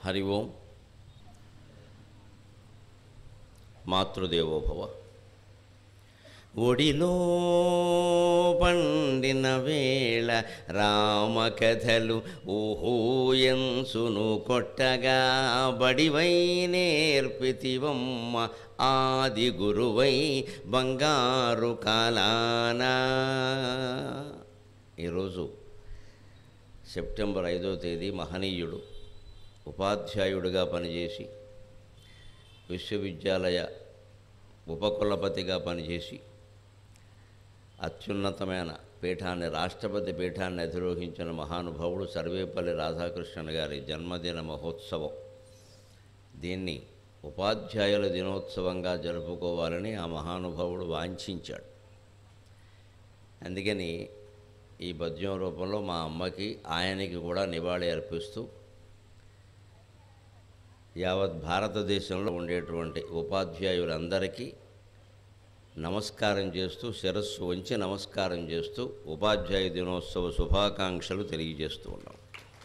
హరి ఓం మాతృదేవోభవ ఒడిలో పండిన వేళ రామకథలు ఊహూయంసును కొట్టగా బడివై నేర్పితివమ్మ ఆది గురువై బంగారు కాలానా ఈరోజు సెప్టెంబర్ ఐదో తేదీ మహనీయుడు ఉపాధ్యాయుడిగా పనిచేసి విశ్వవిద్యాలయ ఉపకులపతిగా పనిచేసి అత్యున్నతమైన పీఠాన్ని రాష్ట్రపతి పీఠాన్ని అధిరోహించిన మహానుభావుడు సర్వేపల్లి రాధాకృష్ణన్ గారి జన్మదిన మహోత్సవం దీన్ని ఉపాధ్యాయుల దినోత్సవంగా జరుపుకోవాలని ఆ మహానుభావుడు వాంఛించాడు అందుకని ఈ పద్యం రూపంలో మా అమ్మకి ఆయనకి కూడా నివాళి అర్పిస్తూ యావత్ భారతదేశంలో ఉండేటువంటి ఉపాధ్యాయులందరికీ నమస్కారం చేస్తూ శిరస్సు వంచి నమస్కారం చేస్తూ ఉపాధ్యాయ దినోత్సవ శుభాకాంక్షలు తెలియజేస్తూ ఉన్నాం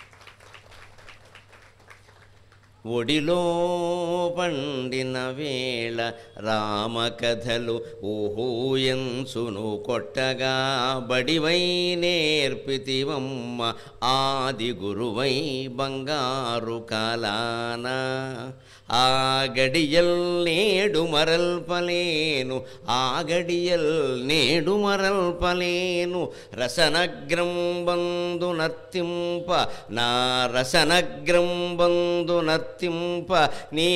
ఒడిలో పండిన వేళ రామకథలు ఊహూయంసును కొట్టగా బడివై నేర్పితివమ్మ ఆది గురువై బంగారు కాలానా ఆ గడియల్ నేడు మరల్పలేను ఆ గడియల్ నేడు మరల్పలేను రసనగ్రం బంధు నర్తింప నా రసనగ్రం బంధు నర్తింప నీ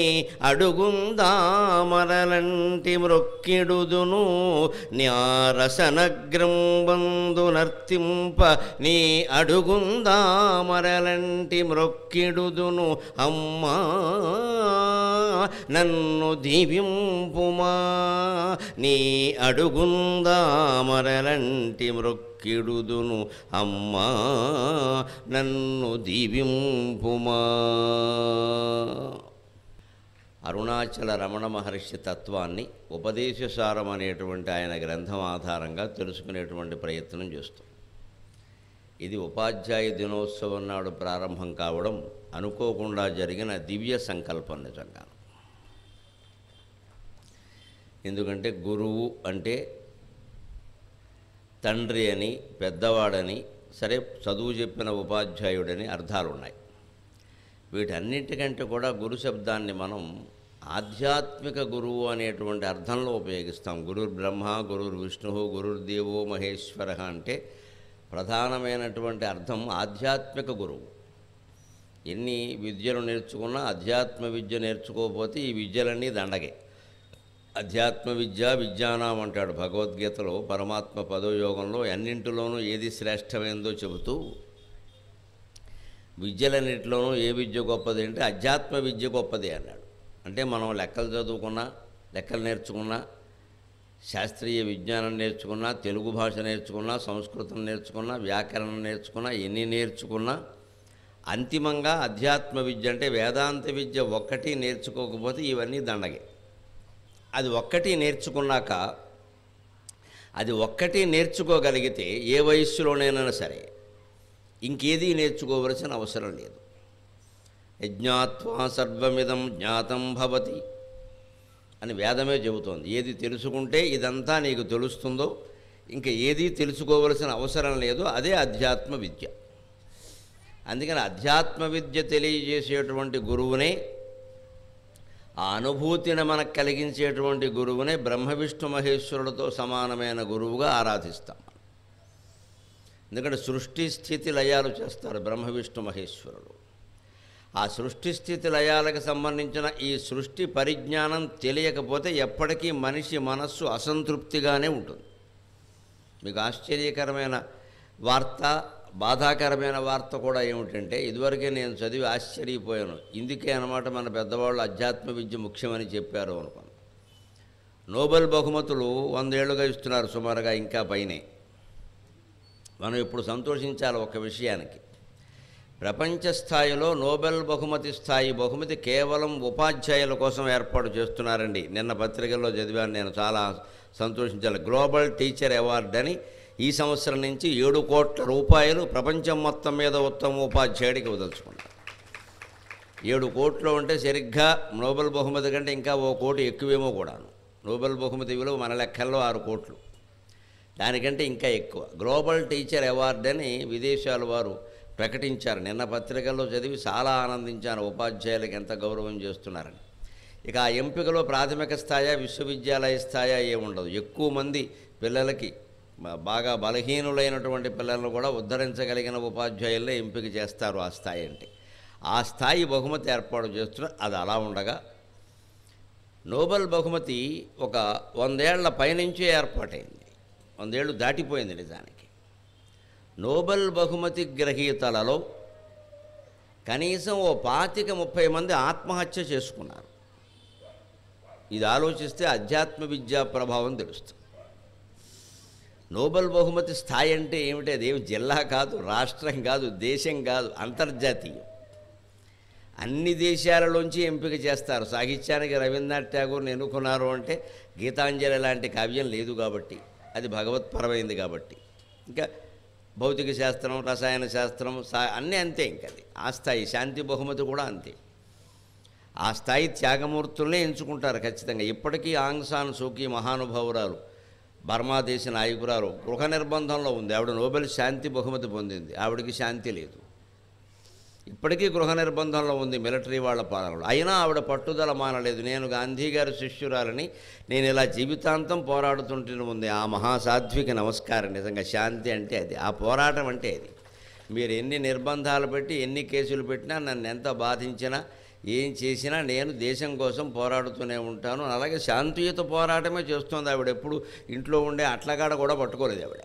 అడుగుందామరలంటి మ్రొక్కిడుదును నా రసనగ్రం బంధు నర్తింప నీ అడుగుందామరలంటి మ్రొక్కిడుదును అమ్మా నన్ను దీవింపుమా నీ అడుగుందామరలంటి మ్రొక్కిడుదును అమ్మా నన్ను దీవింపుమా అరుణాచల రమణ మహర్షి తత్వాన్ని ఉపదేశసారం అనేటువంటి ఆయన గ్రంథం ఆధారంగా తెలుసుకునేటువంటి ప్రయత్నం చేస్తాం ఇది ఉపాధ్యాయ దినోత్సవం నాడు ప్రారంభం కావడం అనుకోకుండా జరిగిన దివ్య సంకల్పం నిజంగా ఎందుకంటే గురువు అంటే తండ్రి అని పెద్దవాడని సరే చదువు చెప్పిన ఉపాధ్యాయుడని అర్థాలు ఉన్నాయి వీటన్నిటికంటే కూడా గురు శబ్దాన్ని మనం ఆధ్యాత్మిక గురువు అనేటువంటి అర్థంలో ఉపయోగిస్తాం గురుర్ బ్రహ్మ గురుర్ విష్ణు గురుర్దేవో మహేశ్వర అంటే ప్రధానమైనటువంటి అర్థం ఆధ్యాత్మిక గురువు ఎన్ని విద్యలు నేర్చుకున్నా అధ్యాత్మ విద్య నేర్చుకోకపోతే ఈ విద్యలన్నీ దండగే అధ్యాత్మ విద్య విజ్ఞానం అంటాడు భగవద్గీతలో పరమాత్మ పదోయోగంలో అన్నింటిలోనూ ఏది శ్రేష్టమైందో చెబుతూ విద్యలన్నింటిలోనూ ఏ విద్య గొప్పది అంటే అధ్యాత్మ విద్య గొప్పది అన్నాడు అంటే మనం లెక్కలు చదువుకున్నా లెక్కలు నేర్చుకున్నా శాస్త్రీయ విజ్ఞానం నేర్చుకున్నా తెలుగు భాష నేర్చుకున్నా సంస్కృతం నేర్చుకున్నా వ్యాకరణం నేర్చుకున్నా ఎన్ని నేర్చుకున్నా అంతిమంగా అధ్యాత్మ విద్య అంటే వేదాంత విద్య ఒక్కటి నేర్చుకోకపోతే ఇవన్నీ దండగే అది ఒక్కటి నేర్చుకున్నాక అది ఒక్కటి నేర్చుకోగలిగితే ఏ వయస్సులోనైనా సరే ఇంకేది నేర్చుకోవలసిన అవసరం లేదు యజ్ఞాత్వా సర్వమిదం జ్ఞాతం భవతి అని వేదమే చెబుతోంది ఏది తెలుసుకుంటే ఇదంతా నీకు తెలుస్తుందో ఇంకా ఏది తెలుసుకోవలసిన అవసరం లేదో అదే అధ్యాత్మ విద్య అందుకని అధ్యాత్మ విద్య తెలియజేసేటువంటి గురువునే ఆ అనుభూతిని మనకు కలిగించేటువంటి గురువునే బ్రహ్మ విష్ణు మహేశ్వరులతో సమానమైన గురువుగా ఆరాధిస్తాం ఎందుకంటే సృష్టి స్థితి లయాలు చేస్తారు బ్రహ్మ విష్ణు మహేశ్వరుడు ఆ సృష్టి స్థితి లయాలకు సంబంధించిన ఈ సృష్టి పరిజ్ఞానం తెలియకపోతే ఎప్పటికీ మనిషి మనస్సు అసంతృప్తిగానే ఉంటుంది మీకు ఆశ్చర్యకరమైన వార్త బాధాకరమైన వార్త కూడా ఏమిటంటే ఇదివరకే నేను చదివి ఆశ్చర్యపోయాను ఇందుకే అనమాట మన పెద్దవాళ్ళు అధ్యాత్మ విద్య ముఖ్యమని చెప్పారు అనుకున్నాను నోబెల్ బహుమతులు వందేళ్లుగా ఇస్తున్నారు సుమారుగా ఇంకా పైనే మనం ఇప్పుడు సంతోషించాలి ఒక విషయానికి ప్రపంచ స్థాయిలో నోబెల్ బహుమతి స్థాయి బహుమతి కేవలం ఉపాధ్యాయుల కోసం ఏర్పాటు చేస్తున్నారండి నిన్న పత్రికల్లో చదివాను నేను చాలా సంతోషించాలి గ్లోబల్ టీచర్ అవార్డు అని ఈ సంవత్సరం నుంచి ఏడు కోట్ల రూపాయలు ప్రపంచం మొత్తం మీద ఉత్తమ ఉపాధ్యాయుడికి వదలుచుకున్నారు ఏడు కోట్లు ఉంటే సరిగ్గా నోబెల్ బహుమతి కంటే ఇంకా ఓ కోటి ఎక్కువేమో కూడాను నోబెల్ బహుమతి విలువ మన లెక్కల్లో ఆరు కోట్లు దానికంటే ఇంకా ఎక్కువ గ్లోబల్ టీచర్ అవార్డు అని విదేశాల వారు ప్రకటించారు నిన్న పత్రికల్లో చదివి చాలా ఆనందించాను ఉపాధ్యాయులకు ఎంత గౌరవం చేస్తున్నారని ఇక ఆ ఎంపికలో ప్రాథమిక స్థాయి విశ్వవిద్యాలయ స్థాయి ఏముండదు ఎక్కువ మంది పిల్లలకి బ- బాగా బలహీనులైనటువంటి పిల్లలను కూడా ఉద్ధరించగలిగిన ఉపాధ్యాయులనే ఎంపిక చేస్తారు ఆ స్థాయి అంటే ఆ స్థాయి బహుమతి ఏర్పాటు చేస్తున్నారు అది అలా ఉండగా నోబెల్ బహుమతి ఒక వందేళ్ల పైనుంచే ఏర్పాటైంది వందేళ్ళు దాటిపోయింది నిజానికి నోబెల్ బహుమతి గ్రహీతలలో కనీసం ఓ పాతిక ముప్పై మంది ఆత్మహత్య చేసుకున్నారు ఇది ఆలోచిస్తే అధ్యాత్మ విద్యా ప్రభావం తెలుస్తుంది నోబెల్ బహుమతి స్థాయి అంటే ఏమిటి అదేమి జిల్లా కాదు రాష్ట్రం కాదు దేశం కాదు అంతర్జాతీయం అన్ని దేశాలలోంచి ఎంపిక చేస్తారు సాహిత్యానికి రవీంద్రనాథ్ ట్యాగూర్ని ఎన్నుకున్నారు అంటే గీతాంజలి లాంటి కావ్యం లేదు కాబట్టి అది భగవత్పరమైంది కాబట్టి ఇంకా భౌతిక శాస్త్రం రసాయన శాస్త్రం సా అన్నీ అంతే ఇంక అది ఆ స్థాయి శాంతి బహుమతి కూడా అంతే ఆ స్థాయి త్యాగమూర్తులనే ఎంచుకుంటారు ఖచ్చితంగా ఇప్పటికీ ఆంగ్ సాన్ సూకీ మహానుభావురాలు బర్మా దేశ నాయకురాలు గృహ నిర్బంధంలో ఉంది ఆవిడ నోబెల్ శాంతి బహుమతి పొందింది ఆవిడకి శాంతి లేదు ఇప్పటికీ గృహ నిర్బంధంలో ఉంది మిలిటరీ వాళ్ళ పాలనలో అయినా ఆవిడ పట్టుదల మానలేదు నేను గాంధీ గారి శిష్యురాలని నేను ఇలా జీవితాంతం పోరాడుతుంటే ఉంది ఆ మహాసాధ్వికి నమస్కారం నిజంగా శాంతి అంటే అది ఆ పోరాటం అంటే అది మీరు ఎన్ని నిర్బంధాలు పెట్టి ఎన్ని కేసులు పెట్టినా నన్ను ఎంత బాధించినా ఏం చేసినా నేను దేశం కోసం పోరాడుతూనే ఉంటాను అలాగే శాంతియుత పోరాటమే చేస్తుంది ఆవిడ ఎప్పుడు ఇంట్లో ఉండే అట్లగాడ కూడా పట్టుకోలేదు ఆవిడ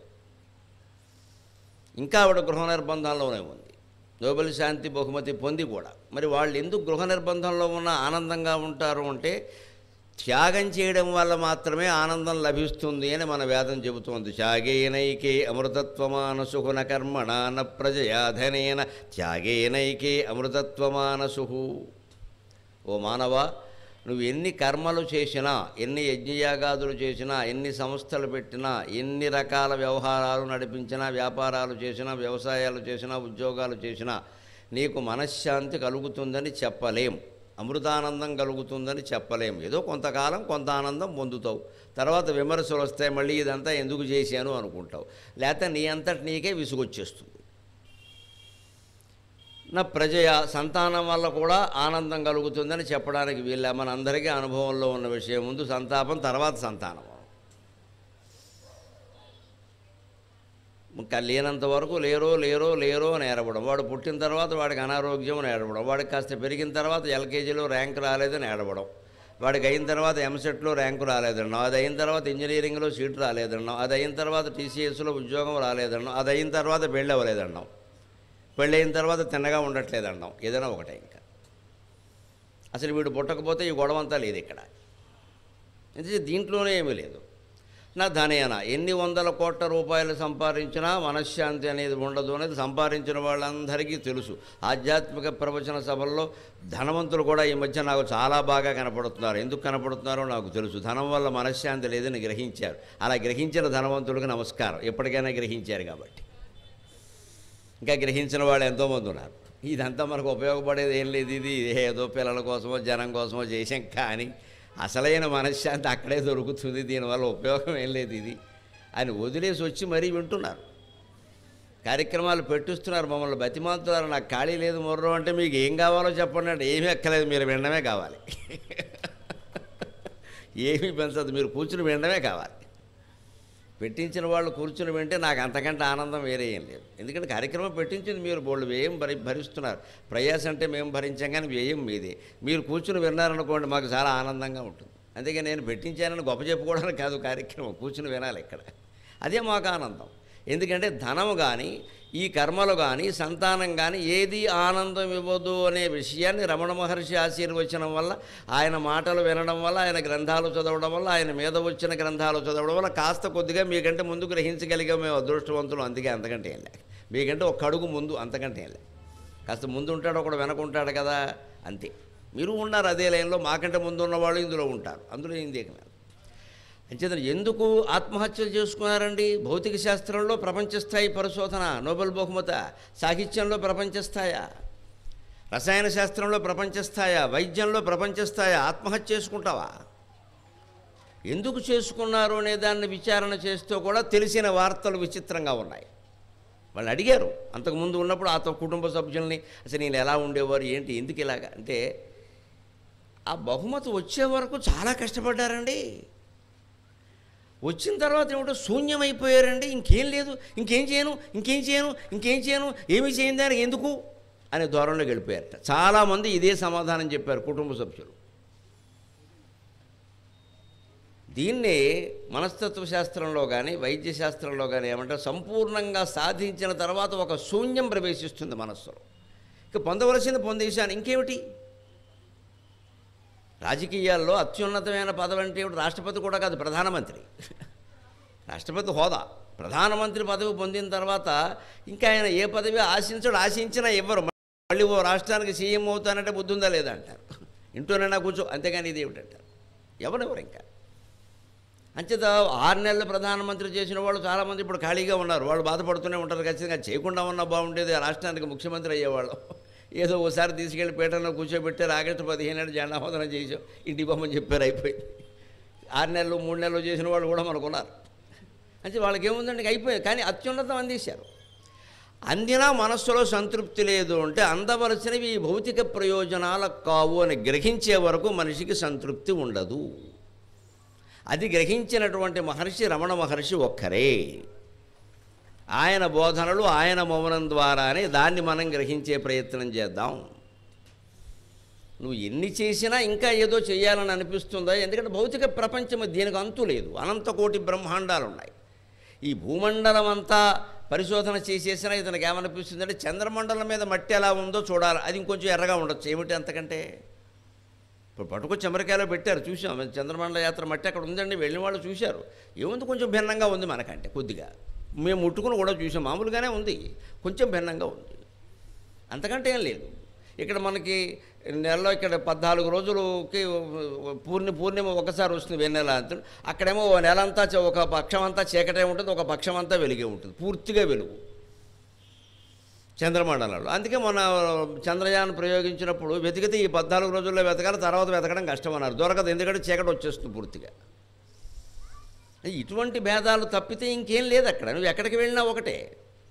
ఇంకా ఆవిడ గృహ నిర్బంధంలోనే ఉంది నోబెల్ శాంతి బహుమతి పొంది కూడా మరి వాళ్ళు ఎందుకు గృహ నిర్బంధంలో ఉన్న ఆనందంగా ఉంటారు అంటే త్యాగం చేయడం వల్ల మాత్రమే ఆనందం లభిస్తుంది అని మన వేదం చెబుతోంది త్యాగేనైకే అమృతత్వమానసుహున కర్మణ ప్రజయాధనేన త్యాగేనైకే అమృతత్వమానసు ఓ మానవ నువ్వు ఎన్ని కర్మలు చేసినా ఎన్ని యజ్ఞయాగాదులు చేసినా ఎన్ని సంస్థలు పెట్టినా ఎన్ని రకాల వ్యవహారాలు నడిపించినా వ్యాపారాలు చేసినా వ్యవసాయాలు చేసినా ఉద్యోగాలు చేసినా నీకు మనశ్శాంతి కలుగుతుందని చెప్పలేం అమృతానందం కలుగుతుందని చెప్పలేం ఏదో కొంతకాలం కొంత ఆనందం పొందుతావు తర్వాత విమర్శలు వస్తాయి మళ్ళీ ఇదంతా ఎందుకు చేశాను అనుకుంటావు లేకపోతే నీ అంతటి నీకే విసుగొచ్చేస్తుంది నా ప్రజయ సంతానం వల్ల కూడా ఆనందం కలుగుతుందని చెప్పడానికి వీళ్ళ మన అందరికీ అనుభవంలో ఉన్న విషయం ముందు సంతాపం తర్వాత సంతానం ఇంకా లేనంత వరకు లేరో లేరో లేరో అని ఏడవడం వాడు పుట్టిన తర్వాత వాడికి అనారోగ్యం అని ఏడవడం వాడికి కాస్త పెరిగిన తర్వాత ఎల్కేజీలో ర్యాంక్ రాలేదని ఏడవడం వాడికి అయిన తర్వాత ఎంసెట్లో ర్యాంకు రాలేదన్నాం అది అయిన తర్వాత ఇంజనీరింగ్లో సీట్ రాలేదన్నాం అది అయిన తర్వాత టీసీఎస్లో ఉద్యోగం రాలేదన్నాం అది అయిన తర్వాత పెళ్ళి అవ్వలేదన్నాం పెళ్ళైన తర్వాత తిన్నగా ఉండట్లేదన్నాం ఏదైనా ఒకటే ఇంకా అసలు వీడు పుట్టకపోతే ఈ గొడవ అంతా లేదు ఇక్కడ ఎందుకంటే దీంట్లోనే ఏమీ లేదు నా ధనేన ఎన్ని వందల కోట్ల రూపాయలు సంపాదించినా మనశ్శాంతి అనేది ఉండదు అనేది సంపాదించిన వాళ్ళందరికీ తెలుసు ఆధ్యాత్మిక ప్రవచన సభల్లో ధనవంతులు కూడా ఈ మధ్య నాకు చాలా బాగా కనపడుతున్నారు ఎందుకు కనపడుతున్నారో నాకు తెలుసు ధనం వల్ల మనశ్శాంతి లేదని గ్రహించారు అలా గ్రహించిన ధనవంతులకు నమస్కారం ఎప్పటికైనా గ్రహించారు కాబట్టి ఇంకా గ్రహించిన వాళ్ళు ఎంతోమంది ఉన్నారు ఇదంతా మనకు ఉపయోగపడేది ఏం లేదు ఇది ఏదో పిల్లల కోసమో జనం కోసమో చేసాం కానీ అసలైన మనశ్శాంతి అక్కడే దొరుకుతుంది దీనివల్ల ఉపయోగం ఏం లేదు ఇది అని వదిలేసి వచ్చి మరీ వింటున్నారు కార్యక్రమాలు పెట్టిస్తున్నారు మమ్మల్ని బతిమాలుతున్నారు నాకు ఖాళీ లేదు మొర్రో అంటే మీకు ఏం కావాలో చెప్పండి అంటే ఏమీ ఎక్కలేదు మీరు వినడమే కావాలి ఏమీ పెంచదు మీరు కూర్చుని వినడమే కావాలి పెట్టించిన వాళ్ళు కూర్చుని వింటే నాకు అంతకంటే ఆనందం వేరే ఏం లేదు ఎందుకంటే కార్యక్రమం పెట్టించింది మీరు బోళ్ళు వ్యయం భరి భరిస్తున్నారు ప్రయాస అంటే మేము భరించాం కానీ వ్యయం మీదే మీరు కూర్చుని విన్నారనుకోండి మాకు చాలా ఆనందంగా ఉంటుంది అందుకే నేను పెట్టించానని గొప్ప చెప్పుకోవడానికి కాదు కార్యక్రమం కూర్చుని వినాలి ఇక్కడ అదే మాకు ఆనందం ఎందుకంటే ధనము కానీ ఈ కర్మలు కానీ సంతానం కానీ ఏది ఆనందం ఇవ్వదు అనే విషయాన్ని రమణ మహర్షి ఆశీర్వచనం వల్ల ఆయన మాటలు వినడం వల్ల ఆయన గ్రంథాలు చదవడం వల్ల ఆయన మీద వచ్చిన గ్రంథాలు చదవడం వల్ల కాస్త కొద్దిగా మీకంటే ముందు గ్రహించగలిగాం మేము అదృష్టవంతులు అందుకే అంతకంటే ఏం లేదు మీకంటే ఒక అడుగు ముందు అంతకంటే ఏం లేదు కాస్త ముందు ఉంటాడు ఒకడు వెనకుంటాడు కదా అంతే మీరు ఉన్నారు అదే లైన్లో మాకంటే ముందు ఉన్నవాళ్ళు ఇందులో ఉంటారు అందులో ఇందేక లేదు అంచేత ఎందుకు ఆత్మహత్యలు చేసుకున్నారండి భౌతిక శాస్త్రంలో ప్రపంచ స్థాయి పరిశోధన నోబెల్ బహుమత సాహిత్యంలో ప్రపంచ స్థాయా రసాయన శాస్త్రంలో ప్రపంచ స్థాయా వైద్యంలో ప్రపంచ స్థాయా ఆత్మహత్య చేసుకుంటావా ఎందుకు చేసుకున్నారు అనే దాన్ని విచారణ చేస్తూ కూడా తెలిసిన వార్తలు విచిత్రంగా ఉన్నాయి వాళ్ళు అడిగారు అంతకుముందు ఉన్నప్పుడు ఆ కుటుంబ సభ్యుల్ని అసలు నేను ఎలా ఉండేవారు ఏంటి ఎందుకు ఇలాగా అంటే ఆ బహుమతి వచ్చే వరకు చాలా కష్టపడ్డారండి వచ్చిన తర్వాత ఏమిటో శూన్యమైపోయారండి ఇంకేం లేదు ఇంకేం చేయను ఇంకేం చేయను ఇంకేం చేయను ఏమీ చేయని దానికి ఎందుకు అనే ధోరణిలోకి వెళ్ళిపోయారట చాలామంది ఇదే సమాధానం చెప్పారు కుటుంబ సభ్యులు దీన్ని మనస్తత్వ శాస్త్రంలో కానీ వైద్య శాస్త్రంలో కానీ ఏమంటారు సంపూర్ణంగా సాధించిన తర్వాత ఒక శూన్యం ప్రవేశిస్తుంది మనస్సులో ఇక పొందవలసింది పొందేశాను ఇంకేమిటి రాజకీయాల్లో అత్యున్నతమైన పదవి అంటే ఏమిటి రాష్ట్రపతి కూడా కాదు ప్రధానమంత్రి రాష్ట్రపతి హోదా ప్రధానమంత్రి పదవి పొందిన తర్వాత ఇంకా ఆయన ఏ పదవి ఆశించడు ఆశించినా ఇవ్వరు మళ్ళీ ఓ రాష్ట్రానికి సీఎం అవుతానంటే బుద్ధి ఉందా లేదా అంటారు ఇంట్లోనైనా కూర్చో అంతేగాని ఇది ఏమిటంటారు ఎవరెవరు ఇంకా అంచేత ఆరు నెలలు ప్రధానమంత్రి చేసిన వాళ్ళు చాలామంది ఇప్పుడు ఖాళీగా ఉన్నారు వాళ్ళు బాధపడుతూనే ఉంటారు ఖచ్చితంగా చేయకుండా ఉన్నా బాగుండేది ఆ రాష్ట్రానికి ముఖ్యమంత్రి అయ్యేవాళ్ళం ఏదో ఒకసారి తీసుకెళ్ళి పీఠంలో కూర్చోబెట్టారు ఆగస్టు పదిహేను నాడు జెండా హోదన చేసాం ఇంటికి బొమ్మని చెప్పారు అయిపోయింది ఆరు నెలలు మూడు నెలలు చేసిన వాళ్ళు కూడా మనకున్నారు అంటే వాళ్ళకి ఏముందండి అయిపోయింది కానీ అత్యున్నతం అందించారు అందినా మనస్సులో సంతృప్తి లేదు అంటే అందవలసినవి ఈ భౌతిక ప్రయోజనాలకు కావు అని గ్రహించే వరకు మనిషికి సంతృప్తి ఉండదు అది గ్రహించినటువంటి మహర్షి రమణ మహర్షి ఒక్కరే ఆయన బోధనలు ఆయన మౌనం ద్వారానే దాన్ని మనం గ్రహించే ప్రయత్నం చేద్దాం నువ్వు ఎన్ని చేసినా ఇంకా ఏదో చేయాలని అనిపిస్తుందా ఎందుకంటే భౌతిక ప్రపంచం దీనికి అంతు లేదు అనంత కోటి బ్రహ్మాండాలు ఉన్నాయి ఈ భూమండలం అంతా పరిశోధన చేసేసినా ఇతనికి ఏమనిపిస్తుందంటే చంద్రమండలం మీద మట్టి ఎలా ఉందో చూడాలి అది ఇంకొంచెం ఎర్రగా ఉండొచ్చు ఏమిటి అంతకంటే ఇప్పుడు పట్టుకొచ్చి అమెరికాలో పెట్టారు చూసాం మేము చంద్రమండల యాత్ర మట్టి అక్కడ ఉందండి వెళ్ళిన వాళ్ళు చూశారు ఏముంది కొంచెం భిన్నంగా ఉంది మనకంటే కొద్దిగా మేము ముట్టుకుని కూడా చూసాం మామూలుగానే ఉంది కొంచెం భిన్నంగా ఉంది అంతకంటే ఏం లేదు ఇక్కడ మనకి నెలలో ఇక్కడ పద్నాలుగు రోజులకి పూర్ణి పూర్ణిమ ఒకసారి వస్తుంది వెన్నెల అంత అక్కడేమో ఓ నెల అంతా చ- ఒక పక్షం అంతా చీకటే ఉంటుంది ఒక పక్షం అంతా వెలిగే ఉంటుంది పూర్తిగా వెలుగు చంద్రమండలంలో అందుకే మన చంద్రయాన్ ప్రయోగించినప్పుడు వెతికితే ఈ పద్నాలుగు రోజుల్లో వెతకాలి తర్వాత వెతకడం కష్టమన్నారు దొరకదు ఎందుకంటే చీకటి వచ్చేస్తుంది పూర్తిగా ఇటువంటి భేదాలు తప్పితే ఇంకేం లేదు అక్కడ నువ్వు ఎక్కడికి వెళ్ళినా ఒకటే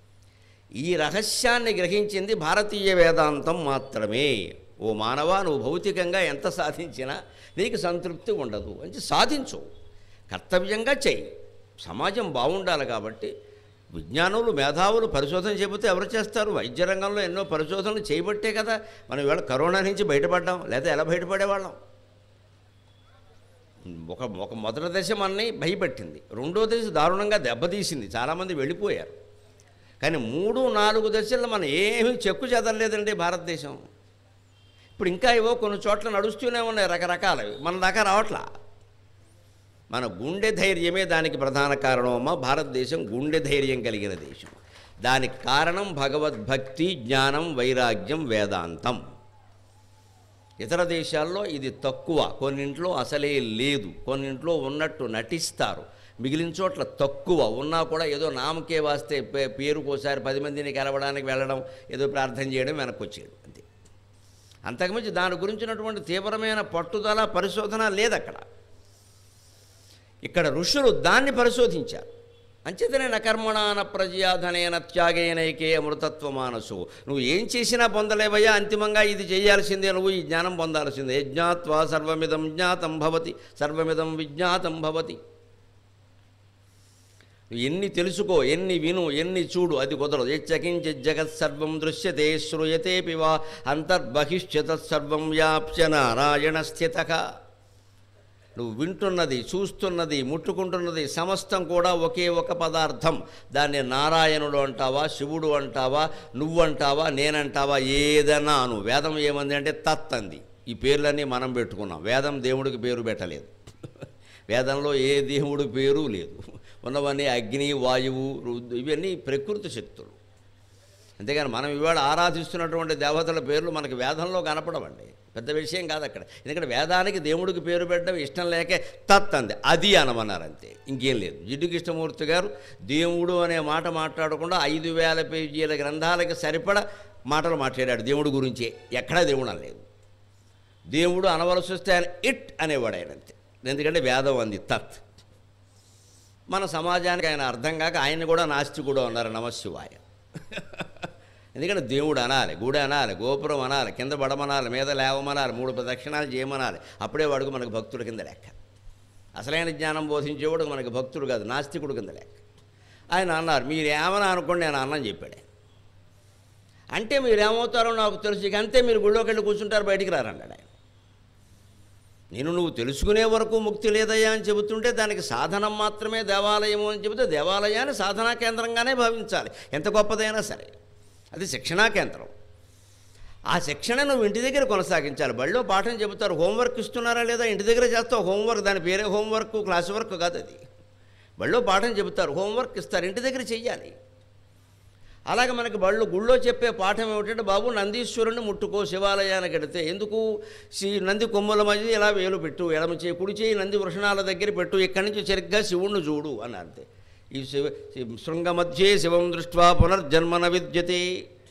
ఈ రహస్యాన్ని గ్రహించింది భారతీయ వేదాంతం మాత్రమే ఓ మానవ నువ్వు భౌతికంగా ఎంత సాధించినా నీకు సంతృప్తి ఉండదు అంటే సాధించు కర్తవ్యంగా చెయ్యి సమాజం బాగుండాలి కాబట్టి విజ్ఞానులు మేధావులు పరిశోధన చెబితే ఎవరు చేస్తారు వైద్య రంగంలో ఎన్నో పరిశోధనలు చేయబట్టే కదా మనం ఇవాళ కరోనా నుంచి బయటపడ్డాం లేదా ఎలా బయటపడేవాళ్ళం ఒక ఒక మొదటి దశ మనని భయపెట్టింది రెండో దశ దారుణంగా దెబ్బతీసింది చాలామంది వెళ్ళిపోయారు కానీ మూడు నాలుగు దశల్లో మనం ఏమీ చెక్కు చెదరలేదండి భారతదేశం ఇప్పుడు ఇంకా ఏవో కొన్ని చోట్ల నడుస్తూనే ఉన్నాయి రకరకాలవి మన దాకా రావట్లా మన గుండె ధైర్యమే దానికి ప్రధాన కారణమమ్మా భారతదేశం గుండె ధైర్యం కలిగిన దేశం దానికి కారణం భగవద్భక్తి జ్ఞానం వైరాగ్యం వేదాంతం ఇతర దేశాల్లో ఇది తక్కువ కొన్నింట్లో అసలే లేదు కొన్నింట్లో ఉన్నట్టు నటిస్తారు మిగిలిన చోట్ల తక్కువ ఉన్నా కూడా ఏదో నామకే వాస్తే పే- పేరుకోసారి పది మందిని కలవడానికి వెళ్ళడం ఏదో ప్రార్థన చేయడం వెనక్కి వచ్చేయడం అంతే అంతకుమించి దాని గురించినటువంటి తీవ్రమైన పట్టుదల పరిశోధన లేదు అక్కడ ఇక్కడ ఋషులు దాన్ని పరిశోధించారు అంచేతనే నకర్మణాన ప్రజయాధనేన త్యాగేనైకే అమృతత్వ మానసు నువ్వు ఏం చేసినా పొందలేవయ్యా అంతిమంగా ఇది చేయాల్సిందే నువ్వు ఈ జ్ఞానం పొందాల్సిందే జ్ఞాత్వా సర్వమిదం జ్ఞాతం భవతి సర్వమిదం విజ్ఞాతం భవతి నువ్వు ఎన్ని తెలుసుకో ఎన్ని విను ఎన్ని చూడు అది కుదరదు యచ్చకించ జగత్ సర్వం దృశ్యతే శ్రూయతే పివా అంతర్బహిష్యత సర్వం వ్యాప్య నారాయణ స్థిత నువ్వు వింటున్నది చూస్తున్నది ముట్టుకుంటున్నది సమస్తం కూడా ఒకే ఒక పదార్థం దాన్ని నారాయణుడు అంటావా శివుడు అంటావా నువ్వు అంటావా నేనంటావా ఏదన్నా అను వేదం ఏమంది అంటే తత్ అంది ఈ పేర్లన్నీ మనం పెట్టుకున్నాం వేదం దేవుడికి పేరు పెట్టలేదు వేదంలో ఏ దేవుడి పేరు లేదు ఉన్నవన్నీ అగ్ని వాయువు రుద్ర ఇవన్నీ ప్రకృతి శక్తులు అంతేగాని మనం ఇవాళ ఆరాధిస్తున్నటువంటి దేవతల పేర్లు మనకి వేదంలో కనపడవండి పెద్ద విషయం కాదు అక్కడ ఎందుకంటే వేదానికి దేవుడికి పేరు పెట్టడం ఇష్టం లేకే తత్ అంది అది అనమన్నారు అంతే ఇంకేం లేదు జిడ్డు కృష్ణమూర్తి గారు దేవుడు అనే మాట మాట్లాడకుండా ఐదు వేల పేజీల గ్రంథాలకి సరిపడ మాటలు మాట్లాడాడు దేవుడి గురించే ఎక్కడా దేవుడు అనలేదు దేవుడు అనవలసి వస్తే ఆయన ఇట్ అనేవాడు ఆయన అంతే ఎందుకంటే వేదం అంది తత్ మన సమాజానికి ఆయన అర్థం కాక ఆయన కూడా నాస్తికుడు అన్నారు నమశివాయ ఎందుకంటే దేవుడు అనాలి గుడి అనాలి గోపురం అనాలి కింద పడమనాలి మీద లేవమనాలి మూడు ప్రదక్షిణాలు చేయమనాలి అప్పుడే వాడుకు మనకు భక్తుడి కింద లెక్క అసలైన జ్ఞానం బోధించేవాడు మనకి భక్తుడు కాదు నాస్తికుడు కింద లెక్క ఆయన అన్నారు మీరు ఏమని అనుకోండి నేను అన్నని చెప్పాడు ఆయన. అంటే మీరు ఏమవుతారో నాకు తెలుసు ఇక అంతే మీరు గుళ్ళోకి వెళ్ళి కూర్చుంటారు బయటికి రారన్నాడు ఆయన నేను నువ్వు తెలుసుకునే వరకు ముక్తి లేదయ్యా అని చెబుతుంటే దానికి సాధనం మాత్రమే దేవాలయము అని చెబితే దేవాలయాన్ని సాధనా కేంద్రంగానే భావించాలి ఎంత గొప్పదైనా సరే అది శిక్షణా కేంద్రం ఆ శిక్షణ నువ్వు ఇంటి దగ్గర కొనసాగించాలి బడిలో పాఠం చెబుతారు హోంవర్క్ ఇస్తున్నారా లేదా ఇంటి దగ్గర చేస్తావు హోంవర్క్ దాని పేరే హోంవర్క్ క్లాస్ వర్క్ కాదు అది బడిలో పాఠం చెబుతారు హోంవర్క్ ఇస్తారు ఇంటి దగ్గర చెయ్యాలి అలాగే మనకి బళ్ళు గుళ్ళో చెప్పే పాఠం ఏమిటంటే బాబు నందీశ్వరుని ముట్టుకో శివాలయానికి వెడితే ఎందుకు శ్రీ నంది కొమ్ముల మధ్య ఇలా వేలు పెట్టు ఎడమ చేయి కుడి చేయి నంది వృషణాల దగ్గర పెట్టు ఇక్కడి నుంచి సరిగ్గా శివుణ్ణి చూడు అని అంతే ఈ శివ శి- శృంగ మధ్యే శివం దృష్ట్వా పునర్జన్మన విద్యతే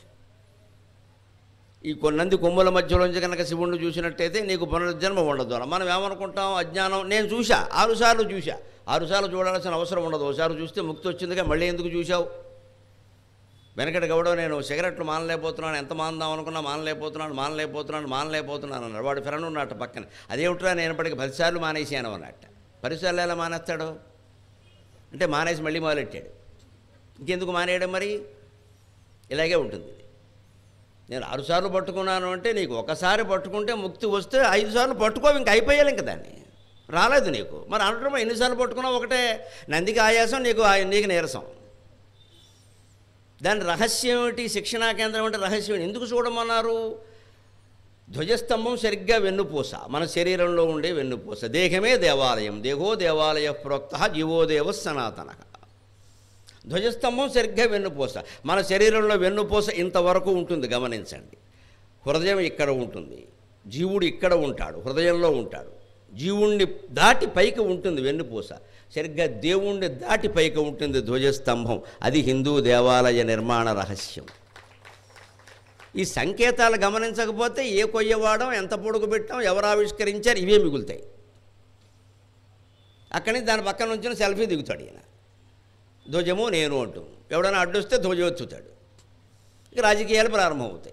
ఈ కొన్నంది కొమ్ముల మధ్యలోంచి కనుక శివుణ్ణి చూసినట్టయితే నీకు పునర్జన్మ ఉండదు అని మనం ఏమనుకుంటాం అజ్ఞానం నేను చూశా ఆరుసార్లు చూశా ఆరుసార్లు చూడాల్సిన అవసరం ఉండదు ఒకసారి చూస్తే ముక్తి వచ్చిందిగా మళ్ళీ ఎందుకు చూశావు వెనకటి గౌడవ నేను సిగరెట్లు మానలేకపోతున్నాను ఎంత మాందాం అనుకున్నా మానలేకపోతున్నాను మానలేకపోతున్నాను మానలేకపోతున్నాను అన్నాడు వాడు ఫ్రెండ్ ఉన్నట్టు పక్కన అదేమిట్రా నేను ఇప్పటికి పదిసార్లు మానేసాను అన్నట్ట పదిసార్లు ఎలా మానేస్తాడు అంటే మానేసి మళ్ళీ మొదలెట్టాడు ఇంకెందుకు మానేయడం మరి ఇలాగే ఉంటుంది ఇది. నేను ఆరుసార్లు పట్టుకున్నాను అంటే నీకు ఒకసారి పట్టుకుంటే ముక్తి వస్తే ఐదు సార్లు పట్టుకోవు ఇంక అయిపోయాలి ఇంక దాన్ని రాలేదు నీకు మరి అనడం ఎన్నిసార్లు పట్టుకున్నావు ఒకటే నందికి ఆయాసం నీకు ఆ- నీకు నీరసం దాని రహస్యం ఏమిటి శిక్షణా కేంద్రం అంటే రహస్యం ఏంటి? ఎందుకు చూడమన్నారు ధ్వజస్తంభం సరిగ్గా వెన్నుపూస మన శరీరంలో ఉండే వెన్నుపూస దేహమే దేవాలయం దేహో దేవాలయ ప్రోక్త జీవో దేవ సనాతన ధ్వజస్తంభం సరిగ్గా వెన్నుపూస మన శరీరంలో వెన్నుపూస ఇంతవరకు ఉంటుంది గమనించండి హృదయం ఇక్కడ ఉంటుంది జీవుడు ఇక్కడ ఉంటాడు హృదయంలో ఉంటాడు జీవుణ్ణి దాటి పైకి ఉంటుంది వెన్నుపూస సరిగ్గా దేవుణ్ణి దాటి పైకి ఉంటుంది ధ్వజస్తంభం అది హిందూ దేవాలయ నిర్మాణ రహస్యం ఈ సంకేతాలు గమనించకపోతే ఏ కొయ్యవాడం ఎంత పొడుగు పెట్టాం ఎవరు ఆవిష్కరించారు ఇవే మిగులుతాయి అక్కడి నుంచి దాని పక్కన నుంచి సెల్ఫీ దిగుతాడు ఈయన ధ్వజము నేను అంటూ ఎవడైనా అడ్డొస్తే ధ్వజవెత్తుతాడు ఇక రాజకీయాలు ప్రారంభమవుతాయి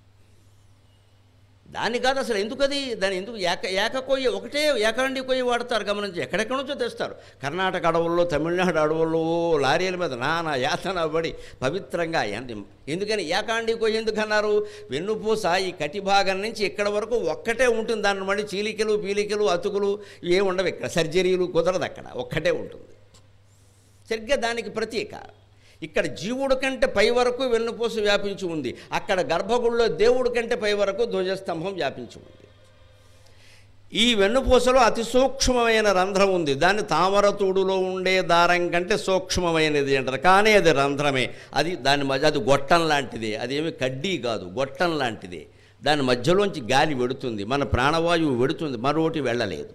దాని కాదు అసలు ఎందుకు అది దాని ఎందుకు ఏక ఏక కొయ్య ఒకటే ఏకాండి కొయ్య వాడతారు గమనించి ఎక్కడెక్కడి నుంచో తెస్తారు కర్ణాటక అడవుల్లో తమిళనాడు అడవుల్లో లారీల మీద నానా యాతన పడి పవిత్రంగా ఎంత- ఎందుకని ఏకాండి కొయ్య ఎందుకు అన్నారు వెన్నుపూస ఈ కటి భాగం నుంచి ఇక్కడ వరకు ఒక్కటే ఉంటుంది దాన్ని మళ్ళీ చీలికలు పీలికలు అతుకులు ఇవే ఉండవు ఇక్కడ సర్జరీలు కుదరదు అక్కడ ఒక్కటే ఉంటుంది సరిగ్గా దానికి ప్రతీక ఇక్కడ జీవుడు కంటే పై వరకు వెన్నుపూస వ్యాపించి ఉంది అక్కడ గర్భగుడిలో దేవుడి కంటే పై వరకు ధ్వజస్తంభం వ్యాపించి ఉంది ఈ వెన్నుపూసలో అతి సూక్ష్మమైన రంధ్రం ఉంది దాన్ని తామరతూడులో ఉండే దారం కంటే సూక్ష్మమైనది అంటారు కానీ అది రంధ్రమే అది దాని మధ్య అది గొట్టం లాంటిదే అదేమి కడ్డీ కాదు గొట్టం లాంటిదే దాని మధ్యలోంచి గాలి వెడుతుంది మన ప్రాణవాయువు వెడుతుంది మరోటి వెళ్ళలేదు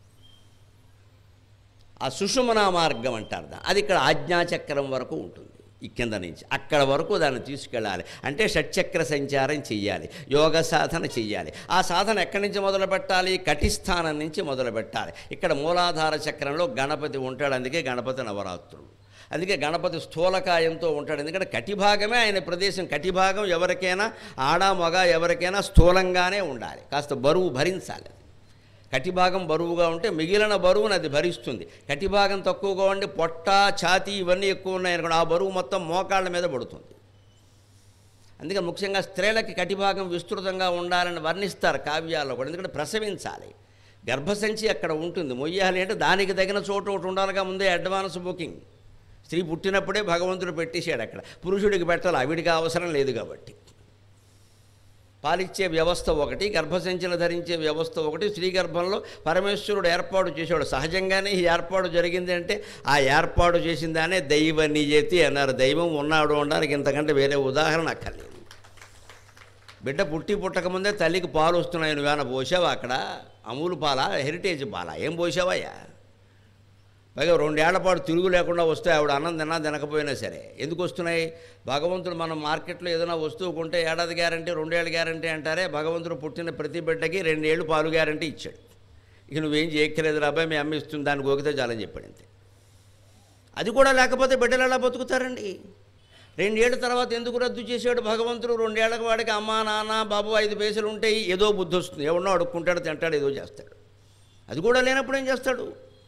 ఆ సుషుమన మార్గం అంటారు దాన్ని. అది ఇక్కడ ఆజ్ఞాచక్రం వరకు ఉంటుంది ఈ కింద నుంచి అక్కడ వరకు దాన్ని తీసుకెళ్ళాలి అంటే షట్చక్ర సంచారం చెయ్యాలి యోగ సాధన చెయ్యాలి ఆ సాధన ఎక్కడి నుంచి మొదలు పెట్టాలి కటిస్థానం నుంచి మొదలు పెట్టాలి ఇక్కడ మూలాధార చక్రంలో గణపతి ఉంటాడు అందుకే గణపతి నవరాత్రులు అందుకే గణపతి స్థూలకాయంతో ఉంటాడు ఎందుకంటే కటిభాగమే ఆయన ప్రదేశం కటిభాగం ఎవరికైనా ఆడ మగ ఎవరికైనా స్థూలంగానే ఉండాలి కాస్త బరువు భరించాలి అది కటిభాగం బరువుగా ఉంటే మిగిలిన బరువును అది భరిస్తుంది కటిభాగం తక్కువగా ఉండి పొట్ట ఛాతీ ఇవన్నీ ఎక్కువ ఉన్నాయనుకోండి ఆ బరువు మొత్తం మోకాళ్ళ మీద పడుతుంది అందుకే ముఖ్యంగా స్త్రీలకి కటిభాగం విస్తృతంగా ఉండాలని వర్ణిస్తారు కావ్యాల్లో కూడా ఎందుకంటే ప్రసవించాలి గర్భసంచి అక్కడ ఉంటుంది మొయ్యాలి అంటే దానికి తగిన చోటు ఒకటి ఉండాలిగా ముందే అడ్వాన్స్ బుకింగ్ స్త్రీ పుట్టినప్పుడే భగవంతుడు పెట్టేశాడు అక్కడ పురుషుడికి పెట్టాలి ఆవిడికి అవసరం లేదు కాబట్టి పాలిచ్చే వ్యవస్థ ఒకటి గర్భసంచన ధరించే వ్యవస్థ ఒకటి స్త్రీ గర్భంలో పరమేశ్వరుడు ఏర్పాటు చేశాడు సహజంగానే ఈ ఏర్పాటు జరిగింది అంటే ఆ ఏర్పాటు చేసిందానే దైవ నియతి అన్నారు దైవం ఉన్నాడు అనడానికి ఇంతకంటే వేరే ఉదాహరణ అక్కర్లేదు బిడ్డ పుట్టి పుట్టకముందే తల్లికి పాలు వస్తున్నాయి నువ్వేమైనా పోసావా అక్కడ అమూలు పాల హెరిటేజ్ పాల ఏం పోసావయ్యా పైగా రెండేళ్ల పాటు తిరుగు లేకుండా వస్తే ఆవిడ అన్నం తిన్నా తినకపోయినా సరే ఎందుకు వస్తున్నాయి భగవంతుడు మనం మార్కెట్లో ఏదైనా వస్తువు కొంటే ఏడాది గ్యారంటీ రెండేళ్ళ గ్యారంటీ అంటారే భగవంతుడు పుట్టిన ప్రతి బిడ్డకి రెండేళ్ళు పాలు గ్యారంటీ ఇచ్చాడు ఇక నువ్వేం చేయక్కర్లేదు రాబాయ్ మీ అమ్మ ఇస్తుంది దాన్ని గోకితే చాలని చెప్పాడు అంతే అది కూడా లేకపోతే బిడ్డలు ఎలా బతుకుతారండి రెండేళ్ల తర్వాత ఎందుకు రద్దు చేశాడు భగవంతుడు రెండేళ్లకు వాడికి అమ్మ నాన్న బాబు ఐదు పైసలు ఉంటాయి ఏదో బుద్ధి వస్తుంది ఎవడో అడుక్కుంటాడు తింటాడు ఏదో చేస్తాడు అది కూడా లేనప్పుడు ఏం చేస్తాడు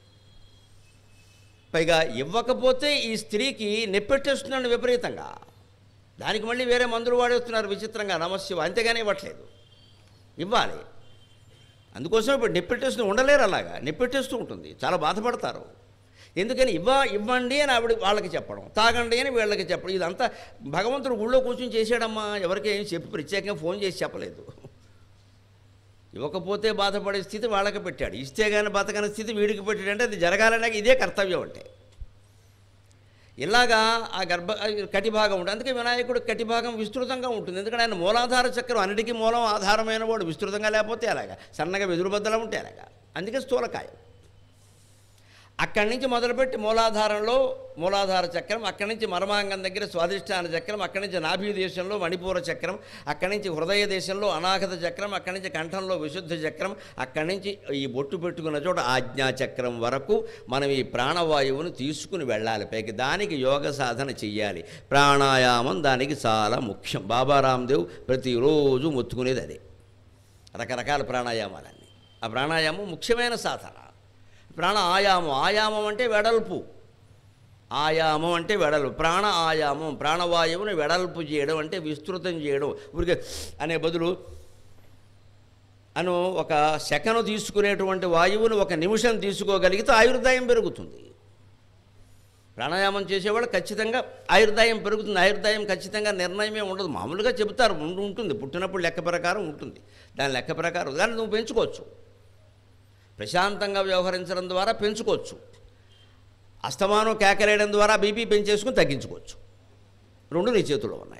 పైగా ఇవ్వకపోతే ఈ స్త్రీకి నెప్పెట్టేస్తున్నాడు విపరీతంగా దానికి మళ్ళీ వేరే మందులు వాడేస్తున్నారు విచిత్రంగా నమస్య అంతేగాని ఇవ్వట్లేదు ఇవ్వాలి అందుకోసం ఇప్పుడు నెప్పెట్టేస్తూ ఉండలేరు అలాగా నెప్పెట్టేస్తూ ఉంటుంది చాలా బాధపడతారు ఎందుకని ఇవ్వ ఇవ్వండి అని ఆవిడ వాళ్ళకి చెప్పడం తాగండి అని వీళ్ళకి చెప్పడం ఇదంతా భగవంతుడు ఊళ్ళో కూర్చొని చేశాడమ్మా ఎవరికి ఏం చెప్పి ప్రత్యేకంగా ఫోన్ చేసి చెప్పలేదు ఇవ్వకపోతే బాధపడే స్థితి వాళ్ళకి పెట్టాడు ఇస్తే కానీ బతకని స్థితి వీడికి పెట్టాడంటే అది జరగాలనే ఇదే కర్తవ్యం అంటే ఇలాగా ఆ గర్భ కటిభాగం ఉంటుంది అందుకే వినాయకుడు కటిభాగం విస్తృతంగా ఉంటుంది ఎందుకంటే ఆయన మూలాధార చక్రం అన్నిటికీ మూలం ఆధారమైన వాడు విస్తృతంగా లేకపోతే అలాగా సన్నగా వెదురుబద్దలా ఉంటే అలాగా అందుకే స్థూలకాయం అక్కడి నుంచి మొదలుపెట్టి మూలాధారంలో మూలాధార చక్రం అక్కడి నుంచి మర్మాంగం దగ్గర స్వాధిష్టాన చక్రం అక్కడి నుంచి నాభి దేశంలో మణిపూర చక్రం అక్కడి నుంచి హృదయ దేశంలో అనాగత చక్రం అక్కడి నుంచి కంఠంలో విశుద్ధ చక్రం అక్కడి నుంచి ఈ బొట్టు పెట్టుకున్న చోట ఆజ్ఞా చక్రం వరకు మనం ఈ ప్రాణవాయువును తీసుకుని వెళ్ళాలి పైకి దానికి యోగ సాధన చెయ్యాలి ప్రాణాయామం దానికి చాలా ముఖ్యం బాబా రామ్దేవ్ ప్రతిరోజు మొత్తుకునేది అదే రకరకాల ప్రాణాయామాలన్నీ ఆ ప్రాణాయామం ముఖ్యమైన సాధన ప్రాణ ఆయామం ఆయామం అంటే వెడల్పు ఆయామం అంటే వెడల్పు ప్రాణ ఆయామం ప్రాణవాయువుని వెడల్పు చేయడం అంటే విస్తృతం చేయడం ఊరికే అనే బదులు అను ఒక సెకను తీసుకునేటువంటి వాయువును ఒక నిమిషం తీసుకోగలిగితే ఆయుర్దాయం పెరుగుతుంది ప్రాణాయామం చేసేవాళ్ళు ఖచ్చితంగా ఆయుర్దాయం పెరుగుతుంది ఆయుర్దాయం ఖచ్చితంగా నిర్ణయమే ఉండదు మామూలుగా చెబుతారు ఉండు- ఉంటుంది పుట్టినప్పుడు లెక్క ప్రకారం ఉంటుంది దాని లెక్క ప్రకారం దాన్ని నువ్వు పెంచుకోవచ్చు ప్రశాంతంగా వ్యవహరించడం ద్వారా పెంచుకోవచ్చు అస్తమానం కేకలేయడం ద్వారా బీపీ పెంచేసుకుని తగ్గించుకోవచ్చు రెండు నీ చేతుల్లో ఉన్నాయి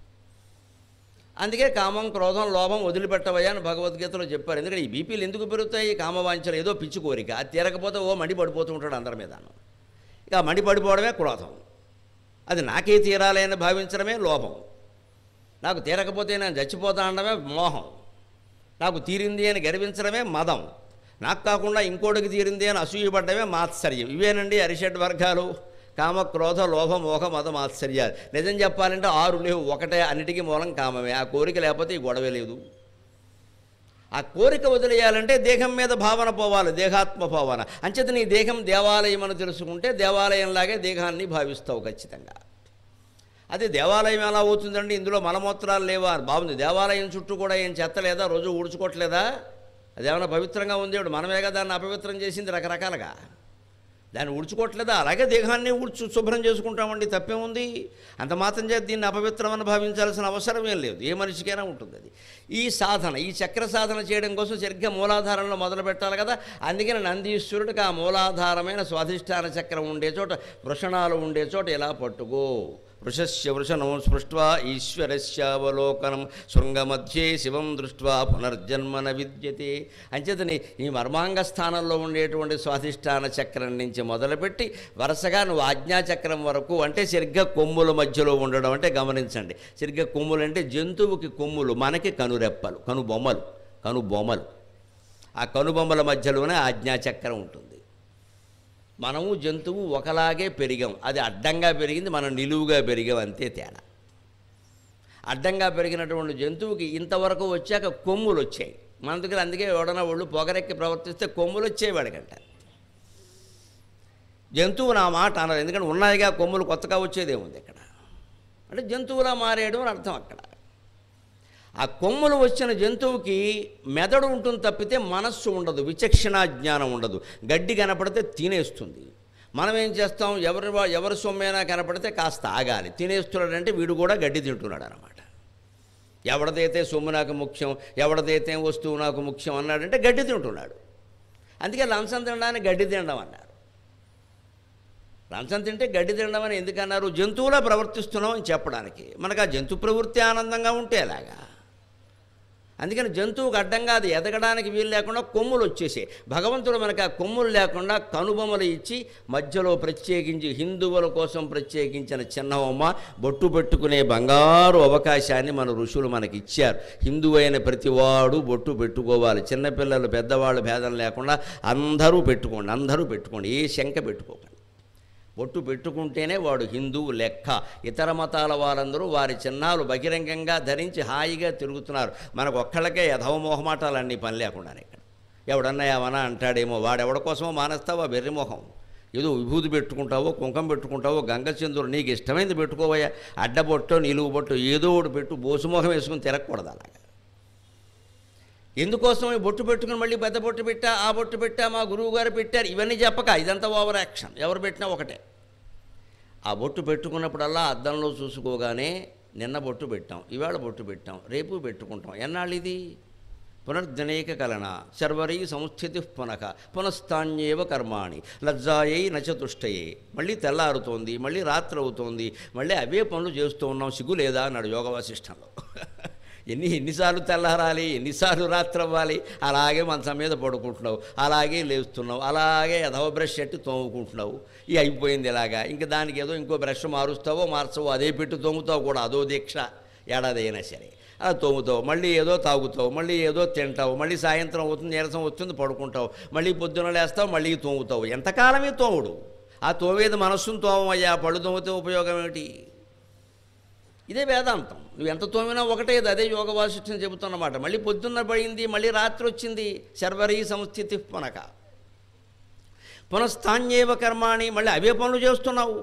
అందుకే కామం క్రోధం లోభం వదిలిపెట్టవయ్యా అని భగవద్గీతలో చెప్పారు ఎందుకంటే ఈ బీపీలు ఎందుకు పెరుగుతాయి కామవాంఛలు ఏదో పిచ్చి కోరిక అది తీరకపోతే ఓ మండి పడిపోతూ ఉంటాడు అందరి మీదను ఇక ఆ మండి పడిపోవడమే క్రోధం అది నాకే తీరాలి అని భావించడమే లోభం నాకు తీరకపోతే నేను చచ్చిపోతా అనడమే మోహం నాకు తీరింది అని గర్వించడమే మదం నాకు కాకుండా ఇంకోటికి తీరింది అని అసూయపడ్డమే మాత్సర్యం ఇవేనండి అరిషడ్ వర్గాలు కామ క్రోధ లోభ మోహ మద మాత్సర్యాలు నిజం చెప్పాలంటే ఆరు లేవు ఒకటే అన్నిటికీ మూలం కామమే ఆ కోరిక లేకపోతే ఈ గొడవ లేదు ఆ కోరిక వదిలేయాలంటే దేహం మీద భావన పోవాలి దేహాత్మ భావన అంచేత నీ దేహం దేవాలయం అని తెలుసుకుంటే దేవాలయంలాగే దేహాన్ని భావిస్తావు ఖచ్చితంగా అది దేవాలయం ఎలా అవుతుందండి ఇందులో మలమూత్రాలు లేవా బాగుంది దేవాలయం చుట్టూ కూడా ఏం చెత్త లేదా రోజు ఊడ్చుకోవట్లేదా అదేమన్నా పవిత్రంగా ఉంది ఇప్పుడు మనమేగా దాన్ని అపవిత్రం చేసింది రకరకాలుగా దాన్ని ఊడ్చుకోవట్లేదా అలాగే దేహాన్ని ఊడ్చు శుభ్రం చేసుకుంటామండి తప్పేముంది అంత మాత్రం చేత దీన్ని అపవిత్రమని భావించాల్సిన అవసరం ఏం లేదు ఏ మనిషికైనా ఉంటుంది అది ఈ సాధన ఈ చక్ర సాధన చేయడం కోసం సరిగ్గా మూలాధారంలో మొదలు పెట్టాలి కదా అందుకని నందీశ్వరుడికి ఆ మూలాధారమైన స్వాధిష్టాన చక్రం ఉండే చోట వృషణాలు ఉండే చోట ఇలా పట్టుకో వృషస్య వృషణం స్పృష్ట్వా ఈశ్వరస్యావలోకనం శృంగమధ్యే శివం దృష్ట్వా పునర్జన్మన విద్యతే అంచేతని ఈ మర్మాంగ స్థానంలో ఉండేటువంటి స్వాధిష్టాన చక్రం నుంచి మొదలుపెట్టి వరుసగా నువ్వు ఆజ్ఞాచక్రం వరకు అంటే సరిగ్గా కొమ్ముల మధ్యలో ఉండడం అంటే గమనించండి సరిగ్గా కొమ్ములు అంటే జంతువుకి కొమ్ములు మనకి కనురెప్పలు కనుబొమ్మలు కనుబొమ్మలు ఆ కనుబొమ్మల మధ్యలోనే ఆజ్ఞాచక్రం ఉంటుంది మనము జంతువు ఒకలాగే పెరిగాం అది అడ్డంగా పెరిగింది మనం నిలువుగా పెరిగాం అంతే తేడా అడ్డంగా పెరిగినటువంటి జంతువుకి ఇంతవరకు వచ్చాక కొమ్ములు వచ్చాయి మన దగ్గర అందుకే ఎవడన్నా ఒళ్ళు పొగరెక్కి ప్రవర్తిస్తే కొమ్ములు వచ్చాయి వాడికంట జంతువు నా మాట అనరు ఎందుకంటే ఉన్నాయిగా కొమ్ములు కొత్తగా వచ్చేదేముంది ఇక్కడ అంటే జంతువులా మారేయడం అని అర్థం అక్కడ ఆ కొమ్ములు వచ్చిన జంతువుకి మెదడు ఉంటుంది తప్పితే మనస్సు ఉండదు విచక్షణ జ్ఞానం ఉండదు గడ్డి కనపడితే తినేస్తుంది మనం ఏం చేస్తాం ఎవరి వా- ఎవరి సొమ్మైనా కనపడితే కాస్త ఆగాలి తినేస్తున్నాడంటే వీడు కూడా గడ్డి తింటున్నాడు అనమాట ఎవడదైతే సొమ్ము నాకు ముఖ్యం ఎవడదైతే వస్తువు నాకు ముఖ్యం అన్నాడంటే గడ్డి తింటున్నాడు అందుకే లంచం తినడానికి గడ్డి తినడం అన్నారు లంచం తింటే గడ్డి తినడం అని ఎందుకన్నారు జంతువులా ప్రవర్తిస్తున్నాం అని చెప్పడానికి మనకు ఆ జంతు ప్రవృత్తి ఆనందంగా ఉంటే ఎలాగా అందుకని జంతువుకు అడ్డంగా అది ఎదగడానికి వీలు లేకుండా కొమ్ములు వచ్చేసాయి భగవంతుడు మనకి ఆ కొమ్ములు లేకుండా కనుబొమ్మలు ఇచ్చి మధ్యలో ప్రత్యేకించి హిందువుల కోసం ప్రత్యేకించిన చిన్నవమ్మ బొట్టు పెట్టుకునే బంగారు అవకాశాన్ని మన ఋషులు మనకి ఇచ్చారు హిందువు అయిన ప్రతివాడు బొట్టు పెట్టుకోవాలి చిన్నపిల్లలు పెద్దవాళ్ళు భేదం లేకుండా అందరూ పెట్టుకోండి అందరూ పెట్టుకోండి ఏ శంక పెట్టుకోకండి బొట్టు పెట్టుకుంటేనే వాడు హిందువు లెక్క ఇతర మతాల వారందరూ వారి చిన్నాలు బహిరంగంగా ధరించి హాయిగా తిరుగుతున్నారు మనకు ఒక్కళ్ళకే యథవ మొహమాటాలన్నీ పని లేకుండానే ఇక్కడ ఎవడన్నా ఏమన్నా అంటాడేమో వాడెవడ కోసమో మానేస్తావా బెర్రి మొహం ఏదో విభూతి పెట్టుకుంటావో కుంకం పెట్టుకుంటావో గంగచంద్రుడు నీకు ఇష్టమైంది పెట్టుకోవయ్యా అడ్డబొట్టో నిలువు బొట్టో ఏదో ఒకటి పెట్టు బోసుమొహం వేసుకుని తిరగకూడదు అలాగా ఎందుకోసం ఈ బొట్టు పెట్టుకుని మళ్ళీ పెద్ద బొట్టు పెట్టా ఆ బొట్టు పెట్టా మా గురువు గారు పెట్టారు ఇవన్నీ చెప్పక ఇదంతా ఓవర్ యాక్షన్ ఎవరు పెట్టినా ఒకటే ఆ బొట్టు పెట్టుకున్నప్పుడల్లా అద్దంలో చూసుకోగానే నిన్న బొట్టు పెట్టాం ఇవాళ బొట్టు పెట్టాం రేపు పెట్టుకుంటాం ఎన్నాళ్ళు ఇది పునర్జనైక కలన శర్వరై సంస్థితి పునక పునస్తాన్యేవ కర్మాణి లజ్జాయై నచతుష్టయే మళ్ళీ తెల్లారుతోంది మళ్ళీ రాత్రి అవుతోంది మళ్ళీ అవే పనులు చేస్తూ ఉన్నాం సిగ్గు లేదా అన్నాడు యోగ వాసిష్టంలో ఎన్ని ఎన్నిసార్లు తెల్లారాలి ఎన్నిసార్లు రాత్రి అవ్వాలి అలాగే మంచం మీద పడుకుంటున్నావు అలాగే లేస్తున్నావు అలాగే ఎదవ బ్రష్ ఎట్టి తోముకుంటున్నావు ఇక అయిపోయింది ఇలాగా ఇంకా దానికి ఏదో ఇంకో బ్రష్ మారుస్తావో మార్చవో అదే పెట్టి తోముతావు కూడా అదో దీక్ష ఏడాది అయినా సరే అలా తోముతావు మళ్ళీ ఏదో తాగుతావు మళ్ళీ ఏదో తింటావు మళ్ళీ సాయంత్రం అవుతుంది నీరసం వస్తుంది పడుకుంటావు మళ్ళీ పొద్దున లేస్తావు మళ్ళీ తోముతావు ఎంతకాలమే తోముడు ఆ తోమేది మనస్సును తోమయ్యా పళ్ళు తోమితే ఉపయోగం ఏమిటి ఇదే వేదాంతం నువ్వు ఎంత తోమినా ఒకటే ఇది అదే యోగ వాసిష్టం చెబుతున్నమాట మళ్ళీ పొద్దున్న పడింది మళ్ళీ రాత్రి వచ్చింది శర్వరీ సంస్థితి పునక పునఃస్థాన్యేవ కర్మాణి మళ్ళీ అవే పనులు చేస్తున్నావు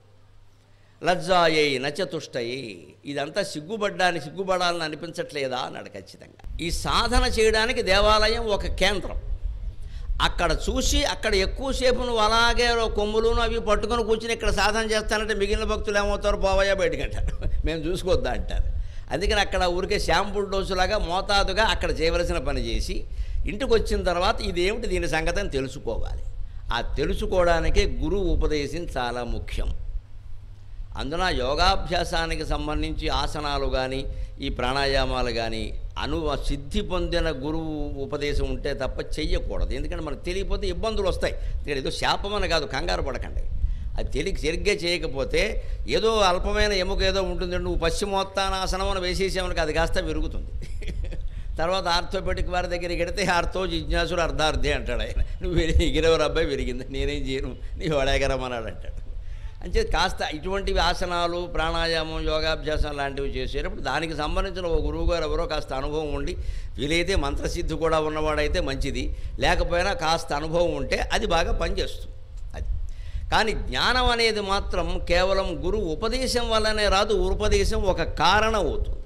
లజ్జాయై నచతుష్టయే ఇదంతా సిగ్గుపడ్డాన్ని సిగ్గుపడాలని అనిపించట్లేదా అన్నాడు ఖచ్చితంగా ఈ సాధన చేయడానికి దేవాలయం ఒక కేంద్రం అక్కడ చూసి అక్కడ ఎక్కువసేపు నువ్వు అలాగే కొమ్ములును అవి పట్టుకొని కూర్చుని ఇక్కడ సాధన చేస్తానంటే మిగిలిన భక్తులు ఏమవుతారు పోవయ్యా బయటికి అంటారు మేము చూసుకోవద్దా అంటారు అందుకని అక్కడ ఊరికే శాంపుల్ డోసులాగా మోతాదుగా అక్కడ చేయవలసిన పని చేసి ఇంటికి వచ్చిన తర్వాత ఇదేమిటి దీని సంగతి అని తెలుసుకోవాలి ఆ తెలుసుకోవడానికే గురువు ఉపదేశం చాలా ముఖ్యం అందున యోగాభ్యాసానికి సంబంధించి ఆసనాలు కానీ ఈ ప్రాణాయామాలు కానీ అను సిద్ధి పొందిన గురువు ఉపదేశం ఉంటే తప్ప చెయ్యకూడదు ఎందుకంటే మనకు తెలియకపోతే ఇబ్బందులు వస్తాయి ఇక్కడ ఏదో శాపమని కాదు కంగారు పడకండి అది తెలియ సరిగ్గా చేయకపోతే ఏదో అల్పమైన ఎముక ఏదో ఉంటుంది నువ్వు పశ్చిమోత్తానాసనం అని వేసేసామనుకో అది కాస్త విరుగుతుంది తర్వాత ఆర్థోపెడిక్ వారి దగ్గరికి వెడితే ఆర్థో జిజ్ఞాసుడు అర్ధార్థే అంటాడు ఆయన నువ్వు ఎగిరవరు అబ్బాయి విరిగింది నేనేం చేయను నీ వాడేగరమన్నాడు అంటాడు అంటే కాస్త ఇటువంటివి ఆసనాలు ప్రాణాయామం యోగాభ్యాసం లాంటివి చేసేటప్పుడు దానికి సంబంధించిన ఒక గురువు గారు ఎవరో కాస్త అనుభవం ఉండి వీలైతే మంత్రసిద్ధి కూడా ఉన్నవాడైతే మంచిది లేకపోయినా కాస్త అనుభవం ఉంటే అది బాగా పనిచేస్తుంది అది కానీ జ్ఞానం అనేది మాత్రం కేవలం గురువు ఉపదేశం వల్లనే రాదు ఉపదేశం ఒక కారణం అవుతుంది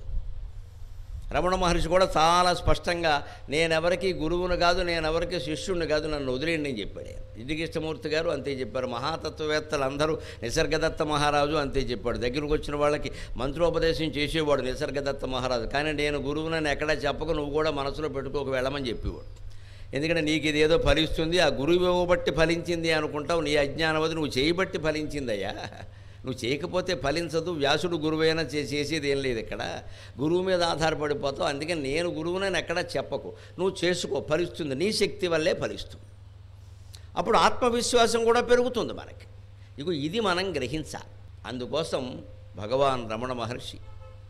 రమణ మహర్షి కూడా చాలా స్పష్టంగా నేనెవరికి గురువును కాదు నేనెవరికి శిష్యుడిని కాదు నన్ను వదిలేయండి అని చెప్పాడు ఆయన ఇదికృష్ణమూర్తి గారు అంతే చెప్పారు మహాతత్వవేత్తలు అందరూ నిసర్గదత్త మహారాజు అంతే చెప్పాడు దగ్గరకు వచ్చిన వాళ్ళకి మంత్రోపదేశం చేసేవాడు నిసర్గదత్త మహారాజు కానీ నేను గురువునని ఎక్కడా చెప్పక నువ్వు కూడా మనసులో పెట్టుకోక వెళ్ళమని చెప్పేవాడు ఎందుకంటే నీకు ఇదేదో ఫలిస్తుంది ఆ గురువు ఇవ్వబట్టి ఫలించింది అనుకుంటావు నీ అజ్ఞానవది నువ్వు చేయబట్టి ఫలించిందయ్యా నువ్వు చేయకపోతే ఫలించదు వ్యాసుడు గురువైనా చే చేసేది ఏం లేదు ఇక్కడ గురువు మీద ఆధారపడిపోతావు అందుకని నేను గురువునని ఎక్కడా చెప్పకు నువ్వు చేసుకో ఫలిస్తుంది నీ శక్తి వల్లే ఫలిస్తుంది అప్పుడు ఆత్మవిశ్వాసం కూడా పెరుగుతుంది మనకి ఇగో ఇది మనం గ్రహించాలి అందుకోసం భగవాన్ రమణ మహర్షి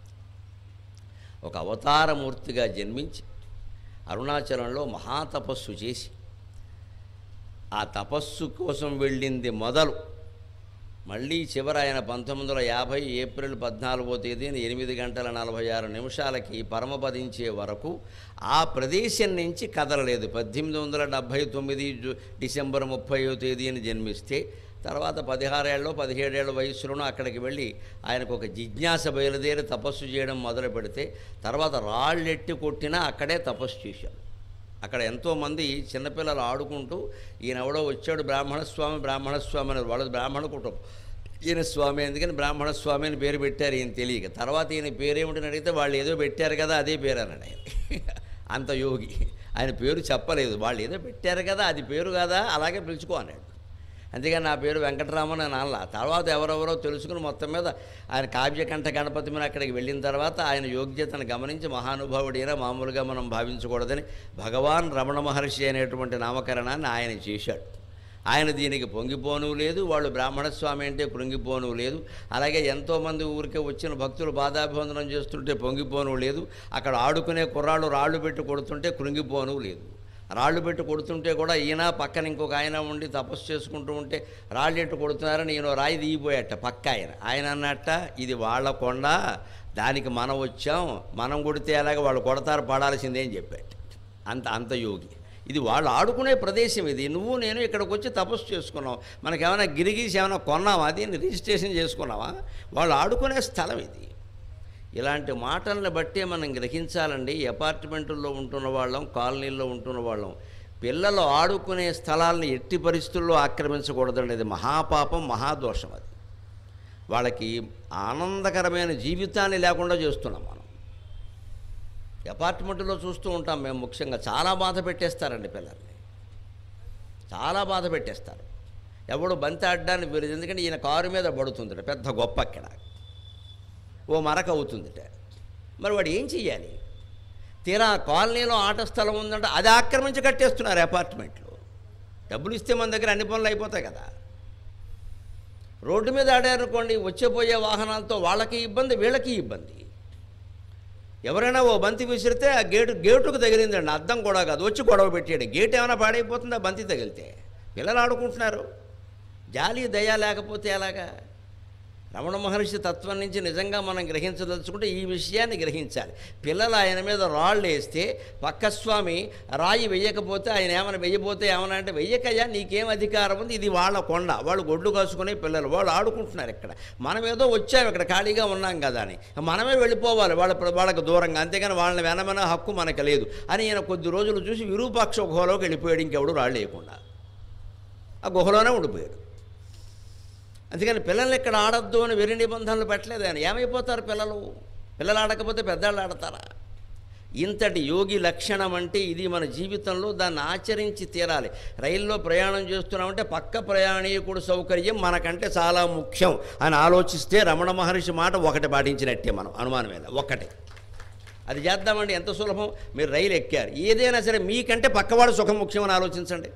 ఒక అవతారమూర్తిగా జన్మించి అరుణాచలంలో మహాతపస్సు చేసి ఆ తపస్సు కోసం వెళ్ళింది మొదలు మళ్ళీ చివర ఆయన పంతొమ్మిది వందల యాభై ఏప్రిల్ పద్నాలుగో తేదీన ఎనిమిది గంటల నలభై ఆరు నిమిషాలకి పరమపదించే వరకు ఆ ప్రదేశం నుంచి కదలలేదు పద్దెనిమిది వందల డెబ్భై తొమ్మిది జు- డిసెంబర్ ముప్పైో తేదీన జన్మిస్తే తర్వాత పదిహారేళ్ళు పదిహేడేళ్ల వయసులోనూ అక్కడికి వెళ్ళి ఆయనకు ఒక జిజ్ఞాస బయలుదేరి తపస్సు చేయడం మొదలు పెడితే తర్వాత రాళ్ళెట్టి కొట్టినా అక్కడే తపస్సు చేశాడు అక్కడ ఎంతోమంది చిన్నపిల్లలు ఆడుకుంటూ ఈయన ఎవడో వచ్చాడు బ్రాహ్మణ స్వామి బ్రాహ్మణ స్వామి అని వాళ్ళది బ్రాహ్మణ కుటుంబం ఈయన స్వామి ఎందుకని బ్రాహ్మణ స్వామి అని పేరు పెట్టారు ఈయన తెలియక తర్వాత ఈయన పేరేమిటని అడిగితే వాళ్ళు ఏదో పెట్టారు కదా అదే పేరు అన్నాడు ఆయన అంత యోగి ఆయన పేరు చెప్పలేదు వాళ్ళు ఏదో పెట్టారు కదా అది పేరు కదా అలాగే పిలుచుకో అన్నాడు అంతేగాని నా పేరు వెంకటరామన్ అని అనలా తర్వాత ఎవరెవరో తెలుసుకుని మొత్తం మీద ఆయన కావ్యకంఠ గణపతి మీద అక్కడికి వెళ్ళిన తర్వాత ఆయన యోగ్యతను గమనించి మహానుభావుడైనా మామూలుగా మనం భావించకూడదని భగవాన్ రమణ మహర్షి అనేటువంటి నామకరణాన్ని ఆయన చేశాడు ఆయన దీనికి పొంగిపోను లేదు వాళ్ళు బ్రాహ్మణస్వామి అంటే కృంగిపోను లేదు అలాగే ఎంతోమంది ఊరికే వచ్చిన భక్తులు బాధాభివందనం చేస్తుంటే పొంగిపోను లేదు అక్కడ ఆడుకునే కుర్రాళ్ళు రాళ్ళు పెట్టి కొడుతుంటే కృంగిపోను లేదు రాళ్ళు పెట్టి కొడుతుంటే కూడా ఈయన పక్కన ఇంకొక ఆయన ఉండి తపస్సు చేసుకుంటూ ఉంటే రాళ్ళు ఎట్టు కొడుతున్నారని ఈయన రాయి దిగిపోయాట పక్క ఆయన ఆయన అన్నట్ట ఇది వాళ్ళ కొండ దానికి మనం వచ్చాం మనం కొడితే అలాగే వాళ్ళు కొడతారు పడాల్సిందే అని చెప్పాడు అంత అంత యోగి ఇది వాళ్ళు ఆడుకునే ప్రదేశం ఇది నువ్వు నేను ఇక్కడికి వచ్చి తపస్సు చేసుకున్నాం మనకేమైనా గిరిగీసి ఏమైనా కొన్నావా దీన్ని రిజిస్ట్రేషన్ చేసుకున్నావా వాళ్ళు ఆడుకునే స్థలం ఇది ఇలాంటి మాటలను బట్టే మనం గ్రహించాలండి ఈ అపార్ట్మెంటుల్లో ఉంటున్న వాళ్ళం కాలనీల్లో ఉంటున్న వాళ్ళం పిల్లలు ఆడుకునే స్థలాలను ఎట్టి పరిస్థితుల్లో ఆక్రమించకూడదండి ఇది మహాపాపం మహాదోషం అది వాళ్ళకి ఆనందకరమైన జీవితాన్ని లేకుండా చేస్తున్నాం మనం అపార్ట్మెంట్లో చూస్తూ ఉంటాం మేము ముఖ్యంగా చాలా బాధ పెట్టేస్తారండి పిల్లల్ని చాలా బాధ పెట్టేస్తారు ఎవడు బంతి ఆడడానికి వీలేదు ఎందుకంటే ఈయన కారు మీద పడుతుందిట పెద్ద గొప్ప అక్కడ ఓ మరక అవుతుందిట మరి వాడు ఏం చెయ్యాలి తీరా కాలనీలో ఆట స్థలం ఉందంటే అది ఆక్రమించి కట్టేస్తున్నారు అపార్ట్మెంట్లు డబ్బులు ఇస్తే మన దగ్గర అన్ని పనులు అయిపోతాయి కదా రోడ్డు మీద ఆడారనుకోండి వచ్చేపోయే వాహనాలతో వాళ్ళకి ఇబ్బంది వీళ్ళకి ఇబ్బంది ఎవరైనా ఓ బంతి విసిరితే ఆ గేటు గేటుకు తగిలిందండి అద్దం కూడా కాదు వచ్చి గొడవ పెట్టాడు గేట్ ఏమైనా పాడైపోతుందా బంతి తగిలితే పిల్లలు ఆడుకుంటున్నారు జాలి దయ లేకపోతే ఎలాగా రమణ మహర్షి తత్వం నుంచి నిజంగా మనం గ్రహించదలుచుకుంటే ఈ విషయాన్ని గ్రహించాలి పిల్లలు ఆయన మీద రాళ్ళు వేస్తే పక్కస్వామి రాయి వెయ్యకపోతే ఆయన ఏమైనా వెయ్యబోతే ఏమన్నా అంటే వెయ్యకయ్యా నీకేం అధికారం ఉంది ఇది వాళ్ళ కొండ వాళ్ళు గొడ్లు కాసుకునే పిల్లలు వాళ్ళు ఆడుకుంటున్నారు ఇక్కడ మనం ఏదో వచ్చాం ఇక్కడ ఖాళీగా ఉన్నాం కదా అని మనమే వెళ్ళిపోవాలి వాళ్ళ వాళ్ళకి దూరంగా అంతేగాని వాళ్ళని వెనమన హక్కు మనకు లేదు అని ఈయన కొద్ది రోజులు చూసి విరూపాక్ష గుహలోకి వెళ్ళిపోయాడు ఇంకెవడు రాళ్ళు వేయకుండా ఆ గుహలోనే ఉండిపోయాడు అందుకని పిల్లల్ని ఇక్కడ ఆడద్దు అని వెరి నిబంధనలు పెట్టలేదు ఆయన ఏమైపోతారు పిల్లలు పిల్లలు ఆడకపోతే పెద్దవాళ్ళు ఆడతారా ఇంతటి యోగి లక్షణం అంటే ఇది మన జీవితంలో దాన్ని ఆచరించి తీరాలి రైల్లో ప్రయాణం చేస్తున్నామంటే పక్క ప్రయాణీకుడు సౌకర్యం మనకంటే చాలా ముఖ్యం అని ఆలోచిస్తే రమణ మహర్షి మాట ఒకటి పాటించినట్టే మనం అనుమానమేద ఒక్కటే అది చేద్దామండి ఎంత సులభం మీరు రైలు ఎక్కారు ఏదైనా సరే మీకంటే పక్కవాడు సుఖం ముఖ్యమని ఆలోచించండి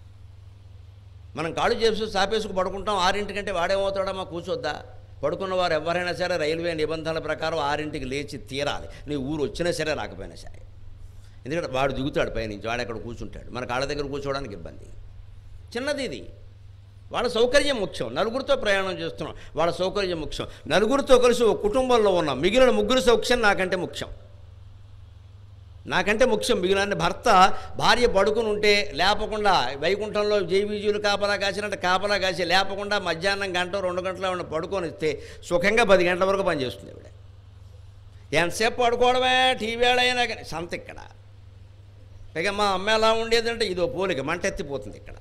మనం కాళ్ళు చేసి సాపేసుకు పడుకుంటాం ఆరింటికంటే వాడేమవుతాడో మా కూర్చోద్దా పడుకున్న వారు ఎవరైనా సరే రైల్వే నిబంధనల ప్రకారం ఆరింటికి లేచి తీరాలి నీ ఊరు వచ్చినా సరే రాకపోయినా సరే ఎందుకంటే వాడు దిగుతాడు పైనుంచి వాడు అక్కడ కూర్చుంటాడు మన కాళ్ళ దగ్గర కూర్చోవడానికి ఇబ్బంది చిన్నది ఇది వాళ్ళ సౌకర్యం ముఖ్యం నలుగురితో ప్రయాణం చేస్తున్నాం వాళ్ళ సౌకర్యం ముఖ్యం నలుగురితో కలిసి ఒక కుటుంబంలో ఉన్నాం మిగిలిన ముగ్గురు సౌఖ్యం నాకంటే ముఖ్యం నాకంటే ముఖ్యం మిగిలిన భర్త భార్య పడుకుని ఉంటే లేపకుండా వైకుంఠంలో జైవీజులు కాపలా కాసినట్టు కాపలా కాసి లేపకుండా మధ్యాహ్నం గంట రెండు గంటల ఉన్న పడుకొని ఇస్తే సుఖంగా పది గంటల వరకు పనిచేస్తుంది ఇవిడ ఎంతసేపు పడుకోవడమే టీవీ అయినా కానీ సంత ఇక్కడ పైగా మా అమ్మ ఎలా ఉండేదంటే ఇదో పోలిక మంట ఎత్తిపోతుంది ఇక్కడ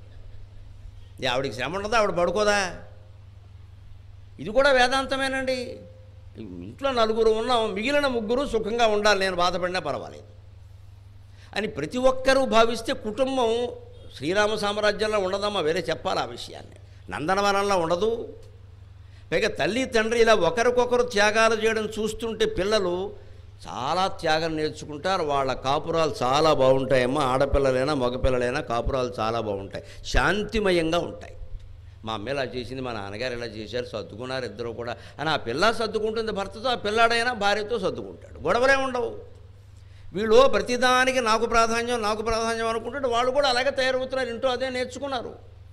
ఇది ఆవిడికి శ్రమ ఉండదా ఆవిడ పడుకోదా ఇది కూడా వేదాంతమేనండి ఇంట్లో నలుగురు ఉన్నాం మిగిలిన ముగ్గురు సుఖంగా ఉండాలి నేను బాధపడినా పర్వాలేదు అని ప్రతి ఒక్కరూ భావిస్తే కుటుంబం శ్రీరామ సామ్రాజ్యంలో ఉండదమ్మా వేరే చెప్పాలి ఆ విషయాన్ని నందనవనంలో ఉండదు పైగా తల్లి తండ్రి ఇలా ఒకరికొకరు త్యాగాలు చేయడం చూస్తుంటే పిల్లలు చాలా త్యాగం నేర్చుకుంటారు వాళ్ళ కాపురాలు చాలా బాగుంటాయమ్మా ఆడపిల్లలైనా మగపిల్లలైనా కాపురాలు చాలా బాగుంటాయి శాంతిమయంగా ఉంటాయి మా అమ్మ ఇలా చేసింది మా నాన్నగారు ఇలా చేశారు సర్దుకున్నారు ఇద్దరు కూడా అని ఆ పిల్ల సర్దుకుంటుంది భర్తతో ఆ పిల్లాడైనా భార్యతో సర్దుకుంటాడు గొడవలే ఉండవు వీళ్ళు ప్రతిదానికి నాకు ప్రాధాన్యం నాకు ప్రాధాన్యం అనుకుంటుంటే వాళ్ళు కూడా అలాగే తయారవుతున్నారు ఇంట్లో అదే నేర్చుకున్నారు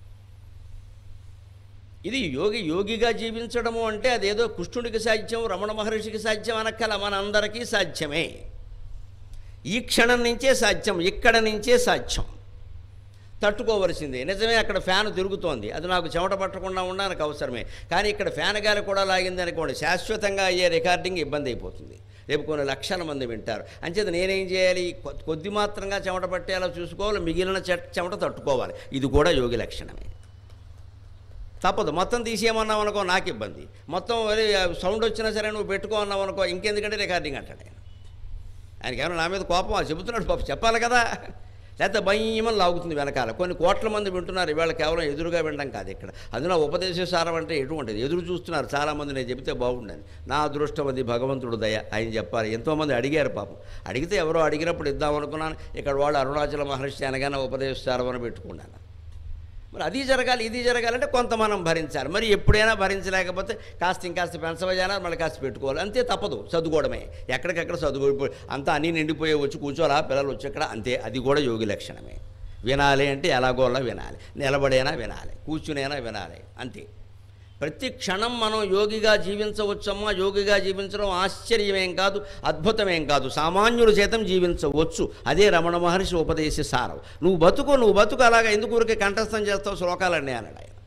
ఇది యోగి యోగిగా జీవించడము అంటే అదేదో కృష్ణుడికి సాధ్యం రమణ మహర్షికి సాధ్యం అనక్కల మనందరికీ సాధ్యమే ఈ క్షణం నుంచే సాధ్యం ఇక్కడ నుంచే సాధ్యం తట్టుకోవలసిందే నిజమే అక్కడ ఫ్యాన్ తిరుగుతోంది అది నాకు చెమట పట్టకుండా ఉండడానికి అవసరమే కానీ ఇక్కడ ఫ్యాన్ గాలి కూడా లాగింది అనుకోండి శాశ్వతంగా అయ్యే రికార్డింగ్ ఇబ్బంది అయిపోతుంది రేపు కొన్ని లక్షల మంది వింటారు అంచేత నేనేం చేయాలి కొ- కొద్ది మాత్రంగా చెమట పట్టేలా చూసుకోవాలి మిగిలిన చె- చెమట తట్టుకోవాలి ఇది కూడా యోగి లక్షణమే తప్పదు మొత్తం తీసేయమన్నావు అనుకో నాకు ఇబ్బంది మొత్తం అరే సౌండ్ వచ్చినా సరే నువ్వు పెట్టుకో అన్నావు అనుకో ఇంకెందుకంటే రికార్డింగ్ అంటాడు ఆయన ఆయనకి ఏమైనా నా మీద కోపం చెబుతున్నాడు పాప చెప్పాలి కదా లేకపోతే భయమని లాగుతుంది వెనకాల కొన్ని కోట్ల మంది వింటున్నారు ఇవాళ కేవలం ఎదురుగా వినడం కాదు ఇక్కడ అందులో ఉపదేశ సారం అంటే ఎటువంటిది ఎదురు చూస్తున్నారు చాలామంది నేను చెబితే బాగుండని నా అదృష్టం అది భగవంతుడు దయ ఆయన చెప్పాలి ఎంతోమంది అడిగారు పాపం అడిగితే ఎవరో అడిగినప్పుడు ఇద్దాం అనుకున్నాను ఇక్కడ వాళ్ళు అరుణాచల మహర్షి అనగానే ఉపదేశ సారం అని పెట్టుకున్నాను మరి అది జరగాలి ఇది జరగాలంటే కొంత మనం భరించాలి మరి ఎప్పుడైనా భరించలేకపోతే కాస్త ఇంకాస్త పెంచవజానా మళ్ళీ కాస్త పెట్టుకోవాలి అంతే తప్పదు చదువుకోవడమే ఎక్కడికెక్కడ చదువుకో అంతా అన్నీ నిండిపోయే వచ్చి కూర్చోలా పిల్లలు వచ్చి అక్కడ అంతే అది కూడా యోగి లక్షణమే వినాలి అంటే ఎలాగోలా వినాలి నిలబడైనా వినాలి కూర్చునైనా వినాలి అంతే ప్రతి క్షణం మనం యోగిగా జీవించవచ్చమ్మా యోగిగా జీవించడం ఆశ్చర్యమేం కాదు అద్భుతమేం కాదు సామాన్యుల చేతం జీవించవచ్చు అదే రమణ మహర్షి ఉపదేశ సారం నువ్వు బతుకు నువ్వు బతుకు అలాగా ఎందుకు ఊరికే కంఠస్థం చేస్తావు శ్లోకాలన్నీ అన్నాడు ఆయన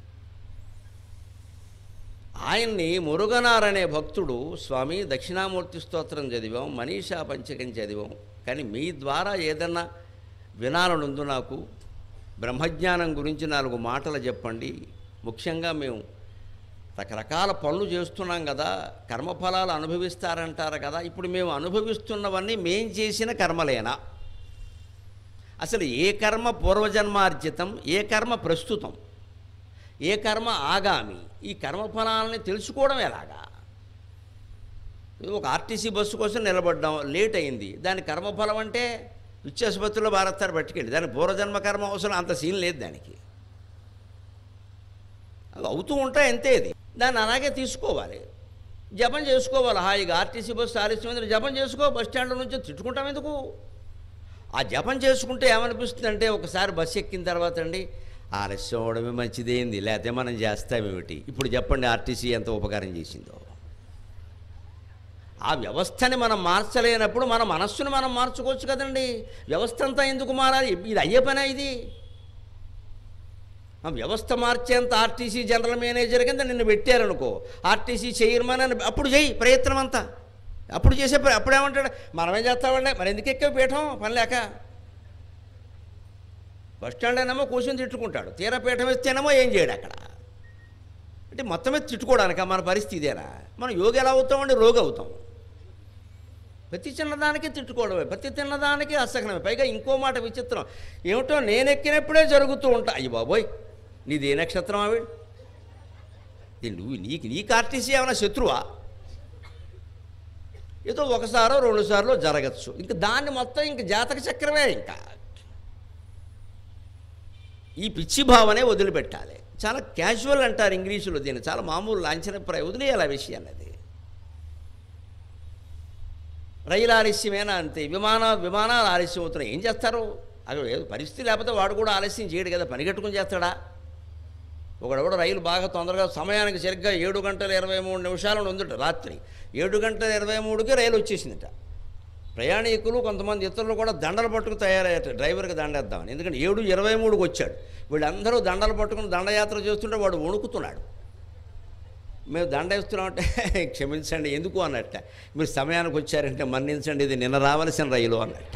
ఆయన్ని మురుగనారనే భక్తుడు స్వామి దక్షిణామూర్తి స్తోత్రం చదివాం మనీషా పంచకం చదివాం కానీ మీ ద్వారా ఏదన్నా వినాలనుందు నాకు బ్రహ్మజ్ఞానం గురించి నాలుగు మాటలు చెప్పండి ముఖ్యంగా మేము రకరకాల పనులు చేస్తున్నాం కదా కర్మఫలాలు అనుభవిస్తారంటారు కదా ఇప్పుడు మేము అనుభవిస్తున్నవన్నీ మేం చేసిన కర్మలేనా అసలు ఏ కర్మ పూర్వజన్మార్జితం ఏ కర్మ ప్రస్తుతం ఏ కర్మ ఆగామి ఈ కర్మఫలాలని తెలుసుకోవడం ఎలాగా ఒక ఆర్టీసీ బస్సు కోసం నిలబడ్డాం లేట్ అయింది దాని కర్మఫలం అంటే పిచ్చాసుపత్రిలో భారతారు పట్టుకెళ్ళి దాని పూర్వజన్మ కర్మ అవసరం అంత సీన్ లేదు దానికి అవి అవుతూ ఉంటాయి అంతే ఇది దాన్ని అలాగే తీసుకోవాలి జపం చేసుకోవాలి హాయిగా ఆర్టీసీ బస్సు ఆలస్యమైంది జపం చేసుకో బస్ స్టాండ్ నుంచి తిట్టుకుంటాం ఎందుకు ఆ జపం చేసుకుంటే ఏమనిపిస్తుంది అంటే ఒకసారి బస్సు ఎక్కిన తర్వాత అండి ఆలస్యం అవడమే మంచిదేంది లేకపోతే మనం చేస్తామేమిటి ఇప్పుడు చెప్పండి ఆర్టీసీ ఎంత ఉపకారం చేసిందో ఆ వ్యవస్థని మనం మార్చలేనప్పుడు మన మనస్సుని మనం మార్చుకోవచ్చు కదండి వ్యవస్థ అంతా ఎందుకు మారాలి ఇది అయ్యే పనే ఇది ఆ వ్యవస్థ మార్చేంత ఆర్టీసీ జనరల్ మేనేజర్ కింద నిన్ను పెట్టారనుకో ఆర్టీసీ చైర్మన్ అని అప్పుడు చేయి ప్రయత్నం అంతా అప్పుడు చేసే పని అప్పుడేమంటాడు మనమేం చేస్తామండి మరి ఎందుకు ఎక్కే పీఠం పని లేక బస్ స్టాండ్ అయినేమో కూర్చొని తిట్టుకుంటాడు తీరా పీఠం వేస్తేనేమో ఏం చేయడు అక్కడ అంటే మొత్తం మీద తిట్టుకోవడానిక మన పరిస్థితి ఇదేనా మనం యోగి ఎలా అవుతామండి రోగి అవుతాం ప్రతి చిన్నదానికి తిట్టుకోవడమే ప్రతి చిన్నదానికి అసహనమే పైగా ఇంకో మాట విచిత్రం ఏమిటో నేను ఎక్కినప్పుడే జరుగుతూ ఉంటా అయ్యి బాబోయ్ నీది ఏ నక్షత్రం ఆవిడ ఇది నువ్వు నీకు నీకు ఆర్టీసీ ఏమైనా శత్రువా ఏదో ఒకసారో రెండు సార్లు జరగచ్చు ఇంక దాన్ని మొత్తం ఇంక జాతక చక్రమే ఇంకా ఈ పిచ్చి భావనే వదిలిపెట్టాలి చాలా క్యాజువల్ అంటారు ఇంగ్లీషులో దీన్ని చాలా మామూలు లాంఛనప్రాయ వదిలేయాలి ఆ విషయాన్ని అది రైలు ఆలస్యమేనా అంతే విమాన విమానాలు ఆలస్యం అవుతున్నాయి ఏం చేస్తారు అక్కడ ఏదో పరిస్థితి లేకపోతే వాడు కూడా ఆలస్యం చేయడు కదా పని కట్టుకుని చేస్తాడా ఒకడెవడో రైలు బాగా తొందరగా సమయానికి సరిగ్గా ఏడు గంటల ఇరవై మూడు నిమిషాలు ఉందట రాత్రి ఏడు గంటల ఇరవై మూడుకి రైలు వచ్చేసిందట ప్రయాణికులు కొంతమంది ఇతరులు కూడా దండలు పట్టుకు తయారయ్యారు డ్రైవర్కి దండేద్దామని ఎందుకంటే ఏడు ఇరవై మూడుకి వచ్చాడు వీళ్ళందరూ దండలు పట్టుకుని దండయాత్ర చేస్తుంటే వాడు వణుకుతున్నాడు మేము దండ వేస్తున్నామంటే క్షమించండి ఎందుకు అన్నట్ట మీరు సమయానికి వచ్చారంటే మన్నించండి ఇది నిన్న రావాల్సిన రైలు అన్నట్ట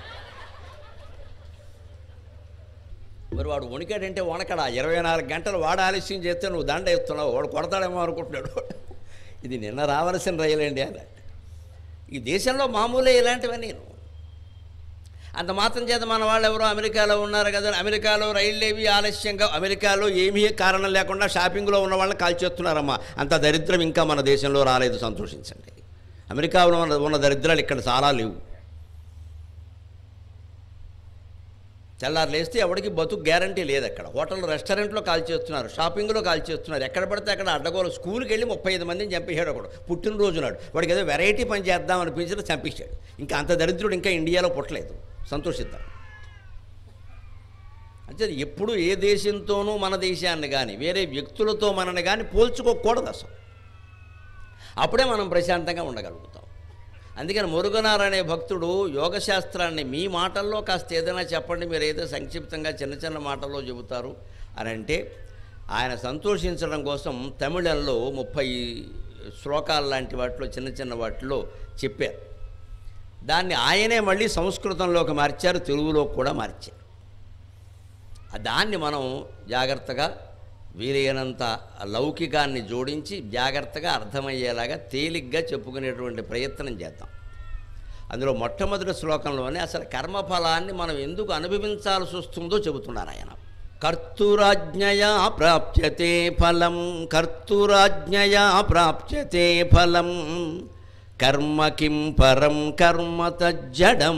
మరి వాడు వణికాడంటే వణకడా ఇరవై నాలుగు గంటలు వాడు ఆలస్యం చేస్తే నువ్వు దండ వేస్తున్నావు వాడు కొడతాడేమో అనుకుంటున్నాడు ఇది నిన్న రావాల్సిన రైలండి అన్నట్టు ఈ దేశంలో మామూలే ఇలాంటివన్నీ నేను అంత మాత్రం చేత మన వాళ్ళు ఎవరో అమెరికాలో ఉన్నారు కదా అమెరికాలో రైళ్ళేవి ఆలస్యంగా అమెరికాలో ఏమీ కారణం లేకుండా షాపింగ్లో ఉన్న వాళ్ళని కాల్చేస్తున్నారమ్మా అంత దరిద్రం ఇంకా మన దేశంలో రాలేదు సంతోషించండి అమెరికాలో ఉన్న ఉన్న దరిద్రాలు ఇక్కడ చాలా లేవు తెల్లారు లేస్తే ఎవరికి బతుకు గ్యారంటీ లేదు అక్కడ హోటల్ రెస్టారెంట్లో కాల్ చేస్తున్నారు షాపింగ్లో కాల్ చేస్తున్నారు ఎక్కడ పడితే అక్కడ అడ్డగోలు స్కూల్కి వెళ్ళి ముప్పై ఐదు మందిని చంపేశాడు ఒకడు పుట్టినరోజు నాడు వాడికి ఏదో వెరైటీ పని చేద్దాం అనిపించిన చంపేశాడు ఇంకా అంత దరిద్రుడు ఇంకా ఇండియాలో పుట్టలేదు సంతోషిద్దాం అంటే ఎప్పుడు ఏ దేశంతోనూ మన దేశాన్ని కానీ వేరే వ్యక్తులతో మనని కానీ పోల్చుకోకూడదు అసలు అప్పుడే మనం ప్రశాంతంగా ఉండగలుగుతాం అందుకని మురుగనార్ అనే భక్తుడు యోగశాస్త్రాన్ని మీ మాటల్లో కాస్త ఏదైనా చెప్పండి మీరు ఏదో సంక్షిప్తంగా చిన్న చిన్న మాటల్లో చెబుతారు అని అంటే ఆయన సంతోషించడం కోసం తమిళంలో ముప్పై శ్లోకాలు లాంటి వాటిలో చిన్న చిన్న వాటిలో చెప్పారు దాన్ని ఆయనే మళ్ళీ సంస్కృతంలోకి మార్చారు తెలుగులో కూడా మార్చారు ఆ దాన్ని మనం జాగ్రత్తగా వీలైనంత లౌకికాన్ని జోడించి జాగ్రత్తగా అర్థమయ్యేలాగా తేలిగ్గా చెప్పుకునేటువంటి ప్రయత్నం చేద్దాం అందులో మొట్టమొదటి శ్లోకంలోనే అసలు కర్మఫలాన్ని మనం ఎందుకు అనుభవించాల్సి వస్తుందో చెబుతున్నారు ఆయన కర్తురాజ్ఞయా ప్రాప్యతే ఫలం కర్తురాజ్ఞయా ప్రాప్యతే ఫలం కర్మ కిం పరం కర్మ తజ్జడం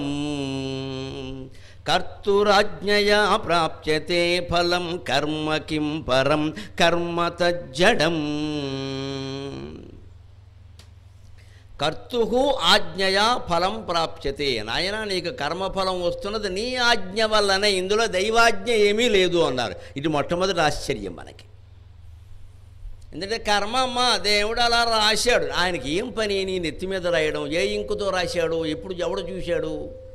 కర్తురాజ్ఞయా ప్రాప్యతే ఫలం కర్మ కిం పరం కర్మ తజ్జడం కర్తు ఆజ్ఞయా ఫలం ప్రాప్యతే నాయన నీకు కర్మఫలం వస్తున్నది నీ ఆజ్ఞ వల్లనే ఇందులో దైవాజ్ఞ ఏమీ లేదు అన్నారు ఇది మొట్టమొదటి ఆశ్చర్యం మనకి ఎందుకంటే కర్మ అమ్మ దేవుడు అలా రాశాడు ఆయనకి ఏం పని నీ నెత్తి మీద రాయడం ఏ ఇంకుతో రాశాడు ఎప్పుడు ఎవడు చూశాడు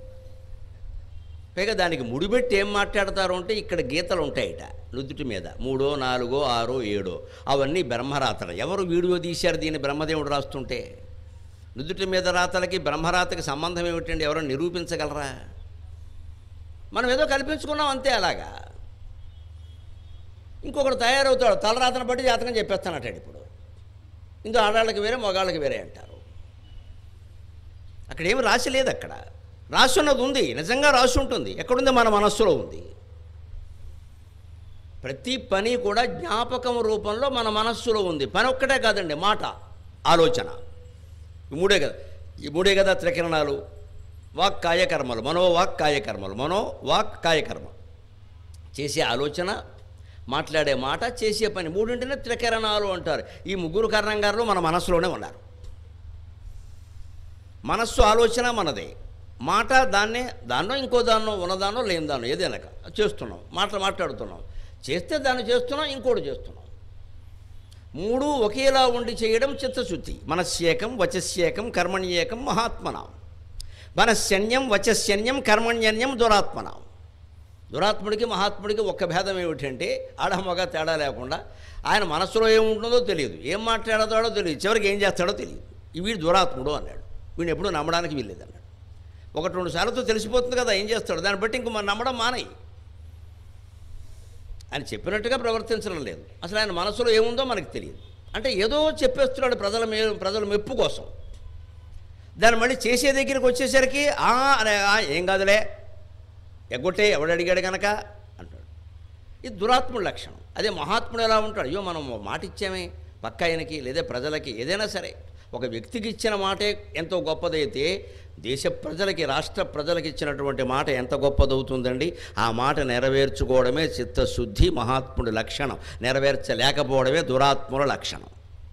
పైగా దానికి ముడిపెట్టి ఏం మాట్లాడతారు అంటే ఇక్కడ గీతలు ఉంటాయట నుదుటి మీద మూడో నాలుగో ఆరో ఏడో అవన్నీ బ్రహ్మరాతలు ఎవరు వీడియో తీశారు దీన్ని బ్రహ్మదేవుడు రాస్తుంటే నుదుటి మీద రాతలకి బ్రహ్మరాతకి సంబంధం ఏమిటండి ఎవరో నిరూపించగలరా మనం ఏదో కల్పించుకున్నాం అంతే అలాగా ఇంకొకడు తయారవుతాడు తలరాతను బట్టి జాతకం చెప్పేస్తానటాడు ఇప్పుడు ఇంకో ఆడాళ్ళకి వేరే మగాళ్ళకి వేరే అంటారు అక్కడ ఏమి రాసి లేదు అక్కడ రాసి ఉన్నది ఉంది నిజంగా రాసి ఉంటుంది ఎక్కడుంది మన మనస్సులో ఉంది ప్రతి పని కూడా జ్ఞాపకం రూపంలో మన మనస్సులో ఉంది పని ఒక్కటే కాదండి మాట ఆలోచన ఈ మూడే కదా ఈ మూడే కదా త్రికిరణాలు వాక్ కాయకర్మలు మనో వాక్ కాయకర్మలు మనో వాక్ కాయకర్మ చేసే ఆలోచన మాట్లాడే మాట చేసే పని మూడింటినే త్రికరణాలు అంటారు ఈ ముగ్గురు కరణంగారులు మన మనస్సులోనే ఉన్నారు మనస్సు ఆలోచన మనదే మాట దాన్నే దాన్నో ఇంకో దాన్నో ఉన్నదాన్నో లేని దాన్నో ఏదైనా కా- చేస్తున్నాం మాట మాట్లాడుతున్నాం చేస్తే దాన్ని చేస్తున్నాం ఇంకోటి చేస్తున్నాం మూడు ఒకేలా ఉండి చేయడం చిత్తశుద్ధి మనస్యేకం వచస్యేకం కర్మణ్యేకం మహాత్మనాం మనశ్శన్యం వచస్యన్యం కర్మణ్యన్యం దురాత్మనాం దురాత్ముడికి మహాత్ముడికి ఒక్క భేదం ఏమిటంటే ఆడ మగ తేడా లేకుండా ఆయన మనసులో ఏముంటుందో తెలియదు ఏం మాట్లాడతాడో తెలియదు చివరికి ఏం చేస్తాడో తెలియదు ఈ వీడు దురాత్ముడు అన్నాడు వీడిని ఎప్పుడూ నమ్మడానికి వీల్లేదు అన్నాడు ఒకటి రెండు సార్లతో తెలిసిపోతుంది కదా ఏం చేస్తాడు దాన్ని బట్టి ఇంక మనం నమ్మడం మానేయి ఆయన చెప్పినట్టుగా ప్రవర్తించడం లేదు అసలు ఆయన మనసులో ఏముందో మనకు తెలియదు అంటే ఏదో చెప్పేస్తున్నాడు ప్రజల మే ప్రజల మెప్పు కోసం దాన్ని మళ్ళీ చేసే దగ్గరికి వచ్చేసరికి "ఆ, అరే ఆ, ఏం కాదులే ఎగ్గొట్టే ఎవడు అడిగాడు కనుక అంటాడు ఇది దురాత్ముడి లక్షణం అదే మహాత్ముడు ఎలా ఉంటాడు అయ్యో మనం ఓ మాట ఇచ్చామే పక్క ఆయనకి లేదా ప్రజలకి ఏదైనా సరే ఒక వ్యక్తికి ఇచ్చిన మాటే ఎంతో గొప్పదైతే దేశ ప్రజలకి రాష్ట్ర ప్రజలకి ఇచ్చినటువంటి మాట ఎంత గొప్పదవుతుందండి ఆ మాట నెరవేర్చుకోవడమే చిత్తశుద్ధి మహాత్ముడి లక్షణం నెరవేర్చలేకపోవడమే దురాత్ముల లక్షణం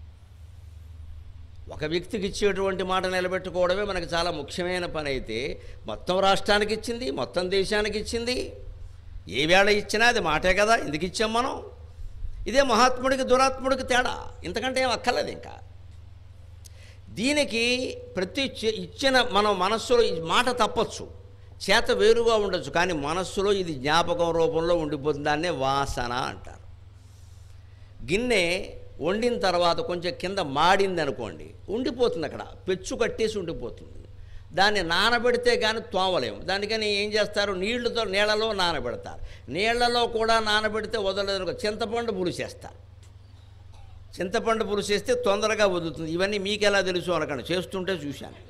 ఒక వ్యక్తికి ఇచ్చేటువంటి మాట నిలబెట్టుకోవడమే మనకు చాలా ముఖ్యమైన పని అయితే మొత్తం రాష్ట్రానికి ఇచ్చింది మొత్తం దేశానికి ఇచ్చింది ఏ వేళ ఇచ్చినా అది మాటే కదా ఎందుకు ఇచ్చాం మనం ఇదే మహాత్ముడికి దురాత్ముడికి తేడా ఇంతకంటే ఏం అక్కర్లేదు ఇంకా దీనికి ప్రతి చే- ఇచ్చిన మనం మనస్సులో ఈ మాట తప్పచ్చు చేత వేరుగా ఉండొచ్చు కానీ మనస్సులో ఇది జ్ఞాపకం రూపంలో ఉండిపోతుంది దాన్నే వాసన అంటారు గిన్నె వండిన తర్వాత కొంచెం కింద మాడింది అనుకోండి ఉండిపోతుంది అక్కడ పెచ్చు కట్టేసి ఉండిపోతుంది దాన్ని నానబెడితే కానీ తోమలేము దానికని ఏం చేస్తారు నీళ్లతో నీళ్ళలో నానబెడతారు నీళ్లలో కూడా నానబెడితే వదలదు చింతపండు పులిసేస్తారు చింతపండు పులుసేస్తే తొందరగా వదులుతుంది ఇవన్నీ మీకు ఎలా తెలుసు అనకండి చేస్తుంటే చూశాను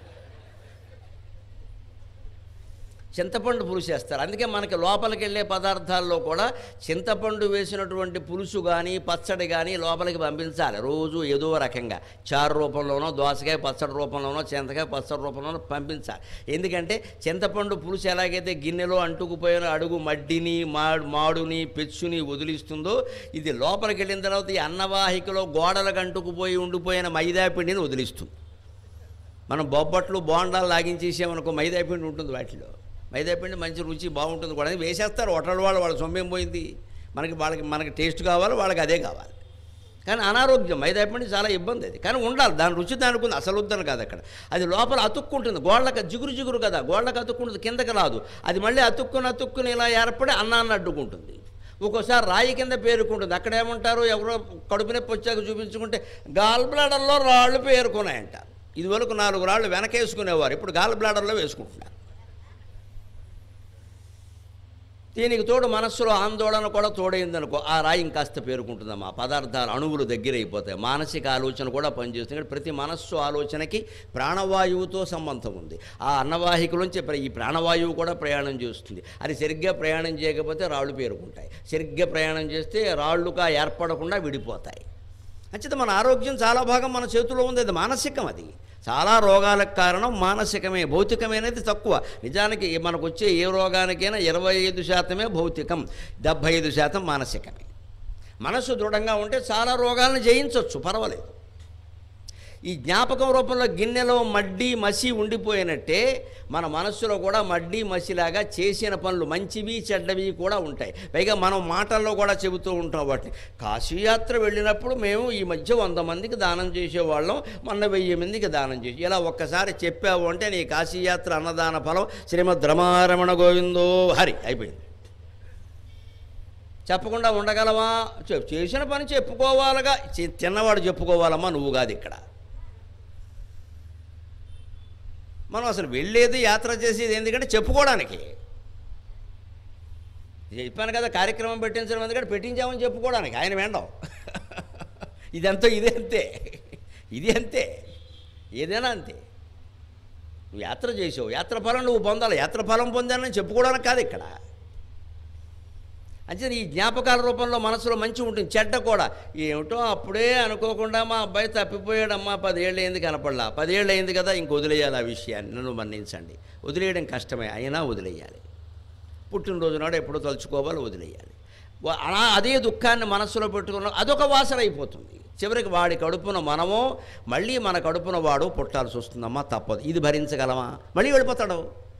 చింతపండు పులుసు వేస్తారు అందుకే మనకి లోపలికి వెళ్ళే పదార్థాల్లో కూడా చింతపండు వేసినటువంటి పులుసు కానీ పచ్చడి కానీ లోపలికి పంపించాలి రోజు ఏదో రకంగా చారు రూపంలోనో దోసకాయ పచ్చడి రూపంలోనో చింతకాయ పచ్చడి రూపంలోనో పంపించాలి ఎందుకంటే చింతపండు పులుసు ఎలాగైతే గిన్నెలో అంటుకుపోయిన అడుగు మడ్డిని మా మాడుని పెచ్చుని వదిలిస్తుందో ఇది లోపలికి వెళ్ళిన తర్వాత ఈ అన్నవాహికలో గోడలకు అంటుకుపోయి ఉండిపోయిన మైదా పిండిని వదిలిస్తుంది మనం బొబ్బట్లు బోండాలు లాగించేసామనుకో మైదా పిండి ఉంటుంది వాటిలో మైదా పిండి మంచి రుచి బాగుంటుంది కూడా వేసేస్తారు హోటల్ వాళ్ళు వాళ్ళ సొమ్మేం పోయింది మనకి వాళ్ళకి మనకి టేస్ట్ కావాలి వాళ్ళకి అదే కావాలి కానీ అనారోగ్యం మైదా పిండి చాలా ఇబ్బంది అది కానీ ఉండాలి దాని రుచి దానికి ఉంది అసలు వద్దని కాదు అక్కడ అది లోపల అతుక్కుంటుంది గోళ్ళకి జిగురు జిగురు కదా గోళ్ళకి అతుక్కుంటుంది కిందకి రాదు అది మళ్ళీ అతుక్కుని అతుక్కుని ఇలా ఏర్పడి అన్నాన్ని అడ్డుకుంటుంది ఒక్కోసారి రాయి కింద పేరుకుంటుంది అక్కడ ఏమంటారు ఎవరో కడుపు నొప్పి వచ్చాక చూపించుకుంటే గాల్ బ్లాడర్లో రాళ్ళు పేరుకున్నాయంటారు ఇదివరకు నాలుగు రాళ్ళు వెనకేసుకునేవారు ఇప్పుడు గాల్ బ్లాడర్లో వేసుకుంటున్నారు దీనికి తోడు మనస్సులో ఆందోళన కూడా తోడైందనుకో ఆ రాయి ఇంకాస్త పేరుకుంటుందమ్మా ఆ పదార్థాలు అణువులు దగ్గర అయిపోతాయి మానసిక ఆలోచన కూడా పనిచేస్తుంది ఇక్కడ ప్రతి మనస్సు ఆలోచనకి ప్రాణవాయువుతో సంబంధం ఉంది ఆ అన్నవాహికలోంచి ప్ర- ఈ ప్రాణవాయువు కూడా ప్రయాణం చేస్తుంది అది సరిగ్గా ప్రయాణం చేయకపోతే రాళ్ళు పేరుకుంటాయి సరిగ్గా ప్రయాణం చేస్తే రాళ్ళుగా ఏర్పడకుండా విడిపోతాయి అంచేత మన ఆరోగ్యం చాలా భాగం మన చేతిలో ఉంది అది మానసికం అది చాలా రోగాలకు కారణం మానసికమే భౌతికమైనది తక్కువ నిజానికి మనకు వచ్చే ఏ రోగానికైనా ఇరవై ఐదు శాతమే భౌతికం డెబ్భై ఐదు శాతం మానసికమే మనసు దృఢంగా ఉంటే చాలా రోగాలను జయించవచ్చు పర్వాలేదు ఈ జ్ఞాపకం రూపంలో గిన్నెలో మడ్డి మసి ఉండిపోయినట్టే మన మనస్సులో కూడా మడ్డి మసిలాగా చేసిన పనులు మంచివి చెడ్డవి కూడా ఉంటాయి పైగా మనం మాటల్లో కూడా చెబుతూ ఉంటాం వాటిని కాశీయాత్ర వెళ్ళినప్పుడు మేము ఈ మధ్య వంద మందికి దానం చేసేవాళ్ళం మొన్న వెయ్యి మందికి దానం చేసి ఇలా ఒక్కసారి చెప్పావు అంటే నీ కాశీయాత్ర అన్నదాన ఫలం శ్రీమద్ రమారమణ గోవిందో హరి అయిపోయింది చెప్పకుండా ఉండగలవా చెప్- చేసిన పని చెప్పుకోవాలిగా చి- తిన్నవాడు చెప్పుకోవాలమ్మా నువ్వు కాదు ఇక్కడ మనం అసలు వెళ్ళేది యాత్ర చేసేది ఎందుకంటే చెప్పుకోవడానికి చెప్పాను కదా కార్యక్రమం పెట్టించడం ఎందుకంటే పెట్టించామని చెప్పుకోవడానికి ఆయన వేండం ఇదంతా ఇదే అంతే ఇది అంతే ఏదైనా అంతే నువ్వు యాత్ర చేసావు యాత్ర ఫలం నువ్వు పొందాలి యాత్ర ఫలం పొందానని చెప్పుకోవడానికి కాదు ఇక్కడ అంటే ఈ జ్ఞాపకాల రూపంలో మనసులో మంచి ఉంటుంది చెడ్డ కూడా ఏమిటో అప్పుడే అనుకోకుండా మా అబ్బాయి తప్పిపోయాడమ్మా పదేళ్ళు అయింది కనపడలా పదేళ్ళు అయింది కదా ఇంక వదిలేయాలి ఆ విషయాన్ని నన్ను మన్నించండి వదిలేయడం కష్టమే అయినా వదిలేయాలి పుట్టినరోజు నాడు ఎప్పుడో తలుచుకోవాలి వదిలేయాలి వా- అలా అదే దుఃఖాన్ని మనస్సులో పెట్టుకున్న అదొక వాసన అయిపోతుంది చివరికి వాడి కడుపున మనమో మళ్ళీ మన కడుపున వాడు పుట్టాల్సి వస్తుందమ్మా తప్పదు ఇది భరించగలమా మళ్ళీ వెళ్ళిపోతాడు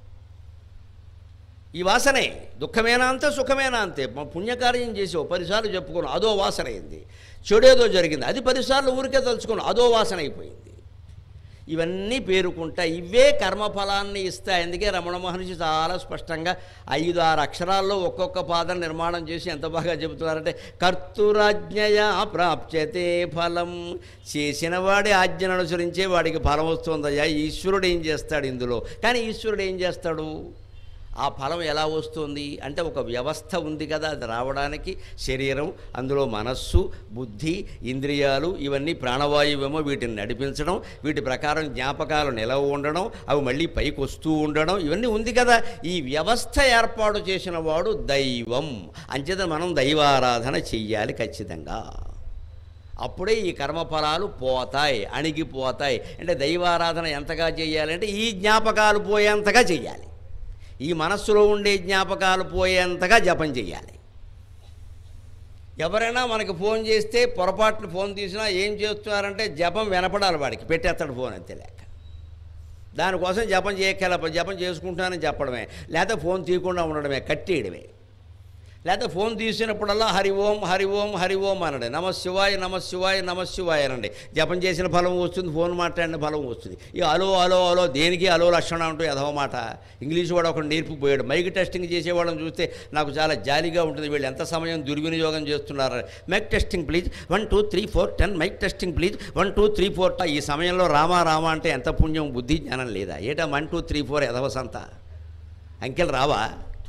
ఈ వాసనే దుఃఖమేనా అంతే సుఖమేనా అంతే మ- పుణ్యకార్యం చేసావు పదిసార్లు చెప్పుకున్నావు అదో వాసన అయింది చెడేదో జరిగింది అది పదిసార్లు ఊరికే తలుచుకున్నావు అదో వాసన అయిపోయింది ఇవన్నీ పేరుకుంటా ఇవే కర్మఫలాన్ని ఇస్తాయి అందుకే రమణ మహర్షి చాలా స్పష్టంగా ఐదు ఆరు అక్షరాల్లో ఒక్కొక్క పాదం నిర్మాణం చేసి ఎంత బాగా చెబుతున్నారంటే కర్తురాజ్ఞయ ప్రాప్యతే ఫలం చేసిన వాడి ఆజ్ఞను అనుసరించే వాడికి ఫలం వస్తుందయ్యా ఈశ్వరుడు ఏం చేస్తాడు ఇందులో కానీ ఈశ్వరుడు ఏం చేస్తాడు ఆ ఫలం ఎలా వస్తుంది అంటే ఒక వ్యవస్థ ఉంది కదా అది రావడానికి శరీరం అందులో మనస్సు బుద్ధి ఇంద్రియాలు ఇవన్నీ ప్రాణవాయువేమో వీటిని నడిపించడం వీటి ప్రకారం జ్ఞాపకాలు నిలవ ఉండడం అవి మళ్ళీ పైకి వస్తూ ఉండడం ఇవన్నీ ఉంది కదా ఈ వ్యవస్థ ఏర్పాటు చేసిన వాడు దైవం అంచేత మనం దైవారాధన చెయ్యాలి ఖచ్చితంగా అప్పుడే ఈ కర్మఫలాలు పోతాయి అణిగిపోతాయి అంటే దైవారాధన ఎంతగా చేయాలంటే ఈ జ్ఞాపకాలు పోయేంతగా చెయ్యాలి ఈ మనస్సులో ఉండే జ్ఞాపకాలు పోయేంతగా జపం చేయాలి ఎవరైనా మనకి ఫోన్ చేస్తే పొరపాటున ఫోన్ తీసినా ఏం చేస్తున్నారంటే జపం వినపడాలి వాడికి పెట్టేస్తాడు ఫోన్ అంతే లేక దానికోసం జపం చేయగల జపం చేసుకుంటానని చెప్పడమే లేకపోతే ఫోన్ తీయకుండా ఉండడమే కట్టేయడమే లేకపోతే ఫోన్ తీసినప్పుడల్లా హరి ఓం హరి ఓం హరి ఓం అనండి నమ శివాయ నమ శివాయ నమ శివాయ అనండి జపం చేసిన ఫలం వస్తుంది ఫోన్ మాట్లాడిన ఫలం వస్తుంది ఇక అలో అలో అలో దేనికి అలో లక్షణం అంటూ ఎదవ మాట ఇంగ్లీష్ వాడు ఒకటి నేర్పిపోయాడు మైక్ టెస్టింగ్ చేసేవాళ్ళని చూస్తే నాకు చాలా జాలీగా ఉంటుంది వీళ్ళు ఎంత సమయం దుర్వినియోగం చేస్తున్నారు mike testing please one two three four ten mike testing please one two three four ఈ సమయంలో రామా రామా అంటే ఎంత పుణ్యం బుద్ధి జ్ఞానం లేదా ఏటా వన్ టూ త్రీ ఫోర్ ఎదవ సంత అంకెలు రావా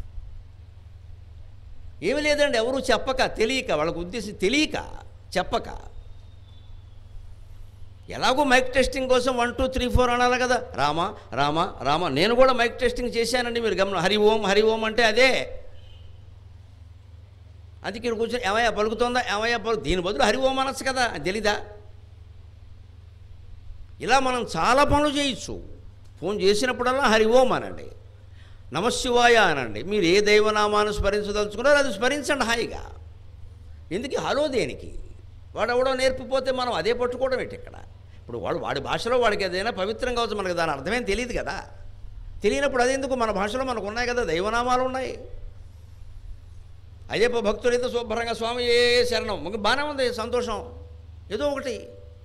ఏమీ లేదండి ఎవరు చెప్పక తెలియక వాళ్ళకు ఉద్దేశం తెలియక చెప్పక ఎలాగో మైక్ టెస్టింగ్ కోసం వన్ టూ త్రీ ఫోర్ అనాలి కదా రామ రామ రామ నేను కూడా మైక్ టెస్టింగ్ చేశానండి మీరు గమనం హరి ఓం హరి ఓం అంటే అదే అది ఇక్కడ కూర్చొని ఏమయ్యా పలుకుతుందా ఏమయ్యా పలు దీని బదులు హరి ఓం అనొచ్చు కదా తెలీదా ఇలా మనం చాలా పనులు చేయొచ్చు ఫోన్ చేసినప్పుడల్లా హరి ఓం అనండి నమశివాయ అనండి మీరు ఏ దైవనామాన్ని స్మరించదలుచుకున్నారో అది స్మరించండి హాయిగా ఎందుకు హలో దేనికి వాడు ఎవడో నేర్పిపోతే మనం అదే పట్టుకోవడం ఏంటి ఇక్కడ ఇప్పుడు వాడు వాడి భాషలో వాడికి ఏదైనా పవిత్రం కావచ్చు మనకు దాని అర్థమేం తెలియదు కదా తెలియనప్పుడు అదెందుకు మన భాషలో మనకు ఉన్నాయి కదా దైవనామాలు ఉన్నాయి అయ్యప్ప భక్తులైతే శుభ్రంగా స్వామి ఏ శరణం మనకు బాగానే ఉంది సంతోషం ఏదో ఒకటి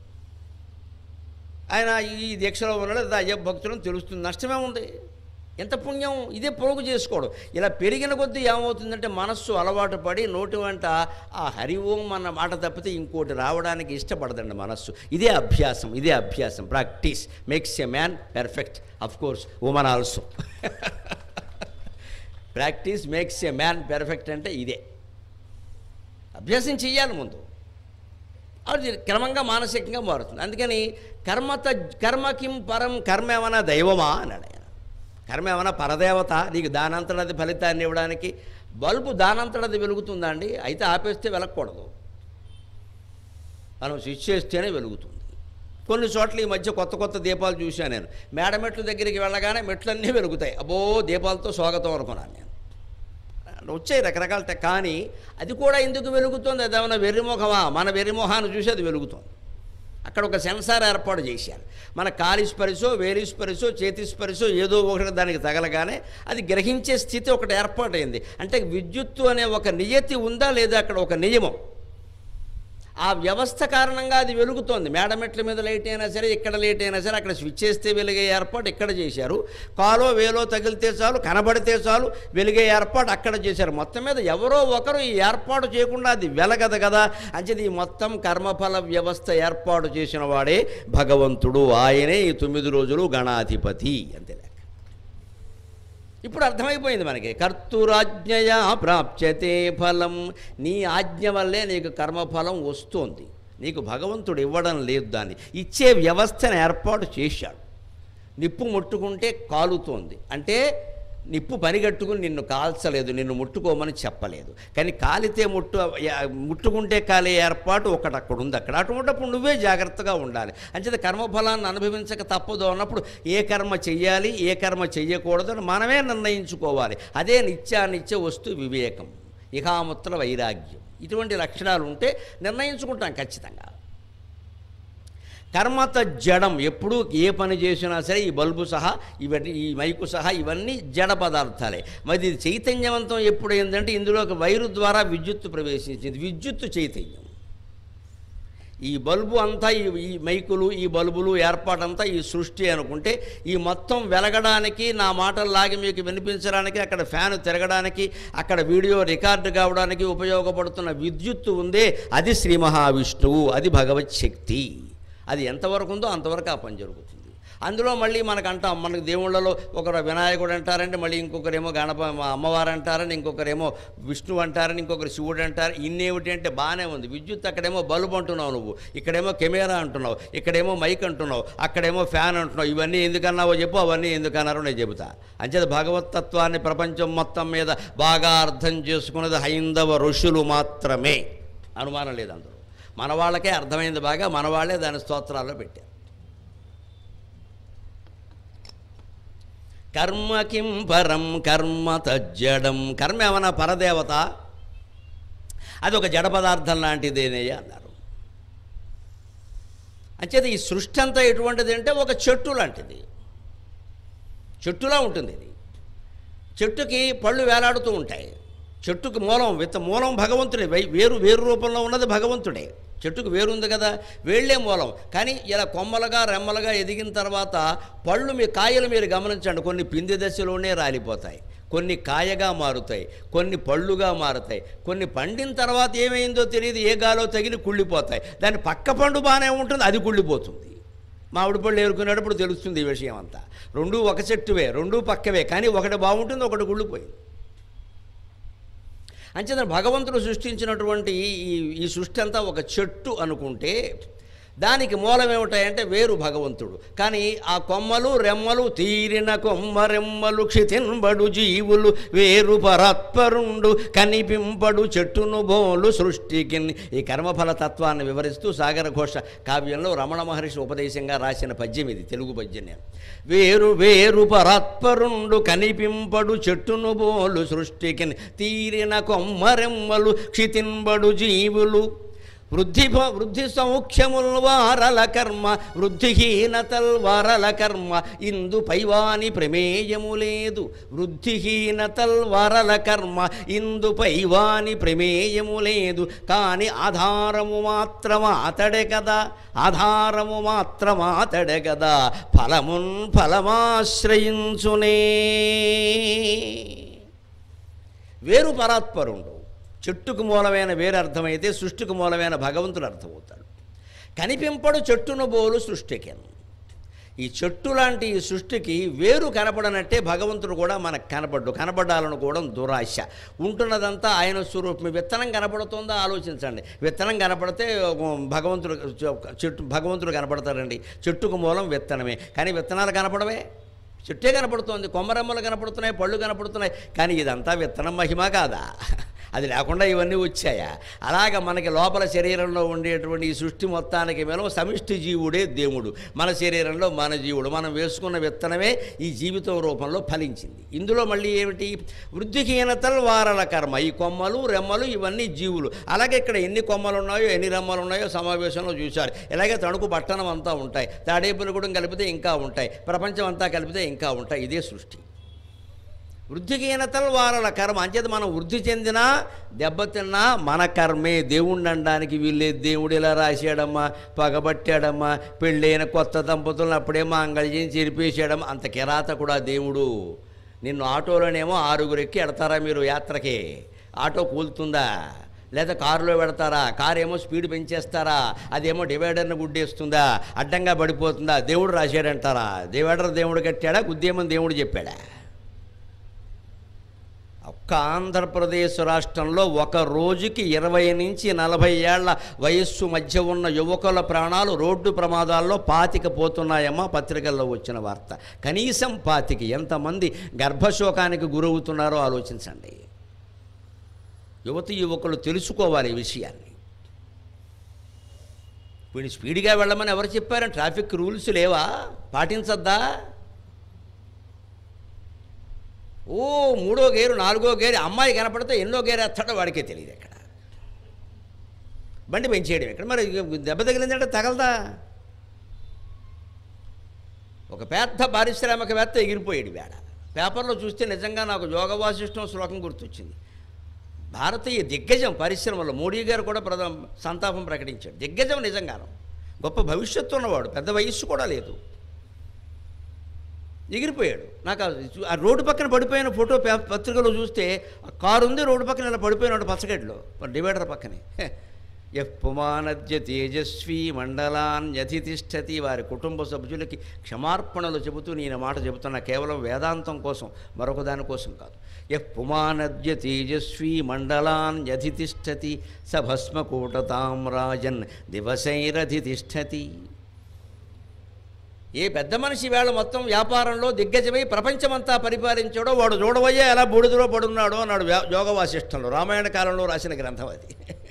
ఆయన ఈ దీక్షలో ఉన్నాడు లేదా అయ్యప్ప భక్తులను తెలుస్తుంది నష్టమే ఉంది ఎంత పుణ్యం ఇదే పోగు చేసుకోవడం ఇలా పెరిగిన కొద్దీ ఏమవుతుందంటే మనస్సు అలవాటు పడి నోటి వెంట ఆ హరి ఓం అన్న మాట తప్పితే ఇంకోటి రావడానికి ఇష్టపడదండి మనస్సు ఇదే అభ్యాసం ఇదే అభ్యాసం practice makes a man perfect of course woman also practice makes a man perfect అంటే ఇదే అభ్యాసం చెయ్యాలి ముందు అది క్రమంగా మానసికంగా మారుతుంది అందుకని కర్మత కర్మకిం పరం కర్మ ఏమన్నా దైవమా అన్నాడు ఆయన కర్మ ఏమన్నా పరదేవత నీకు దానంతటది ఫలితాన్ని ఇవ్వడానికి బల్బు దానంతటది వెలుగుతుందా అండి అయితే ఆపేస్తే వెలగకూడదు మనం స్విచ్ చేస్తేనే వెలుగుతుంది కొన్ని చోట్ల ఈ మధ్య కొత్త కొత్త దీపాలు చూశాను నేను మేడ మెట్ల దగ్గరికి వెళ్ళగానే మెట్లన్నీ వెలుగుతాయి అబ్బో దీపాలతో స్వాగతం అనుకున్నాను నేను వచ్చాయి రకరకాల టె- కానీ అది కూడా ఎందుకు వెలుగుతుంది అది ఏమైనా వెర్రిమొహమా మన వెర్రిమొహాన్ని చూసి అది వెలుగుతుంది అక్కడ ఒక సెన్సార్ ఏర్పాటు చేశారు మన కాలి స్పరిశో వేలి స్పరిశో చేతి స్పరిశో ఏదో ఒకటి దానికి తగలగానే అది గ్రహించే స్థితి ఒకటి ఏర్పాటైంది అంటే విద్యుత్తు అనే ఒక నియతి ఉందా లేదా అక్కడ ఒక నియమం ఆ వ్యవస్థ కారణంగా అది వెలుగుతోంది మేడమెట్ల మీద లైట్ అయినా సరే ఇక్కడ లైట్ అయినా సరే అక్కడ స్విచ్ చేస్తే వెలిగే ఏర్పాటు ఇక్కడ చేశారు కాలో వేలో తగిలితే చాలు కనబడితే చాలు వెలిగే ఏర్పాటు అక్కడ చేశారు మొత్తం మీద ఎవరో ఒకరు ఈ ఏర్పాటు చేయకుండా అది వెలగదు కదా అంచేది ఈ మొత్తం కర్మఫల వ్యవస్థ ఏర్పాటు చేసిన వాడే భగవంతుడు ఆయనే ఈ తొమ్మిది రోజులు గణాధిపతి అంతే లెక్క ఇప్పుడు అర్థమైపోయింది మనకి కర్తురాజ్ఞయా ప్రాప్యతే ఫలం నీ ఆజ్ఞ వల్లే నీకు కర్మఫలం వస్తోంది నీకు భగవంతుడు ఇవ్వడం లేదు దాన్ని ఇచ్చే వ్యవస్థను ఏర్పాటు చేశాడు నిప్పు ముట్టుకుంటే కాలుతోంది అంటే నిప్పు పనిగట్టుకుని నిన్ను కాల్చలేదు నిన్ను ముట్టుకోమని చెప్పలేదు కానీ కాలితే ముట్టు యా- ముట్టుకుంటే కాలే ఏర్పాటు ఒకటి అక్కడ ఉంది అక్కడ అటువంటిప్పుడు నువ్వే జాగ్రత్తగా ఉండాలి అంచేత కర్మఫలాన్ని అనుభవించక తప్పదు అన్నప్పుడు ఏ కర్మ చెయ్యాలి ఏ కర్మ చెయ్యకూడదు అని మనమే నిర్ణయించుకోవాలి అదే నిత్యానిత్య వస్తు వివేకం ఇహాముత్ర వైరాగ్యం ఇటువంటి లక్షణాలు ఉంటే నిర్ణయించుకుంటాం ఖచ్చితంగా కర్మత జడం ఎప్పుడు ఏ పని చేసినా సరే ఈ బల్బు సహా ఇవన్నీ ఈ మైకు సహా ఇవన్నీ జడ పదార్థాలే మరి ఇది చైతన్యవంతం ఎప్పుడైందంటే ఇందులోకి వైరు ద్వారా విద్యుత్తు ప్రవేశించింది విద్యుత్తు చైతన్యం ఈ బల్బు అంతా ఈ ఈ మైకులు ఈ బల్బులు ఏర్పాటంతా ఈ సృష్టి అనుకుంటే ఈ మొత్తం వెలగడానికి నా మాటలు లాగి మీకు వినిపించడానికి అక్కడ ఫ్యాన్ తిరగడానికి అక్కడ వీడియో రికార్డు కావడానికి ఉపయోగపడుతున్న విద్యుత్తు ఉందే అది శ్రీ మహావిష్ణువు అది భగవత్ శక్తి అది ఎంతవరకు ఉందో అంతవరకు ఆ పని జరుగుతుంది అందులో మళ్ళీ మనకు అంటాం మనకు దేవుళ్ళలో ఒకరు వినాయకుడు అంటారంటే మళ్ళీ ఇంకొకరేమో గణప అమ్మవారు అంటారని ఇంకొకరేమో విష్ణువు అంటారని ఇంకొకరు శివుడు అంటారు ఇన్నేమిటి అంటే బాగానే ఉంది విద్యుత్ అక్కడేమో బల్బు అంటున్నావు నువ్వు ఇక్కడేమో కెమెరా అంటున్నావు ఇక్కడేమో మైక్ అంటున్నావు అక్కడేమో ఫ్యాన్ అంటున్నావు ఇవన్నీ ఎందుకన్నావో చెప్పు అవన్నీ ఎందుకన్నారో నేను చెబుతా అంచేత భగవతత్వాన్ని ప్రపంచం మొత్తం మీద బాగా అర్థం చేసుకున్నది హైందవ ఋషులు మాత్రమే అనుమానం లేదు అందులో మన వాళ్ళకే అర్థమైంది బాగా మన వాళ్ళే దాని స్తోత్రాల్లో పెట్టారు కర్మ కిం పరం కర్మ తజ్జడం కర్మ ఏమన్నా పరదేవత అది ఒక జడ పదార్థం లాంటిదేనయ్య అన్నారు అంచేది ఈ సృష్టి అంతా ఎటువంటిది అంటే ఒక చెట్టు లాంటిది చెట్టులా ఉంటుంది ఇది చెట్టుకి పళ్ళు వేలాడుతూ ఉంటాయి చెట్టుకు మూలం విత్త మూలం భగవంతుడే వై- వేరు వేరు రూపంలో ఉన్నది భగవంతుడే చెట్టుకు వేరు ఉంది కదా వేళ్లే మూలం కానీ ఇలా కొమ్మలుగా రెమ్మలుగా ఎదిగిన తర్వాత పళ్ళు మీ కాయలు మీరు గమనించండి కొన్ని పిండి దశలోనే రాలిపోతాయి కొన్ని కాయగా మారుతాయి కొన్ని పళ్ళుగా మారుతాయి కొన్ని పండిన తర్వాత ఏమైందో తెలియదు ఏ గాలో తగిలి కుళ్ళిపోతాయి దాని పక్క పండు బాగానే ఉంటుంది అది కుళ్ళిపోతుంది మామిడి పళ్ళు ఏరుకునేటప్పుడు తెలుస్తుంది ఈ విషయం అంతా రెండు ఒక చెట్టువే రెండు పక్కవే కానీ ఒకటి బాగుంటుంది ఒకటి కుళ్ళిపోయింది అంచేత భగవంతుడు సృష్టించినటువంటి ఈ ఈ- ఈ సృష్టి అంతా ఒక చెట్టు అనుకుంటే దానికి మూలం ఏమిటాయంటే వేరు భగవంతుడు కానీ ఆ కొమ్మలు రెమ్మలు తీరిన కొమ్మ రెమ్మలు క్షితింబడు జీవులు వేరు పరాత్పరుండు కనిపింపడు చెట్టును బోలు సృష్టికి ఈ కర్మఫల తత్వాన్ని వివరిస్తూ సాగర ఘోష కావ్యంలో రమణ మహర్షి ఉపదేశంగా రాసిన పద్యం ఇది తెలుగు పద్యం నేను వేరు వేరు పరాత్పరుండు కనిపింపడు చెట్టును బోలు సృష్టికి తీరిన కొమ్మరెమ్మలు క్షితింబడు జీవులు వృద్ధి భ- వృద్ధి సౌఖ్యముల్ వారల కర్మ వృద్ధిహీనతల్ వారల కర్మ ఇందు పైవాని ప్రమేయము లేదు వృద్ధిహీనతల్ వారల కర్మ ఇందు పైవాని ప్రమేయము లేదు కానీ ఆధారము మాత్రమా అతడే కదా ఆధారము మాత్రమా అతడే కదా ఫలమున్ ఫలమాశ్రయించునే వేరు పరాత్పరుండు చెట్టుకు మూలమైన వేరు అర్థమైతే సృష్టికి మూలమైన భగవంతుడు అర్థమవుతాడు కనిపింపడు చెట్టును బోలు సృష్టికెన్ ఈ చెట్టు లాంటి ఈ సృష్టికి వేరు కనపడనట్టే భగవంతుడు కూడా మనకు కనపడ్డు కనపడాలనుకోవడం దురాశ ఉంటున్నదంతా ఆయన స్వరూపం విత్తనం కనపడుతుందో ఆలోచించండి విత్తనం కనపడితే భగవంతుడు చెట్టు భగవంతుడు కనపడతారండి చెట్టుకు మూలం విత్తనమే కానీ విత్తనాలు కనపడవే చెట్టే కనపడుతోంది కొమ్మరెమ్మలు కనపడుతున్నాయి పళ్ళు కనపడుతున్నాయి కానీ ఇదంతా విత్తనం మహిమ కాదా అది లేకుండా ఇవన్నీ వచ్చాయా అలాగ మనకి లోపల శరీరంలో ఉండేటువంటి ఈ సృష్టి మొత్తానికి మేము సమిష్టి జీవుడే దేవుడు మన శరీరంలో మన జీవుడు మనం వేసుకున్న విత్తనమే ఈ జీవితం రూపంలో ఫలించింది ఇందులో మళ్ళీ ఏమిటి వృద్ధిహీనతలు వారల కర్మ ఈ కొమ్మలు రెమ్మలు ఇవన్నీ జీవులు అలాగే ఇక్కడ ఎన్ని కొమ్మలు ఉన్నాయో ఎన్ని రెమ్మలు ఉన్నాయో సమావేశంలో చూశారు ఇలాగే తణుకు పట్టణం అంతా ఉంటాయి తాడేపులగూడెం కలిపితే ఇంకా ఉంటాయి ప్రపంచం అంతా కలిపితే ఇంకా ఉంటాయి ఇదే సృష్టి వృద్ధిహీనతలు వారల కర్మ అంచేత మనం వృద్ధి చెందినా దెబ్బతిన్నా మన కర్మే దేవుణ్ణి అనడానికి వీళ్ళే దేవుడు ఇలా రాశాడమ్మా పగబట్టాడమ్మా పెళ్ళైన కొత్త దంపతులను అప్పుడే మాంగళ్యం చెరిపేశాడమ్మా అంత కిరాత కూడా దేవుడు నిన్ను ఆటోలోనేమో ఆరుగురు ఎక్కి ఎడతారా మీరు యాత్రకి ఆటో కూలుతుందా లేదా కారులో పెడతారా కారు ఏమో స్పీడ్ పెంచేస్తారా అదేమో డివైడర్ని గుడ్డేస్తుందా అడ్డంగా పడిపోతుందా దేవుడు రాశాడంటారా డివైడర్ దేవుడు కట్టాడా గుద్దేమని దేవుడు చెప్పాడా ఒక్క ఆంధ్రప్రదేశ్ రాష్ట్రంలో ఒక రోజుకి ఇరవై నుంచి నలభై ఏళ్ల వయస్సు మధ్య ఉన్న యువకుల ప్రాణాలు రోడ్డు ప్రమాదాల్లో పాతిక పోతున్నాయమ్మా పత్రికల్లో వచ్చిన వార్త కనీసం పాతికి ఎంతమంది గర్భశోకానికి గురవుతున్నారో ఆలోచించండి యువతి యువకులు తెలుసుకోవాలి ఈ విషయాన్ని వీడిని స్పీడ్గా వెళ్ళమని ఎవరు చెప్పారని ట్రాఫిక్ రూల్స్ లేవా పాటించద్దా ఓ మూడో గేరు నాలుగో గేరు అమ్మాయి కనపడితే ఎన్నో గేరు ఎత్తాడో వాడికే తెలియదు ఎక్కడ బండి పెంచేయడం ఇక్కడ మరి దెబ్బ తగిలిందంటే తగలదా ఒక పెద్ద పారిశ్రామికవేత్త ఎగిరిపోయాడు వేడ పేపర్లో చూస్తే నిజంగా నాకు యోగ వాసిష్టం శ్లోకం గుర్తొచ్చింది భారతీయ దిగ్గజం పరిశ్రమలో మోడీ గారు కూడా ప్రధా సంతాపం ప్రకటించాడు దిగ్గజం నిజంగాను గొప్ప భవిష్యత్తు ఉన్నవాడు పెద్ద వయస్సు కూడా లేదు ఎగిరిపోయాడు నాకు ఆ చూ- ఆ రోడ్డు పక్కన పడిపోయిన ఫోటో పే- పత్రికలో చూస్తే ఆ కారు ఉంది రోడ్డు పక్కన ఇలా పడిపోయినాడు పచ్చగడ్లో డివైడర్ పక్కనే హె. ఎఫ్ పుమానద్య తేజస్వి మండలాన్ యథి తిష్టతి వారి కుటుంబ సభ్యులకి క్షమార్పణలు చెబుతూ నేను మాట చెబుతున్నా కేవలం వేదాంతం కోసం మరొక దానికోసం కాదు ఎఫ్ పుమానద్య తేజస్వి మండలాన్ యథి తిష్టతి స భస్మకూటతాం రాజన్ దివసైరధి తిష్టతి ఏ పెద్ద మనిషి వేళ మొత్తం వ్యాపారంలో దిగ్గజమై ప్రపంచమంతా పరిపాలించాడో వాడు చూడవయ్యే ఎలా బూడిదలో పడున్నాడో అన్నాడు వ్యా- యోగ వాసిష్టంలో రామాయణ కాలంలో రాసిన గ్రంథం అది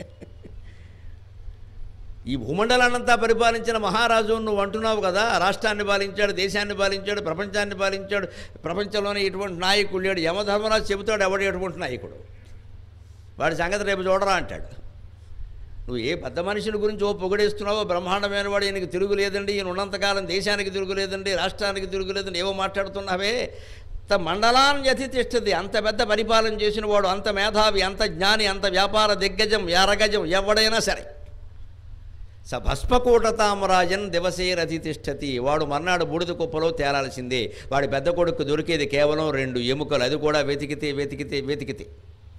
ఈ భూమండలాన్నంతా పరిపాలించిన మహారాజు నువ్వు అంటున్నావు కదా రాష్ట్రాన్ని పాలించాడు దేశాన్ని పాలించాడు ప్రపంచాన్ని పాలించాడు ప్రపంచంలోనే ఇటువంటి నాయకుడు లేడు యమధర్మరాజు చెబుతాడు ఎవడు ఎటువంటి నాయకుడు వాడి సంగతి రేపు చూడరా అంటాడు నువ్వు ఏ పెద్ద మనుషుల గురించి ఓ పొగడేస్తున్నావో బ్రహ్మాండమైన వాడు ఈయనకి తిరుగులేదండి ఈయన ఉన్నంతకాలం దేశానికి తిరుగులేదండి రాష్ట్రానికి తిరుగులేదండి ఏవో మాట్లాడుతున్నావే అంత మండలాన్ని యతిష్టది అంత పెద్ద పరిపాలన చేసిన వాడు అంత మేధావి అంత జ్ఞాని అంత వ్యాపార దిగ్గజం యారగజం ఎవడైనా సరే స భస్మకూటతామరాజన్ దివసేరతి తిష్టతి వాడు మర్నాడు బూడిద కుప్పలో తేలాల్సిందే వాడి పెద్ద కొడుకు దొరికేది కేవలం రెండు ఎముకలు అది కూడా వెతికితే వెతికితే వెతికితే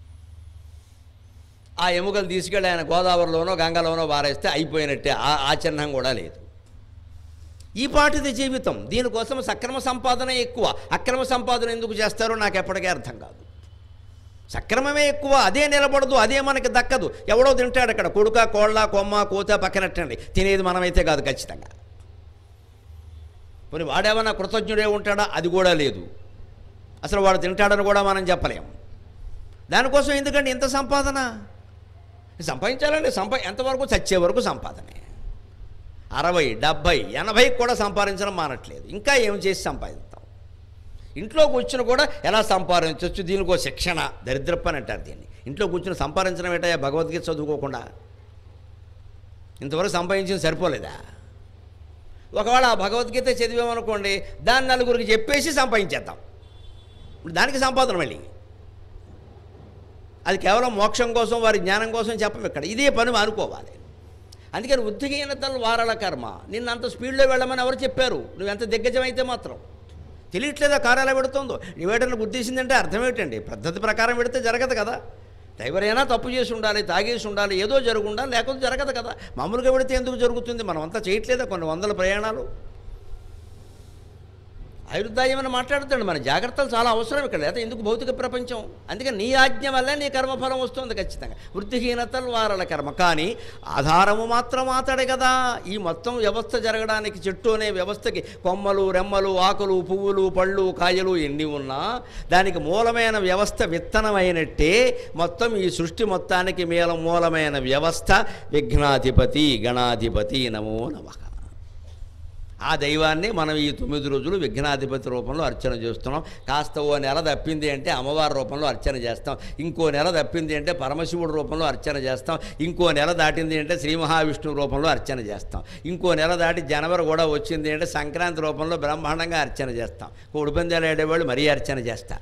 ఆ ఎముకలు తీసుకెళ్ళి ఆయన గోదావరిలోనో గంగలోనో వారేస్తే అయిపోయినట్టే ఆ ఆ చిహ్నం కూడా లేదు ఈ పాటిది జీవితం దీనికోసం సక్రమ సంపాదన ఎక్కువ అక్రమ సంపాదన ఎందుకు చేస్తారో నాకు ఎప్పటికీ అర్థం కాదు సక్రమమే ఎక్కువ అదే నిలబడదు అదే మనకి దక్కదు ఎవడో తింటాడు అక్కడ కొడుక కోళ్ళ కొమ్మ కోత పక్కనట్టండి తినేది మనమైతే కాదు ఖచ్చితంగా పోనీ వాడేమన్నా కృతజ్ఞుడే ఉంటాడా అది కూడా లేదు అసలు వాడు తింటాడని కూడా మనం చెప్పలేం దానికోసం ఎందుకండి ఇంత సంపాదన సంపాదించాలండి సంపా ఎంతవరకు చచ్చే వరకు సంపాదనే అరవై డెబ్భై ఎనభై కూడా సంపాదించడం మానట్లేదు ఇంకా ఏం చేసి సంపాదిస్తాం ఇంట్లో కూర్చుని కూడా ఎలా సంపాదించవచ్చు దీనికో శిక్షణ దరిద్రప్పని అంటారు దీన్ని ఇంట్లో కూర్చుని సంపాదించడం ఏంటయ్యా భగవద్గీత చదువుకోకుండా ఇంతవరకు సంపాదించింది సరిపోలేదా ఒకవేళ ఆ భగవద్గీత చదివామనుకోండి దాన్ని నలుగురికి చెప్పేసి సంపాదించేద్దాం ఇప్పుడు దానికి సంపాదన మళ్ళీ అది కేవలం మోక్షం కోసం వారి జ్ఞానం కోసం చెప్పం ఇక్కడ ఇదే పని అనుకోవాలి అందుకని ఉద్దిహీనతలు వారల కర్మ నిన్ను అంత స్పీడ్లో వెళ్ళమని ఎవరు చెప్పారు నువ్వు ఎంత దిగ్గజమైతే మాత్రం తెలియట్లేదా కారు ఎలా పెడుతుందో డివైడర్ని గుద్దేసిందంటే అర్థం ఏంటండి పద్ధతి ప్రకారం పెడితే జరగదు కదా డ్రైవర్ అయినా తప్పు చేసి ఉండాలి తాగేసి ఉండాలి ఏదో జరుగు ఉండాలి లేకపోతే జరగదు కదా మామూలుగా పెడితే ఎందుకు జరుగుతుంది మనం అంతా చేయట్లేదా కొన్ని వందల ప్రయాణాలు ఆయుర్దాయం మాట్లాడుతాడు మన జాగ్రత్తలు చాలా అవసరం ఇక్కడ లేదా ఎందుకు భౌతిక ప్రపంచం అందుకని నీ ఆజ్ఞ వల్లే నీ కర్మఫలం వస్తుంది ఖచ్చితంగా వృత్తిహీనతలు వారల కర్మ కానీ ఆధారము మాత్రం ఆతడే కదా ఈ మొత్తం వ్యవస్థ జరగడానికి చెట్టు అనే వ్యవస్థకి కొమ్మలు రెమ్మలు ఆకులు పువ్వులు పళ్ళు కాయలు ఎన్ని ఉన్నా దానికి మూలమైన వ్యవస్థ విత్తనమైనట్టే మొత్తం ఈ సృష్టి మొత్తానికి మేల మూలమైన వ్యవస్థ విఘ్నాధిపతి గణాధిపతి నమో నమః ఆ దైవాన్ని మనం ఈ తొమ్మిది రోజులు విఘ్నాధిపతి రూపంలో అర్చన చేస్తున్నాం కాస్త ఓ నెల తప్పింది అంటే అమ్మవారి రూపంలో అర్చన చేస్తాం ఇంకో నెల తప్పింది అంటే పరమశివుడి రూపంలో అర్చన చేస్తాం ఇంకో నెల దాటింది అంటే శ్రీ మహావిష్ణువు రూపంలో అర్చన చేస్తాం ఇంకో నెల దాటి జనవరి కూడా వచ్చింది అంటే సంక్రాంతి రూపంలో బ్రహ్మాండంగా అర్చన చేస్తాం కోడిపందాలు ఆడేవాళ్ళు మరీ అర్చన చేస్తారు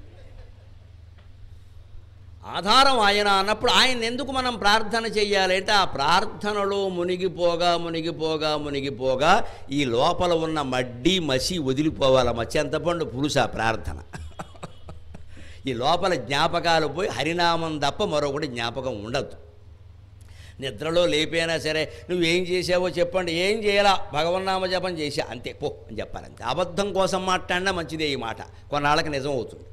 ఆధారం ఆయన అన్నప్పుడు ఆయన ఎందుకు మనం ప్రార్థన చెయ్యాలి అంటే ఆ ప్రార్థనలో మునిగిపోగా మునిగిపోగా మునిగిపోగా ఈ లోపల ఉన్న మడ్డి మసి వదిలిపోవాలి మత్స్యంతపండు పురుష ప్రార్థన ఈ లోపల జ్ఞాపకాలు పోయి హరినామం తప్ప మరొకటి జ్ఞాపకం ఉండదు నిద్రలో లేపైనా సరే నువ్వేం చేసావో చెప్పండి ఏం చేయాలా భగవన్నామ జపం చేసా అంతే పో అని చెప్పాలి అంతే అబద్ధం కోసం మాట్లాడినా మంచిదే ఈ మాట కొన్నాళ్ళకి నిజం అవుతుంది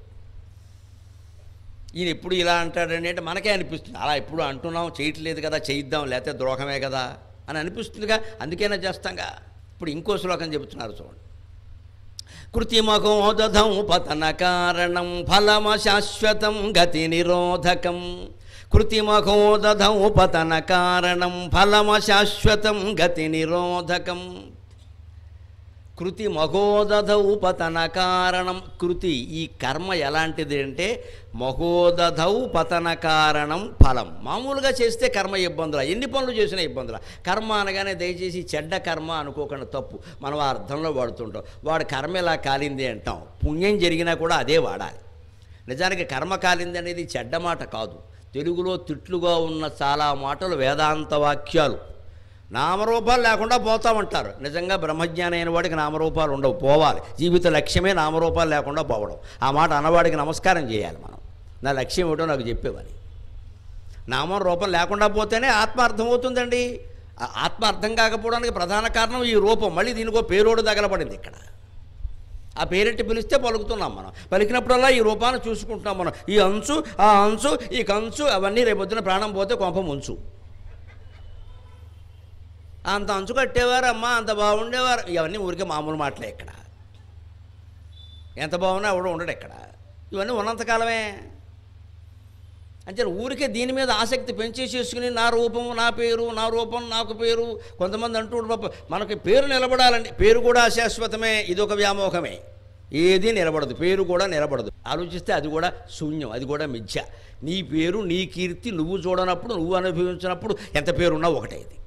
ఈయన ఎప్పుడు ఇలా అంటాడని అంటే మనకే అనిపిస్తుంది అలా ఎప్పుడు అంటున్నాం చేయట్లేదు కదా చేయిద్దాం లేకపోతే ద్రోహమే కదా అని అనిపిస్తుందిగా అందుకైనా చేస్తాంగా ఇప్పుడు ఇంకో శ్లోకం చెబుతున్నారు చూడండి కృతిమహోదధం పతన కారణం ఫలమ శాశ్వతం గతి నిరోధకం కృతిమహోదధం పతన కారణం ఫలమ శాశ్వతం గతి నిరోధకం కృతి మహోదధౌ పతన కారణం కృతి ఈ కర్మ ఎలాంటిది అంటే మహోదధౌ పతన కారణం ఫలం మామూలుగా చేస్తే కర్మ ఇబ్బందులు ఎన్ని పనులు చేసినా ఇబ్బందులు కర్మ అనగానే దయచేసి చెడ్డ కర్మ అనుకోకుండా తప్పు మనం ఆ అర్థంలో వాడుతుంటాం వాడు కర్మ ఇలా కాలింది అంటాం పుణ్యం జరిగినా కూడా అదే వాడాలి నిజానికి కర్మ కాలింది అనేది చెడ్డ మాట కాదు తెలుగులో తిట్లుగా ఉన్న చాలా మాటలు వేదాంత వాక్యాలు నామరూపాలు లేకుండా పోతామంటారు నిజంగా బ్రహ్మజ్ఞానం అయిన వాడికి నామరూపాలు ఉండవు పోవాలి జీవిత లక్ష్యమే నామరూపాలు లేకుండా పోవడం ఆ మాట అన్నవాడికి నమస్కారం చేయాలి మనం నా లక్ష్యం ఏమిటో నాకు చెప్పేవని నామం రూపం లేకుండా పోతేనే ఆత్మ అర్థమవుతుందండి ఆ ఆత్మ అర్థం కాకపోవడానికి ప్రధాన కారణం ఈ రూపం మళ్ళీ దీనికో పేరోడు తగలబడింది ఇక్కడ ఆ పేరెట్టి పిలిస్తే పలుకుతున్నాం మనం పలికినప్పుడల్లా ఈ రూపాన్ని చూసుకుంటున్నాం మనం ఈ అంచు ఆ అంచు ఈ కంచు అవన్నీ రేపొద్దున ప్రాణం పోతే కొంప ముంచు అంత అంచు కట్టేవారు అమ్మా అంత బాగుండేవారు ఇవన్నీ ఊరికే మామూలు మాటలే ఇక్కడ ఎంత బాగున్నా ఎవడో ఉండడు ఇక్కడ ఇవన్నీ ఉన్నంతకాలమే అంటే ఊరికే దీని మీద ఆసక్తి పెంచేసేసుకుని నా రూపం నా పేరు నా రూపం నాకు పేరు కొంతమంది అంటూ పాప మనకి పేరు నిలబడాలండి పేరు కూడా అశాశ్వతమే ఇది ఒక వ్యామోహమే ఏది నిలబడదు పేరు కూడా నిలబడదు ఆలోచిస్తే అది కూడా శూన్యం అది కూడా మిథ్య నీ పేరు నీ కీర్తి నువ్వు చూడనప్పుడు నువ్వు అనుభవించినప్పుడు ఎంత పేరున్నా ఒకటే ఇది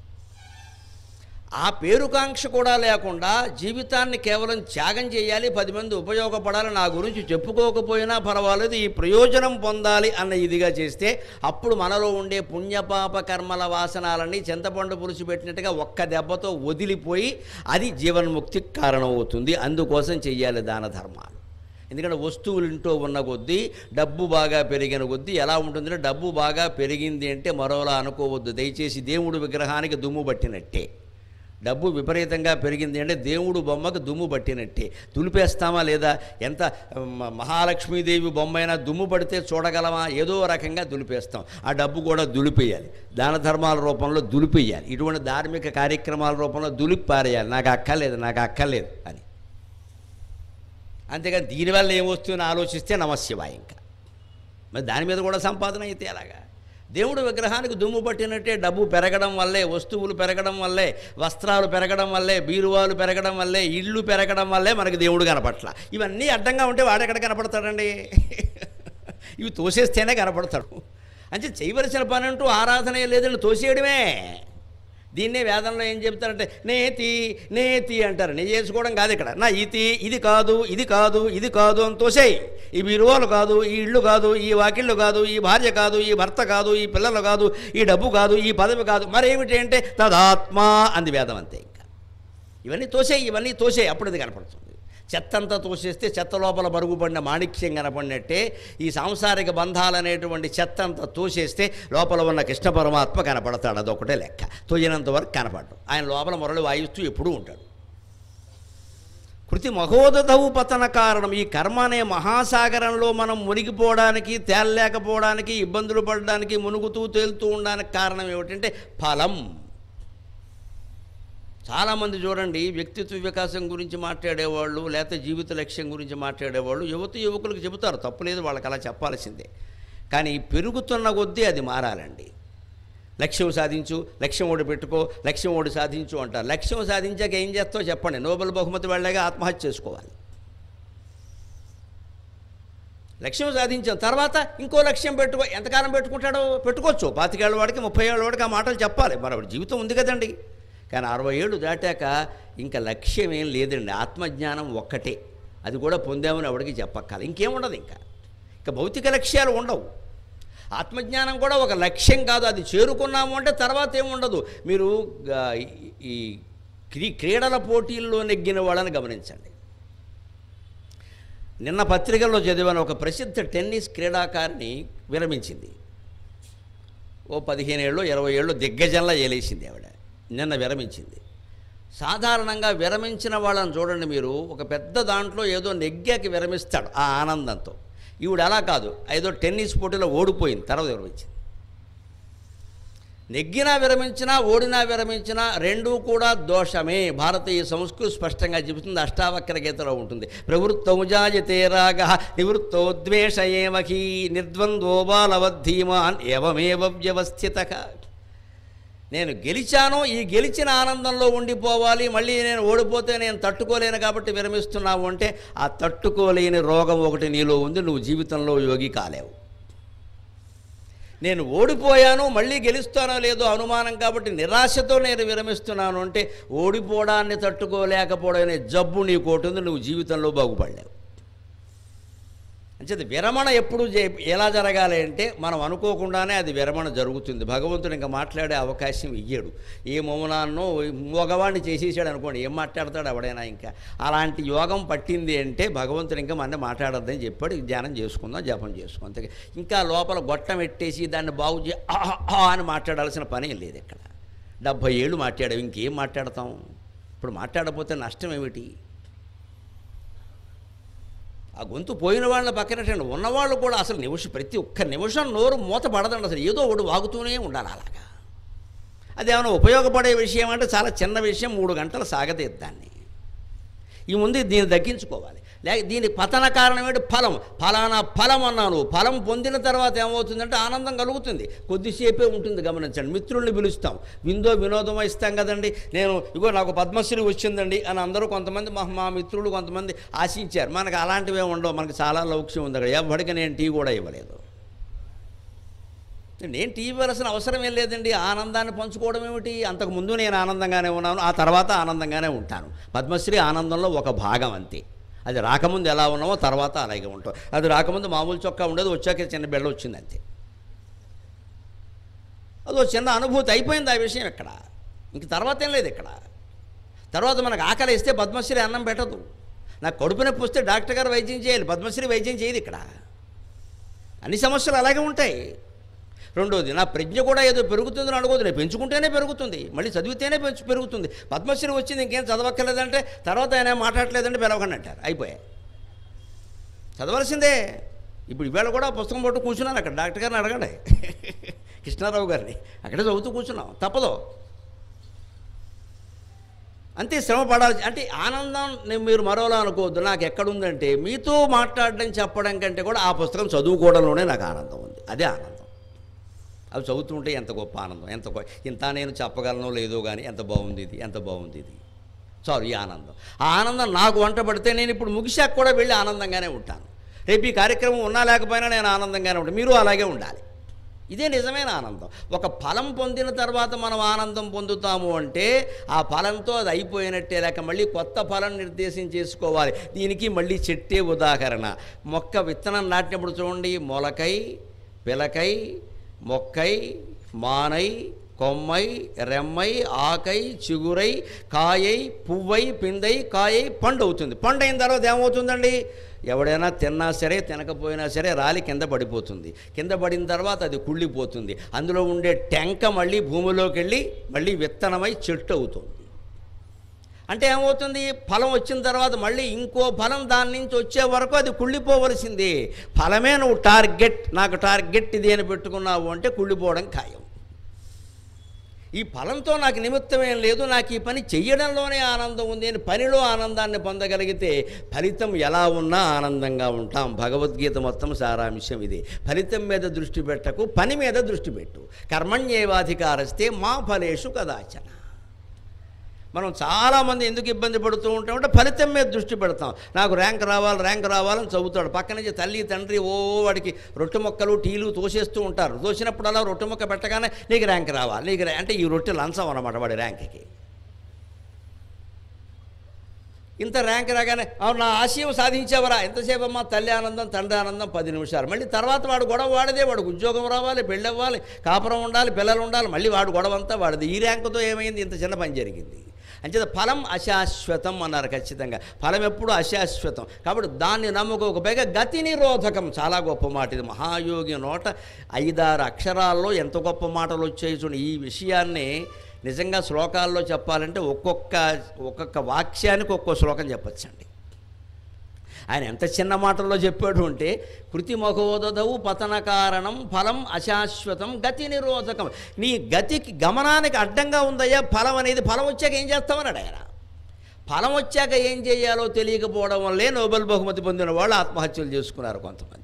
ఆ పేరుకాంక్ష కూడా లేకుండా జీవితాన్ని కేవలం త్యాగం చేయాలి పది మంది ఉపయోగపడాలి నా గురించి చెప్పుకోకపోయినా పర్వాలేదు ఈ ప్రయోజనం పొందాలి అన్న ఇదిగా చేస్తే అప్పుడు మనలో ఉండే పుణ్యపాప కర్మల వాసనాలన్నీ చింతపండు పులుసు పెట్టినట్టుగా ఒక్క దెబ్బతో వదిలిపోయి అది జీవన్ముక్తికి కారణమవుతుంది అందుకోసం చెయ్యాలి దాన ధర్మాలు ఎందుకంటే వస్తువులు ఇంట్లో ఉన్న కొద్దీ డబ్బు బాగా పెరిగిన కొద్దీ ఎలా ఉంటుందంటే డబ్బు బాగా పెరిగింది అంటే మరోలా అనుకోవద్దు దయచేసి దేవుడు విగ్రహానికి దుమ్ము పట్టినట్టే డబ్బు విపరీతంగా పెరిగింది అంటే దేవుడు బొమ్మకు దుమ్ము పట్టినట్టే దులిపేస్తామా లేదా ఎంత మ- మహాలక్ష్మీదేవి బొమ్మ అయినా దుమ్ము పడితే చూడగలమా ఏదో రకంగా దులిపేస్తాం ఆ డబ్బు కూడా దులిపేయాలి దాన ధర్మాల రూపంలో దులిపేయాలి ఇటువంటి ధార్మిక కార్యక్రమాల రూపంలో దులిపి పారేయాలి నాకు అక్కర్లేదు నాకు అక్కర్లేదు అని అంతేగాని దీనివల్ల ఏమొస్తుందని ఆలోచిస్తే నమశివాయ ఇంకా మరి దాని మీద కూడా సంపాదన అయితే ఎలాగా దేవుడు విగ్రహానికి దుమ్ము పట్టినట్టే డబ్బు పెరగడం వల్లే వస్తువులు పెరగడం వల్లే వస్త్రాలు పెరగడం వల్లే బీరువాలు పెరగడం వల్లే ఇళ్ళు పెరగడం వల్లే మనకి దేవుడు కనపట్ల ఇవన్నీ అడ్డంగా ఉంటే వాడెక్కడ కనపడతాడండి ఇవి తోసేస్తేనే కనపడతాడు అంటే చేయవలసిన పని అంటూ ఆరాధన లేదని తోసేయడమే దీన్నే వేదంలో ఏం చెప్తారంటే నేతి నేతి అంటారు నీ చేసుకోవడం కాదు ఇక్కడ నా ఇతి ఇది కాదు ఇది కాదు ఇది కాదు అని తోసేయి ఈ బిరువాలు కాదు ఈ ఇళ్ళు కాదు ఈ వాకిళ్ళు కాదు ఈ భార్య కాదు ఈ భర్త కాదు ఈ పిల్లలు కాదు ఈ డబ్బు కాదు ఈ పదవి కాదు మరేమిటి అంటే తదాత్మ అంది వేదం అంతే ఇంకా ఇవన్నీ తోసేయి ఇవన్నీ తోసేయి అప్పుడు ఇది కనపడుతుంది చెత్త అంతా తోసేస్తే చెత్త లోపల బరుగుపడిన మాణిక్యం కనపడినట్టే ఈ సాంసారిక బంధాలు అనేటువంటి చెత్త అంతా తోసేస్తే లోపల ఉన్న కృష్ణ పరమాత్మ కనపడతాడు అదొకటే లెక్క తోయినంత వరకు కనపడ్డు ఆయన లోపల మురళి వాయిస్తూ ఎప్పుడూ ఉంటాడు స్మృతి మహోదతవు పతన కారణం ఈ కర్మ అనే మహాసాగరంలో మనం మునిగిపోవడానికి తేలలేకపోవడానికి ఇబ్బందులు పడడానికి మునుగుతూ తేలుతూ ఉండడానికి కారణం ఏమిటంటే ఫలం చాలామంది చూడండి వ్యక్తిత్వ వికాసం గురించి మాట్లాడేవాళ్ళు లేకపోతే జీవిత లక్ష్యం గురించి మాట్లాడేవాళ్ళు యువత యువకులకు చెబుతారు తప్పులేదు వాళ్ళకి అలా చెప్పాల్సిందే కానీ పెరుగుతున్న కొద్దీ అది మారాలండి లక్ష్యం సాధించు లక్ష్యం ఓడి పెట్టుకో లక్ష్యం ఓడి సాధించు అంటారు లక్ష్యం సాధించాక ఏం చేస్తావు చెప్పండి నోబెల్ బహుమతి వెళ్ళగా ఆత్మహత్య చేసుకోవాలి లక్ష్యం సాధించాం తర్వాత ఇంకో లక్ష్యం పెట్టుకో ఎంతకాలం పెట్టుకుంటాడో పెట్టుకోవచ్చు పాతికేళ్ళ వాడికి ముప్పై ఏళ్ళ వాడికి ఆ మాటలు చెప్పాలి మరి జీవితం ఉంది కదండి కానీ అరవై ఏళ్ళు దాటాక ఇంకా లక్ష్యం ఏం లేదండి ఆత్మజ్ఞానం ఒక్కటే అది కూడా పొందామని ఎవడికి చెప్పక్కల ఇంకేముండదు ఇంకా ఇంకా భౌతిక లక్ష్యాలు ఉండవు ఆత్మజ్ఞానం కూడా ఒక లక్ష్యం కాదు అది చేరుకున్నాము అంటే తర్వాత ఏముండదు మీరు ఆ, ఈ- ఈ క్రీ క్రీడల పోటీల్లో నెగ్గిన వాళ్ళని గమనించండి నిన్న పత్రికల్లో చదివాను ఒక ప్రసిద్ధ టెన్నిస్ క్రీడాకారిణి విరమించింది ఓ పదిహేను ఏళ్ళు ఇరవై ఏళ్ళు దిగ్గజంలా ఏలేసింది ఆవిడ నిన్న విరమించింది సాధారణంగా విరమించిన వాళ్ళని చూడండి మీరు ఒక పెద్ద దాంట్లో ఏదో నెగ్గాకి విరమిస్తాడు ఆ ఆనందంతో ఈవిడ అలా కాదు ఏదో టెన్నిస్ పోటీలో ఓడిపోయింది తర్వాత విరమించింది నెగ్గినా విరమించినా ఓడినా విరమించినా రెండూ కూడా దోషమే భారతీయ సంస్కృతి స్పష్టంగా చెబుతుంది అష్టావక్ర గీతలో ఉంటుంది ప్రవృత్తౌజాయతే రాగ నివృత్తో ద్వేష ఏమహి నిర్ద్వంద్వో బాలవద్ధీమాన్ ఏవమేవ వ్యవస్థిత నేను గెలిచాను ఈ గెలిచిన ఆనందంలో ఉండిపోవాలి మళ్ళీ నేను ఓడిపోతే నేను తట్టుకోలేను కాబట్టి విరమిస్తున్నావు అంటే ఆ తట్టుకోలేని రోగం ఒకటి నీలో ఉంది నువ్వు జీవితంలో యోగి కాలేవు నేను ఓడిపోయాను మళ్ళీ గెలుస్తానో లేదో అనుమానం కాబట్టి నిరాశతో నేను విరమిస్తున్నాను అంటే ఓడిపోవడాన్ని తట్టుకోలేకపోవడం అనే జబ్బు నీకు ఒకటి ఉంది నువ్వు జీవితంలో బాగుపడలేవు అంచేది విరమణ ఎప్పుడు జే- ఎలా జరగాలి అంటే మనం అనుకోకుండానే అది విరమణ జరుగుతుంది భగవంతుడు ఇంకా మాట్లాడే అవకాశం ఇయ్యడు ఏ మౌనాన్నో మగవాడిని చేసేసాడు అనుకోండి ఏం మాట్లాడతాడు ఎవడైనా ఇంకా అలాంటి యోగం పట్టింది అంటే భగవంతుడు ఇంకా మన మాట్లాడొద్దని చెప్పాడు ధ్యానం చేసుకుందాం జపం చేసుకుందాం అంతే ఇంకా లోపల గొట్టం పెట్టేసి దాన్ని బాగు చే ఆ, ఆ అని మాట్లాడాల్సిన పని లేదు ఇక్కడ డెబ్భై ఏళ్ళు మాట్లాడావు ఇంకేం మాట్లాడతాం ఇప్పుడు మాట్లాడకపోతే నష్టం ఏమిటి ఆ గొంతు పోయిన వాళ్ళని పక్కనట్టండి ఉన్నవాళ్ళు కూడా అసలు నిమిషం ప్రతి ఒక్క నిమిషం నోరు మూత పడదండి అసలు ఏదో ఒకటి వాగుతూనే ఉండాలి అలాగా అదేమైనా ఉపయోగపడే విషయం అంటే చాలా చిన్న విషయం మూడు గంటలు సాగలేదు దాన్ని ఈ ముందు దీన్ని దక్కించుకోవాలి లేక దీని పతన కారణం ఏంటి ఫలం ఫలానా ఫలం అన్నాను ఫలం పొందిన తర్వాత ఏమవుతుందంటే ఆనందం కలుగుతుంది కొద్దిసేపే ఉంటుంది గమనించండి మిత్రుల్ని పిలుస్తాం విందో వినోదమో ఇస్తాం కదండి నేను ఇగో నాకు పద్మశ్రీ వచ్చిందండి అని అందరూ కొంతమంది మా మా మిత్రులు కొంతమంది ఆశించారు మనకు అలాంటివే ఉండవు మనకు చాలా లౌక్యం ఉంది అక్కడ ఎవరికి నేను టీ కూడా ఇవ్వలేదు నేను టీ ఇవ్వాల్సిన అవసరం ఏం లేదండి ఆనందాన్ని పంచుకోవడం ఏమిటి అంతకుముందు నేను ఆనందంగానే ఉన్నాను ఆ తర్వాత ఆనందంగానే ఉంటాను పద్మశ్రీ ఆనందంలో ఒక భాగం అంతే అది రాకముందు ఎలా ఉన్నామో తర్వాత అలాగే ఉంటాం అది రాకముందు మామూలు చొక్కా ఉండదు వచ్చాక చిన్న బిళ్ళ వచ్చింది అంతే అదో చిన్న అనుభూతి అయిపోయింది ఆ విషయం ఇక్కడ ఇంక తర్వాత ఏం లేదు ఇక్కడ తర్వాత మనకు ఆకలి ఇస్తే పద్మశ్రీ అన్నం పెట్టదు నాకు కడుపు నొప్పి వస్తే డాక్టర్ గారు వైద్యం చేయాలి పద్మశ్రీ వైద్యం చేయదు ఇక్కడ అన్ని సమస్యలు అలాగే ఉంటాయి రెండోది నా ప్రజ్ఞ కూడా ఏదో పెరుగుతుందని అనుకోదు నేను పెంచుకుంటేనే పెరుగుతుంది మళ్ళీ చదివితేనే పెంచు పెరుగుతుంది పద్మశ్రీ వచ్చింది ఇంకేం చదవక్కర్లేదంటే తర్వాత ఆయన ఏం మాట్లాడలేదంటే పిలవకండి అంటారు అయిపోయాయి చదవలసిందే ఇప్పుడు ఇవాళ కూడా పుస్తకం పట్టు కూర్చున్నాను అక్కడ డాక్టర్ గారిని అడగండి కృష్ణారావు గారిని అక్కడే చదువుతూ కూర్చున్నాం తప్పదు అంతే శ్రమ పడాల్సి అంటే ఆనందం నేను మీరు మరోలా అనుకోవద్దు నాకు ఎక్కడుందంటే మీతో మాట్లాడడం చెప్పడం కంటే కూడా ఆ పుస్తకం చదువుకోవడంలోనే నాకు ఆనందం ఉంది అదే ఆనందం అవి చదువుతుంటే ఎంత గొప్ప ఆనందం ఎంత గొ- ఇంత నేను చెప్పగలనో లేదో కానీ ఎంత బాగుంది ఇది ఎంత బాగుంది ఇది చాలు ఈ ఆనందం ఆ ఆనందం నాకు వంట పడితే నేను ఇప్పుడు ముగిశాక కూడా వెళ్ళి ఆనందంగానే ఉంటాను రేపు ఈ కార్యక్రమం ఉన్నా లేకపోయినా నేను ఆనందంగానే ఉంటాను మీరు అలాగే ఉండాలి ఇదే నిజమైన ఆనందం ఒక ఫలం పొందిన తర్వాత మనం ఆనందం పొందుతాము అంటే ఆ ఫలంతో అది అయిపోయినట్టే లేక మళ్ళీ కొత్త ఫలం నిర్దేశం చేసుకోవాలి దీనికి మళ్ళీ చెట్టే ఉదాహరణ మొక్క విత్తనం నాటినప్పుడు చూడండి మొలకై పిలకై మొక్కై మానై కొమ్మై రెమ్మై ఆకై చిగురై కాయై పువ్వై పిందై కాయై పండు అవుతుంది పండు అయిన తర్వాత ఏమవుతుందండి ఎవడైనా తిన్నా సరే తినకపోయినా సరే రాలి కింద పడిపోతుంది కింద పడిన తర్వాత అది కుళ్ళిపోతుంది అందులో ఉండే టెంక మళ్ళీ భూమిలోకి వెళ్ళి మళ్ళీ విత్తనమై చెట్టు అవుతుంది అంటే ఏమవుతుంది ఫలం వచ్చిన తర్వాత మళ్ళీ ఇంకో ఫలం దాని నుంచి వచ్చే వరకు అది కుళ్ళిపోవలసింది ఫలమే నువ్వు టార్గెట్ నాకు టార్గెట్ ఇది అని పెట్టుకున్నావు అంటే కుళ్ళిపోవడం ఖాయం ఈ ఫలంతో నాకు నిమిత్తమేం లేదు నాకు ఈ పని చెయ్యడంలోనే ఆనందం ఉంది అని పనిలో ఆనందాన్ని పొందగలిగితే ఫలితం ఎలా ఉన్నా ఆనందంగా ఉంటాం భగవద్గీత మొత్తం సారాంశం ఇది ఫలితం మీద దృష్టి పెట్టకు పని మీద దృష్టి పెట్టు కర్మణ్యేవాధికారస్తే మా ఫలేషు కదాచన మనం చాలామంది ఎందుకు ఇబ్బంది పడుతూ ఉంటామంటే ఫలితం మీద దృష్టి పెడతాం నాకు ర్యాంక్ రావాలి ర్యాంక్ రావాలని చదువుతాడు పక్క నుంచి తల్లి తండ్రి ఓ వాడికి రొట్టె మొక్కలు టీలు తోసేస్తూ ఉంటారు తోసినప్పుడల్లా రొట్టె మొక్క పెట్టగానే నీకు ర్యాంక్ రావాలి నీకు ర్యా- అంటే ఈ రొట్టె లంచం అన్నమాట వాడి ర్యాంక్కి ఇంత ర్యాంక్ రాగానే అవును నా ఆశయం సాధించావరా ఎంతసేపు అమ్మా తల్లి ఆనందం తండ్రి ఆనందం పది నిమిషాలు మళ్ళీ తర్వాత వాడు గొడవ వాడిదే వాడికి ఉద్యోగం రావాలి పెళ్ళి అవ్వాలి కాపురం ఉండాలి పిల్లలు ఉండాలి మళ్ళీ వాడు గొడవ అంతా వాడిది ఈ ర్యాంకుతో ఏమైంది ఇంత చిన్న పని జరిగింది అంచేత ఫలం అశాశ్వతం అన్నారు ఖచ్చితంగా ఫలం ఎప్పుడు అశాశ్వతం కాబట్టి దాన్ని నమ్ముకోక పైగా గతి నిరోధకం చాలా గొప్ప మాట ఇది మహాయోగి నోట ఐదారు అక్షరాల్లో ఎంత గొప్ప మాటలు వచ్చాయి చూడండి ఈ విషయాన్ని నిజంగా శ్లోకాల్లో చెప్పాలంటే ఒక్కొక్క ఒక్కొక్క వాక్యానికి ఒక్కో శ్లోకం చెప్పచ్చండి ఆయన ఎంత చిన్న మాటల్లో చెప్పాడు అంటే కృతి మహోదధవు పతన కారణం ఫలం అశాశ్వతం గతి నిరోధకం నీ గతికి గమనానికి అడ్డంగా ఉందయ్యా ఫలం అనేది ఫలం వచ్చాక ఏం చేస్తామన్నాడు ఆయన ఫలం వచ్చాక ఏం చేయాలో తెలియకపోవడం వల్లే నోబెల్ బహుమతి పొందిన వాళ్ళు ఆత్మహత్యలు చేసుకున్నారు కొంతమంది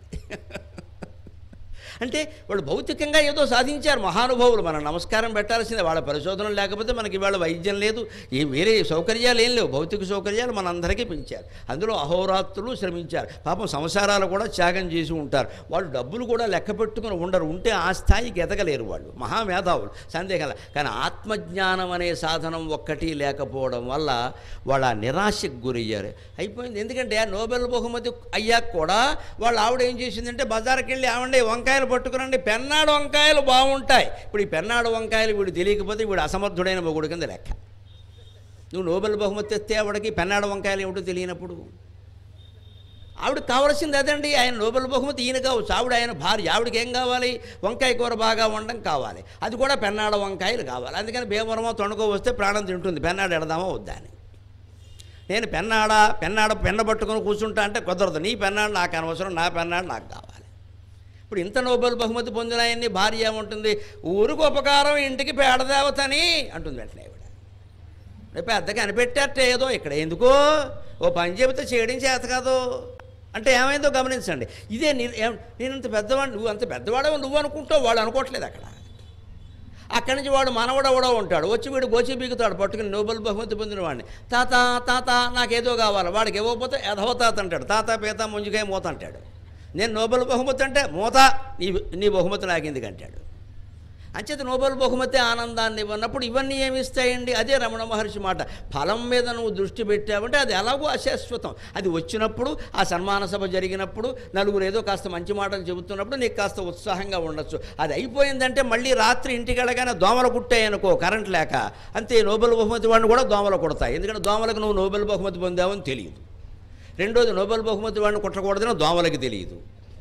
అంటే వాళ్ళు భౌతికంగా ఏదో సాధించారు మహానుభావులు మనం నమస్కారం పెట్టాల్సిందే వాళ్ళ పరిశోధనలు లేకపోతే మనకి ఇవాళ వైద్యం లేదు ఏ వేరే సౌకర్యాలు ఏం లేవు భౌతిక సౌకర్యాలు మనందరికీ పెంచారు అందులో అహోరాత్రులు శ్రమించారు పాపం సంసారాలు కూడా త్యాగం చేసి ఉంటారు వాళ్ళు డబ్బులు కూడా లెక్క పెట్టుకుని ఉండరు ఉంటే ఆ స్థాయికి ఎదగలేరు వాళ్ళు మహామేధావులు సందేహం లే. కానీ ఆత్మజ్ఞానం అనే సాధనం ఒక్కటి లేకపోవడం వల్ల వాళ్ళు ఆ నిరాశకు గురయ్యారు అయిపోయింది ఎందుకంటే ఆ నోబెల్ బహుమతి అయ్యాక కూడా వాళ్ళు ఆవిడ ఏం చేసిందంటే బజార్కి వెళ్ళి ఆవండి వంకాయలు పట్టుకురండి పెన్నాడు వంకాయలు బాగుంటాయి ఇప్పుడు ఈ పెన్నాడు వంకాయలు వీడు తెలియకపోతే వీడు అసమర్థుడైన మొగుడు కింద లెక్క నువ్వు నోబెల్ బహుమతి తెస్తే ఆవిడకి పెన్నాడు వంకాయలు ఏమిటో తెలియనప్పుడు ఆవిడకి కావాల్సింది అదండి ఆయన నోబెల్ బహుమతి ఈయన కావచ్చు ఆవిడ ఆయన భార్య ఆవిడకి ఏం కావాలి వంకాయ కూర బాగా వండడం కావాలి అది కూడా పెన్నాడ వంకాయలు కావాలి అందుకని భీమవరమో తొణుకో వస్తే ప్రాణం తింటుంది పెన్నాడు ఎడదామా వద్దా అని నేను పెన్నాడ పెన్నాడ పెన్న పట్టుకొని కూర్చుంటా అంటే కుదరదు నీ పెన్నాడు నాకు అనవసరం నా పెన్నాడు నాకు కావాలి ఇప్పుడు ఇంత నోబెల్ బహుమతి పొందిన ఆయన్ని భార్య ఏముంటుంది ఊరికి ఉపకారం ఇంటికి పేడదేవతని అంటుంది వెంటనే ఆవిడ రేపు పెద్దగా అనిపెట్టారట ఏదో ఇక్కడ ఎందుకో ఓ పని చెబితే చేయడం చేత కాదు అంటే ఏమైందో గమనించండి ఇదే నీ ఏం- నేను అంత పెద్దవాడు నువ్వు అంత పెద్దవాడవు నువ్వు అనుకుంటావు వాళ్ళు అనుకోవట్లేదు అక్కడ అక్కడి నుంచి వాడు మనవడవడో ఉంటాడు వచ్చి వీడు గోచి బీగుతాడు పట్టుకుని నోబెల్ బహుమతి పొందిన వాడిని తాత తాత నాకేదో కావాలి వాడికి ఇవ్వకపోతే ఎధవ తాత అంటాడు తాత పీత ముంజుకాయ మూత అంటాడు నేను నోబెల్ బహుమతి అంటే మూత నీ నీ బహుమతి నాకు ఎందుకు అంటాడు అంచేత నోబెల్ బహుమతి ఆనందాన్ని ఇవ్వనప్పుడు ఇవన్నీ ఏమి ఇస్తాయండి అదే రమణ మహర్షి మాట ఫలం మీద నువ్వు దృష్టి పెట్టావంటే అది ఎలాగో అశాశ్వతం అది వచ్చినప్పుడు ఆ సన్మాన సభ జరిగినప్పుడు నలుగురు ఏదో కాస్త మంచి మాటలు చెబుతున్నప్పుడు నీకు కాస్త ఉత్సాహంగా ఉండొచ్చు అది అయిపోయిందంటే మళ్ళీ రాత్రి ఇంటికి వెళ్ళగానే దోమలు కుట్టాయనుకో కరెంట్ లేక అంతే నోబెల్ బహుమతి వాడిని కూడా దోమలు కుడతాయి ఎందుకంటే దోమలకు నువ్వు నోబెల్ బహుమతి పొందావని తెలియదు రెండోది నోబెల్ బహుమతి వాడిని కుట్టకూడదని దోమలకి తెలియదు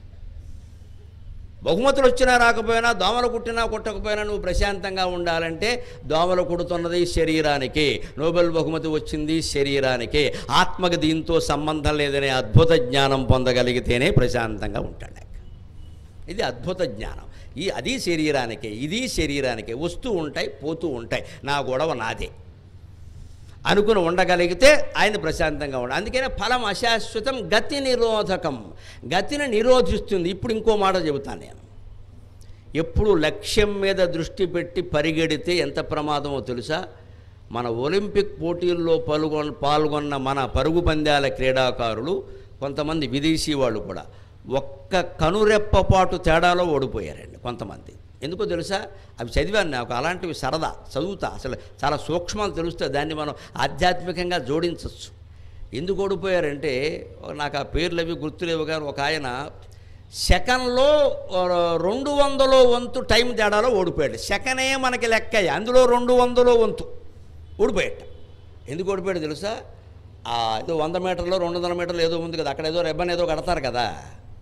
బహుమతులు వచ్చినా రాకపోయినా దోమలు కుట్టినా కుట్టకపోయినా నువ్వు ప్రశాంతంగా ఉండాలంటే దోమలు కుడుతున్నది శరీరానికే నోబెల్ బహుమతి వచ్చింది శరీరానికే ఆత్మకి దీంతో సంబంధం లేదనే అద్భుత జ్ఞానం పొందగలిగితేనే ప్రశాంతంగా ఉంటాడు ఇది అద్భుత జ్ఞానం ఈ అది శరీరానికే ఇది శరీరానికే వస్తూ ఉంటాయి పోతూ ఉంటాయి నా గొడవ నాదే అనుకుని ఉండగలిగితే ఆయన ప్రశాంతంగా ఉండాలి అందుకనే ఫలం అశాశ్వతం గతి నిరోధకం గతిని నిరోధిస్తుంది ఇప్పుడు ఇంకో మాట చెబుతాను నేను ఎప్పుడు లక్ష్యం మీద దృష్టి పెట్టి పరిగెడితే ఎంత ప్రమాదమో తెలుసా మన ఒలింపిక్ పోటీల్లో పాల్గొన్న పాల్గొన్న మన పరుగు పందాల క్రీడాకారులు కొంతమంది విదేశీ వాళ్ళు కూడా ఒక్క కనురెప్పపాటు తేడాలో ఓడిపోయారండి కొంతమంది ఎందుకో తెలుసా అవి చదివాను నాకు అలాంటివి సరదా చదువుతా అసలు చాలా సూక్ష్మాలు తెలుస్తాయి దాన్ని మనం ఆధ్యాత్మికంగా జోడించవచ్చు ఎందుకు ఓడిపోయారంటే నాకు ఆ పేర్లు అవి గుర్తులేవు కానీ ఒక ఆయన సెకండ్లో రెండు వందలో వంతు టైం తేడాలో ఓడిపోయాడు సెకనే మనకి లెక్క అందులో రెండు వందలో వంతు ఓడిపోయాట ఎందుకు ఓడిపోయాడు తెలుసా ఆ ఏదో వంద మీటర్లో రెండు వందల మీటర్లు ఏదో ఉంది కదా అక్కడ ఏదో రెబ్బన్ ఏదో కడతారు కదా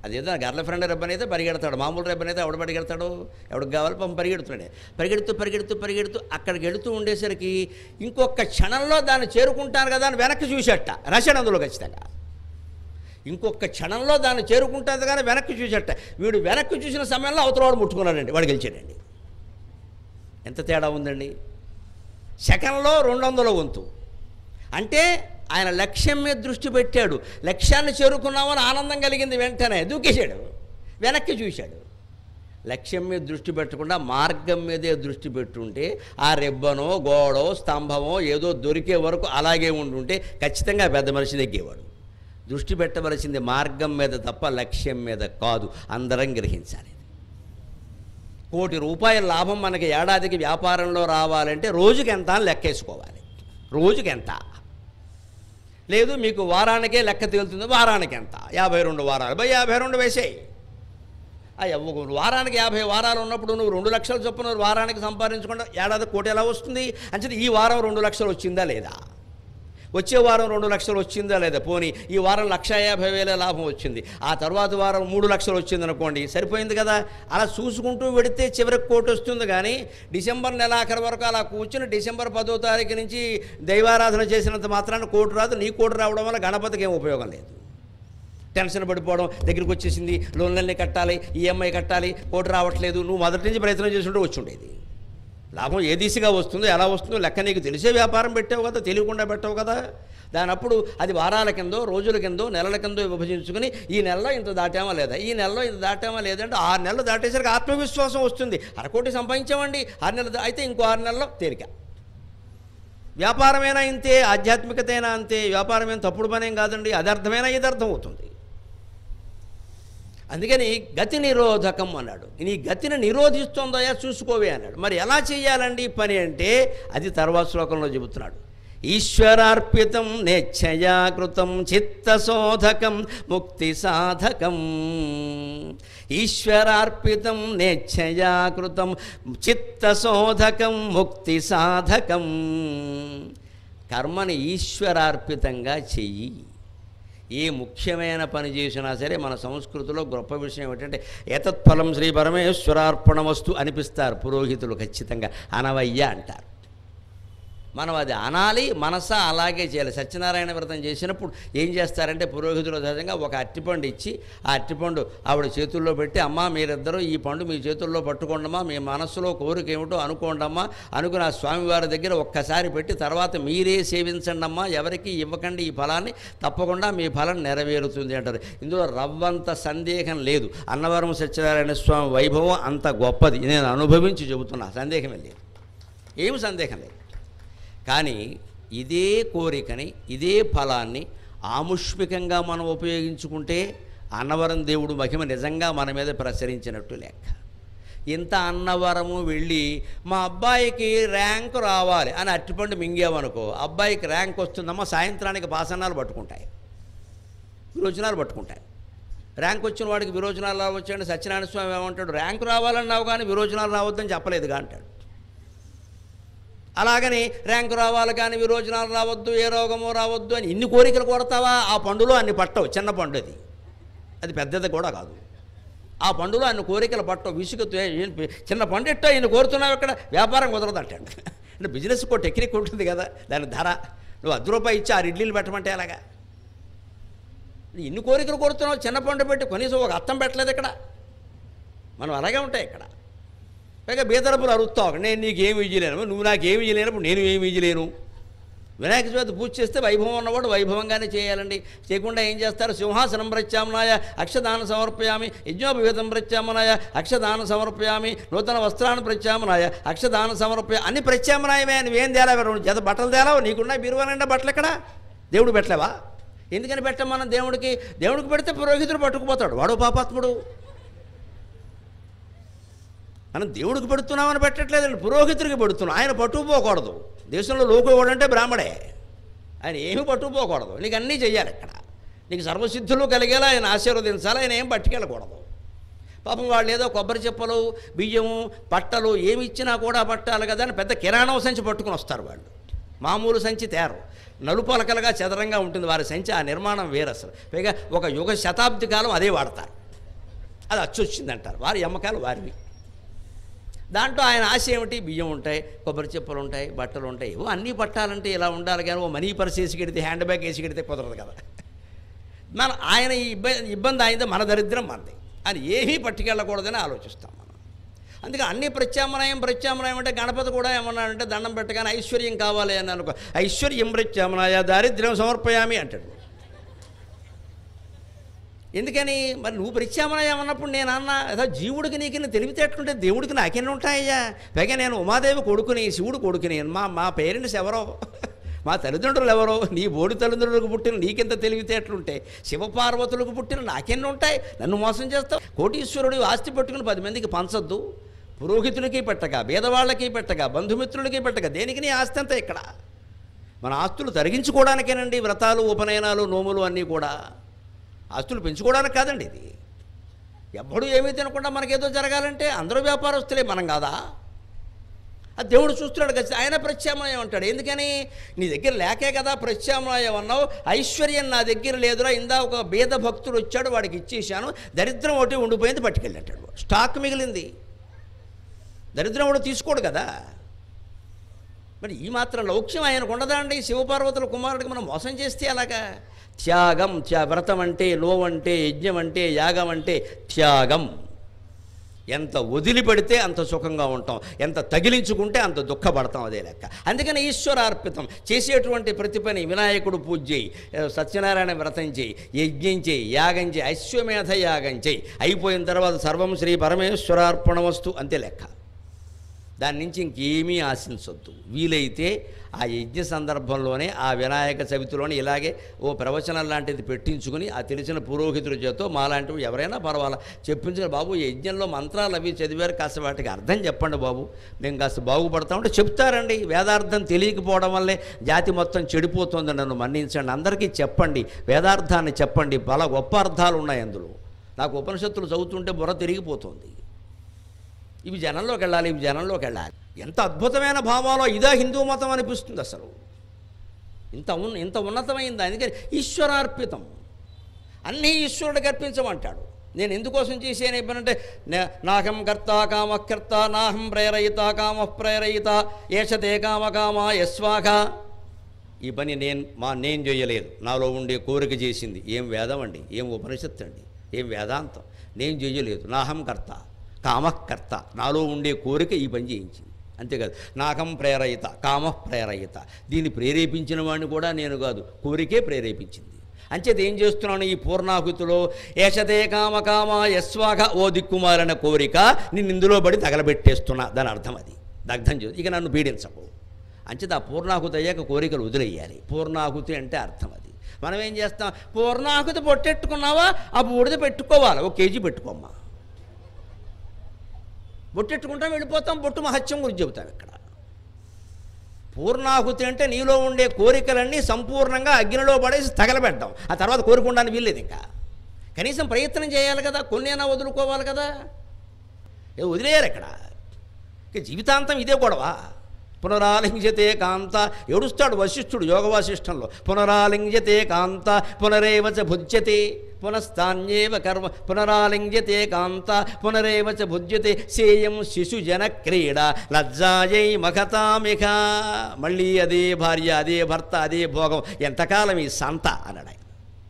అదేదో గర్ల ఫ్రెండ్ రెబ్బన్ అయితే పరిగెడతాడు మామూలు రెబ్బన్ అయితే ఎవడు పరిగెడతాడు ఎవడికి కావాలి పాపం పరిగెడుతున్నాడే పరిగెడుతూ పరిగెడుతూ పరిగెడుతూ అక్కడికి వెళుతూ ఉండేసరికి ఇంకొక క్షణంలో దాన్ని చేరుకుంటాను కదా అని వెనక్కి చూసేట రచన అందులో ఖచ్చితంగా ఇంకొక క్షణంలో దాన్ని చేరుకుంటుంది కానీ వెనక్కి చూసేట వీడు వెనక్కి చూసిన సమయంలో అవతల వాడు ముట్టుకున్నాడండి వాడు గెలిచాడండి ఎంత తేడా ఉందండి సెకండ్లో రెండు వందల వంతు అంటే ఆయన లక్ష్యం మీద దృష్టి పెట్టాడు లక్ష్యాన్ని చేరుకున్నామని ఆనందం కలిగింది వెంటనే దూకేశాడు వెనక్కి చూశాడు లక్ష్యం మీద దృష్టి పెట్టకుండా మార్గం మీదే దృష్టి పెట్టుంటే ఆ రెబ్బనో గోడో స్తంభమో ఏదో దొరికే వరకు అలాగే ఉండుంటే ఖచ్చితంగా పెద్ద మనిషి దగ్గేవాడు దృష్టి పెట్టవలసింది మార్గం మీద తప్ప లక్ష్యం మీద కాదు అందరం గ్రహించాలి కోటి రూపాయల లాభం మనకి ఏడాదికి వ్యాపారంలో రావాలంటే రోజుకి ఎంత అని లెక్కేసుకోవాలి రోజుకి ఎంత లేదు మీకు వారానికే లెక్క తేలుతుంది వారానికి ఎంత యాభై రెండు వారాలు బై యాభై రెండు వేసేయి ఆ ఎవ్వ- వారానికి యాభై వారాలు ఉన్నప్పుడు నువ్వు రెండు లక్షల చొప్పున వారానికి సంపాదించకుండా ఏడాది కోటి ఎలా వస్తుంది అంటే ఈ వారం రెండు లక్షలు వచ్చిందా లేదా వచ్చే వారం రెండు లక్షలు వచ్చిందా లేదా పోనీ ఈ వారం లక్ష యాభై వేల లాభం వచ్చింది ఆ తర్వాత వారం మూడు లక్షలు వచ్చింది అనుకోండి సరిపోయింది కదా అలా చూసుకుంటూ వెడితే చివరికి కోటి వస్తుంది కానీ డిసెంబర్ నెలాఖరు వరకు అలా కూర్చుని డిసెంబర్ పదో తారీఖు నుంచి దైవారాధన చేసినంత మాత్రాన కోటి రాదు నీ కోటి రావడం వల్ల గణపతికి ఏం ఉపయోగం లేదు టెన్షన్ పడిపోవడం దగ్గరికి వచ్చేసింది లోన్లన్నీ కట్టాలి ఈఎంఐ కట్టాలి కోటి రావట్లేదు నువ్వు మొదటి నుంచి ప్రయత్నం చేసుకుంటూ వచ్చి ఉండేది లాభం ఏ దిశగా వస్తుందో ఎలా వస్తుందో లెక్క నీకు తెలిసే వ్యాపారం పెట్టావు కదా తెలియకుండా పెట్టావు కదా దాని అప్పుడు అది వారాల కిందో రోజుల కిందో నెలల కిందో విభజించుకుని ఈ నెలలో ఇంత దాటామా లేదా ఈ నెలలో ఇంత దాటామా లేదంటే ఆరు నెలలు దాటేసరికి ఆత్మవిశ్వాసం వస్తుంది అరకోటి సంపాదించామండి ఆరు నెలలు దా- అయితే ఇంకో ఆరు నెలల్లో తేలిక వ్యాపారమైనా ఇంతే ఆధ్యాత్మికతైనా అంతే వ్యాపారమైన తప్పుడు పనేం కాదండి అది అర్థమైనా ఇది అర్థం అవుతుంది అందుకని గతి నిరోధకం అన్నాడు నీ గతిని నిరోధిస్తుందయా చూసుకోవే అన్నాడు మరి ఎలా చేయాలండి ఈ పని అంటే అది తర్వాత శ్లోకంలో చెబుతున్నాడు ఈశ్వరార్పితం నేచ్ఛయాకృతం చిత్తశోధకం ముక్తి సాధకం ఈశ్వరార్పితం నేచ్ఛయాకృతం చిత్తశోధకం ముక్తి సాధకం కర్మని ఈశ్వరార్పితంగా చెయ్యి ఏ ముఖ్యమైన పని చేసినా సరే మన సంస్కృతిలో గొప్ప విషయం ఏంటంటే ఏతత్ఫలం శ్రీ పరమేశ్వరార్పణమస్తు అనిపిస్తారు పురోహితులు ఖచ్చితంగా అనవయ్య అంటారు మనం అది అనాలి మనస అలాగే చేయాలి సత్యనారాయణ వ్రతం చేసినప్పుడు ఏం చేస్తారంటే పురోహితులు సహజంగా ఒక అట్టిపండు ఇచ్చి ఆ అట్టిపండు ఆవిడ చేతుల్లో పెట్టి అమ్మా మీరిద్దరూ ఈ పండు మీ చేతుల్లో పట్టుకోండమ్మా మీ మనస్సులో కోరిక ఏమిటో అనుకోండమ్మా అనుకుని ఆ స్వామివారి దగ్గర ఒక్కసారి పెట్టి తర్వాత మీరే సేవించండి అమ్మా ఎవరికి ఇవ్వకండి ఈ ఫలాన్ని తప్పకుండా మీ ఫలం నెరవేరుతుంది అంటారు ఇందులో రవ్వంత సందేహం లేదు అన్నవరం సత్యనారాయణ స్వామి వైభవం అంత గొప్పది నేను అనుభవించి చెబుతున్నా సందేహమే లేదు ఏమి సందేహం లేదు కానీ ఇదే కోరికని ఇదే ఫలాన్ని ఆముష్మికంగా మనం ఉపయోగించుకుంటే అన్నవరం దేవుడు మహిమ నిజంగా మన మీద ప్రసరించినట్టు లెక్క ఇంత అన్నవరము వెళ్ళి మా అబ్బాయికి ర్యాంకు రావాలి అని అట్టిపండు మింగామనుకో అబ్బాయికి ర్యాంక్ వస్తుందమ్మా సాయంత్రానికి పాసనాలు పట్టుకుంటాయి విరోచనాలు పట్టుకుంటాయి ర్యాంక్ వచ్చిన వాడికి విరోచనాలు రావచ్చండి సత్యనారాయణ స్వామి ఏమంటాడు ర్యాంకు రావాలన్నావు కానీ విరోచనాలు రావద్దని చెప్పలేదుగా అంటాడు అలాగని ర్యాంకు రావాలి కానీ విరోచనాలు రావద్దు ఏ రోగమో రావద్దు అని ఇన్ని కోరికలు కొడతావా ఆ పండులో అన్ని పట్టవు చిన్న పండు అది అది పెద్దది కూడా కాదు ఆ పండులో అన్ని కోరికలు పట్టవు విసుగుతూ "ఏ, ఏం పి- చిన్న పండు ఎట్టో ఈయన కోరుతున్నావు ఇక్కడ వ్యాపారం కుదరదు అంటాడు అంటే బిజినెస్ కో టెక్నిక్ ఉంటుంది కదా దాని ధర నువ్వు అర్ధ రూపాయి ఇచ్చి ఆరు ఇడ్లీలు పెట్టమంటే ఎలాగా ఇన్ని కోరికలు కొడుతున్నావు చిన్న పండు పెట్టి కనీసం ఒక అర్థం పెట్టలేదు ఇక్కడ మనం అలాగే ఉంటాయి ఇక్కడ పైగా బీదరపులు అరుస్తావు నేను నీకు ఏమి ఇయ్యలేను నువ్వు నాకు ఏమి ఇయ్యలేనప్పుడు నేను ఏమి ఇయ్యలేను వినాయక చవితి పూజ చేస్తే వైభవం ఉన్నవాడు వైభవంగానే చేయాలండి చేయకుండా ఏం చేస్తారు సింహాసనం ప్రత్యామ్నాయ అక్షదాన సమర్పయామి యజ్ఞోపవేతం ప్రత్యామ్నాయ అక్షదాన సమర్పయామి నూతన వస్త్రాన్ని ప్రత్యామ్నాయ అక్షదాన సమర్పయ అన్ని ప్రత్యామ్నాయమే నువ్వేం తేలావు రెండు జత బట్టలు తేలావు నీకున్న బీరువాలంటే బట్టలు ఎక్కడ దేవుడు పెట్టలేవా ఎందుకని పెట్టం మనం దేవుడికి దేవుడికి పెడితే పురోహితుడు పట్టుకుపోతాడు వాడు పాపాత్ముడు మనం దేవుడికి పెడుతున్నామని పెట్టట్లేదండి పురోహితుడికి పెడుతున్నాం ఆయన పట్టుకుపోకూడదు దేశంలో లోకు ఇవ్వడంటే బ్రాహ్మడే ఆయన ఏమీ పట్టుకుపోకూడదు నీకు అన్నీ చెయ్యాలి ఇక్కడ నీకు సర్వసిద్ధులు కలిగేలా ఆయన ఆశీర్వదించాలి ఆయన ఏం పట్టుకెళ్ళకూడదు పాపం వాళ్ళు ఏదో కొబ్బరి చెప్పలు బియ్యము పట్టలు ఏమి ఇచ్చినా కూడా పట్టాలి కదా అని పెద్ద కిరాణం సంచి పట్టుకుని వస్తారు వాళ్ళు మామూలు సంచి తేరు నలుపలకలుగా చదరంగా ఉంటుంది వారి సంచి ఆ నిర్మాణం వేరు అసలు పైగా ఒక యుగ శతాబ్ది కాలం అదే వాడతారు అది అచ్చొచ్చిందంటారు వారి అమ్మకాలు వారివి దాంట్లో ఆయన ఆశ ఏమిటి బియ్యం ఉంటాయి కొబ్బరి చెప్పులు ఉంటాయి బట్టలు ఉంటాయి ఏవో అన్నీ పట్టాలంటే ఇలా ఉండాలి కానీ ఓ మనీ పర్స్ వేసి కడితే హ్యాండ్ బ్యాగ్ వేసి కడితే కుదరదు కదా మన ఆయన ఈ ఇబ్బంది ఇబ్బంది అయింది మన దరిద్రం మనది అని ఏమీ పట్టుకెళ్ళకూడదని ఆలోచిస్తాం మనం అందుకే అన్ని ప్రత్యామ్నాయం ప్రత్యామ్నాయం అంటే గణపతి కూడా ఏమన్నాడంటే దండం పెట్టగానే ఐశ్వర్యం కావాలి అని అనుకో ఐశ్వర్యం ప్రత్యామ్నాయ దారిద్ర్యం సమర్పయామి అంటాడు ఎందుకని మరి నువ్వు ప్రత్యామ్నాయం అన్నప్పుడు నేను అన్న ఏదో జీవుడికి నీకు తెలివితేటలుంటే దేవుడికి నాకెన్ని ఉంటాయ్యా పైగా నేను ఉమాదేవి కొడుకుని శివుడు కొడుకుని మా మా పేరెంట్స్ ఎవరో మా తల్లిదండ్రులు ఎవరో నీ బోడి తల్లిదండ్రులకు పుట్టిన నీకెంత తెలివితేటలుంటే శివపార్వతులకు పుట్టిన నాకెన్ని ఉంటాయి నన్ను మోసం చేస్తావు కోటీశ్వరుడు ఆస్తి పెట్టుకుని పది మందికి పంచొద్దు పురోహితులకి పెట్టగా భేదవాళ్ళకి పెట్టగా బంధుమిత్రులకి పెట్టగా దేనికి నీ ఆస్తి అంతా ఇక్కడ మన ఆస్తులు తరిగించుకోవడానికేనండి వ్రతాలు ఉపనయనాలు నోములు అన్నీ కూడా ఆస్తులు పెంచుకోవడానికి కాదండి ఇది ఎవ్వడు ఏమీ తినకుండా మనకేదో జరగాలంటే అందరూ వ్యాపారస్తులే మనం కాదా అది దేవుడు చూస్తున్నాడు కదా ఆయన ప్రత్యామ్నాయం అంటాడు ఎందుకని నీ దగ్గర లేకే కదా ప్రత్యామ్నాయం అన్నావు ఐశ్వర్యం నా దగ్గర లేదురా ఇందా ఒక బీద భక్తుడు వచ్చాడు వాడికి ఇచ్చేసాను దరిద్రం ఒకటి ఉండిపోయింది పట్టుకెళ్ళి అంటాడు స్టాక్ మిగిలింది దరిద్రం ఒకటి తీసుకోడు కదా మరి ఈ మాత్రం లౌక్యం ఆయనకు ఉండదా అండి శివపార్వతుల కుమారుడికి మనం మోసం చేస్తే అలాగా త్యాగం త్యా వ్రతం అంటే లోవంటే యజ్ఞం అంటే యాగం అంటే త్యాగం ఎంత వదిలిపెడితే అంత సుఖంగా ఉంటాం ఎంత తగిలించుకుంటే అంత దుఃఖపడతాం అదే లెక్క అందుకని ఈశ్వరార్పితం చేసేటువంటి ప్రతి పని వినాయకుడు పూజ చేయి సత్యనారాయణ వ్రతం చేయి యజ్ఞం చేయి యాగం చేయి అశ్వమేధ యాగం చేయి అయిపోయిన తర్వాత సర్వం శ్రీ పరమేశ్వరార్పణమస్తు అంతే లెక్క దాని నుంచి ఇంకేమీ ఆశించొద్దు వీలైతే ఆ యజ్ఞ సందర్భంలోనే ఆ వినాయక చవితిలోనే ఇలాగే ఓ ప్రవచనం లాంటిది పెట్టించుకుని ఆ తెలిసిన పురోహితుల చేతో మాలాంటివి ఎవరైనా పర్వాలా చెప్పించుకుని బాబు ఈ యజ్ఞంలో మంత్రాలు అవి చదివారు కాస్త వాటికి అర్థం చెప్పండి బాబు మేము కాస్త బాగుపడతామంటే చెప్తారండి వేదార్థం తెలియకపోవడం వల్లే జాతి మొత్తం చెడిపోతుంది నన్ను మన్నించండి అందరికీ చెప్పండి వేదార్థాన్ని చెప్పండి చాలా గొప్ప అర్థాలు ఉన్నాయి అందులో నాకు ఉపనిషత్తులు చదువుతుంటే బుర్ర తిరిగిపోతుంది ఇవి జనంలోకి వెళ్ళాలి ఇవి జనంలోకి వెళ్ళాలి ఎంత అద్భుతమైన భావాలో ఇదా హిందూ మతం అనిపిస్తుంది అసలు ఇంత ఉన్ ఇంత ఉన్నతమైంది అందుకని ఈశ్వరార్పితం అన్నీ ఈశ్వరుడికి అర్పించమంటాడు నేను ఎందుకోసం చేసేది ఇవ్వనంటే నాహం కర్త కామకర్త నాహం ప్రేరయిత కామ ప్రేరయిత ఏషతే కామ కామ యస్వాఘ ఈ పని నేను మా నేను చేయలేదు నాలో ఉండే కోరిక చేసింది ఏం వేదం అండి ఏం ఉపనిషత్తు అండి ఏం వేదాంతం నేను చేయలేదు నాహం కర్త కామకర్త నాలో ఉండే కోరిక ఈ పని చేయించింది అంతేకాదు నాకం ప్రేరయిత కామ ప్రేరయిత దీన్ని ప్రేరేపించిన వాడిని కూడా నేను కాదు కోరికే ప్రేరేపించింది అంచేత ఏం చేస్తున్నాను ఈ పూర్ణాహుతిలో ఏషతే కామ కామ యస్వాఘ ఓ దిక్కుమారిన కోరిక నిన్ను ఇందులో పడి తగలబెట్టేస్తున్నా దాని అర్థం అది దగ్ధం చేసి ఇక నన్ను పీడించకు అంచేత ఆ పూర్ణాహుతి అయ్యాక కోరికలు వదిలేయాలి పూర్ణాహుతి అంటే అర్థం అది మనం ఏం చేస్తాం పూర్ణాహుతి పొట్టెట్టుకున్నావా ఆ బూడిద పెట్టుకోవాలి ఒక కేజీ పెట్టుకోమ్మా బొట్టెట్టుకుంటాం వెళ్ళిపోతాం బొట్టు మహత్యం గురించి చెబుతాం ఇక్కడ పూర్ణాహుతి అంటే నీలో ఉండే కోరికలన్నీ సంపూర్ణంగా అగ్నిలో పడేసి తగలబెట్టడం ఆ తర్వాత కోరుకుండానికి వీల్లేదు ఇంకా కనీసం ప్రయత్నం చేయాలి కదా కొన్నైనా వదులుకోవాలి కదా ఏ వదిలేయాలి ఇక్కడ ఇక జీవితాంతం ఇదే గొడవ పునరాలింగ్యతే కాంత ఏడుస్తాడు వశిష్ఠుడు యోగ వాసిష్టంలో పునరాలింగ్యతే కాంత పునరేవచ భుజ్యతే పునస్తాన్యేవ కర్మ పునరాలింగ్యతే కాంత పునరేవచ భుజ్యతే సేయం శిశుజన క్రీడ లజ్జాయై మఖతామిఖ మళ్ళీ అదే భార్య అదే భర్త అదే భోగం ఎంతకాలం ఈ సంత అన్నాడు ఆయన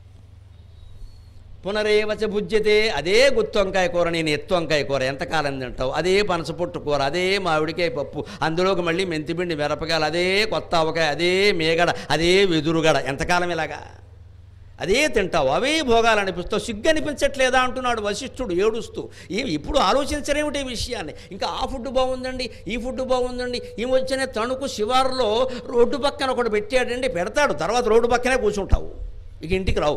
పునరేవచ భుజ్యతే అదే గుత్తి వంకాయ కూర నేను ఎత్తు వంకాయ కూర ఎంతకాలం తింటావు అదే పనసపొట్టు కూర అదే మామిడికాయ పప్పు అందులోకి మళ్ళీ మెంతిపిండి మిరపకాయలు అదే కొత్త ఆవకాయ అదే మేగడ అదే వెదురుగడ ఎంతకాలం ఇలాగా అదే తింటావు అవే భోగాలు అనిపిస్తావు సిగ్గు అనిపించట్లేదా అంటున్నాడు వశిష్ఠుడు ఏడుస్తూ ఏమి ఇప్పుడు ఆలోచించరేమిటి ఈ విషయాన్ని ఇంకా ఆ ఫుడ్ బాగుందండి ఈ ఫుడ్ బాగుందండి ఈ వచ్చిన తణుకు శివారులో రోడ్డు పక్కన ఒకటి పెట్టాడండి పెడతాడు తర్వాత రోడ్డు పక్కనే కూర్చుంటావు ఇక ఇంటికి రావు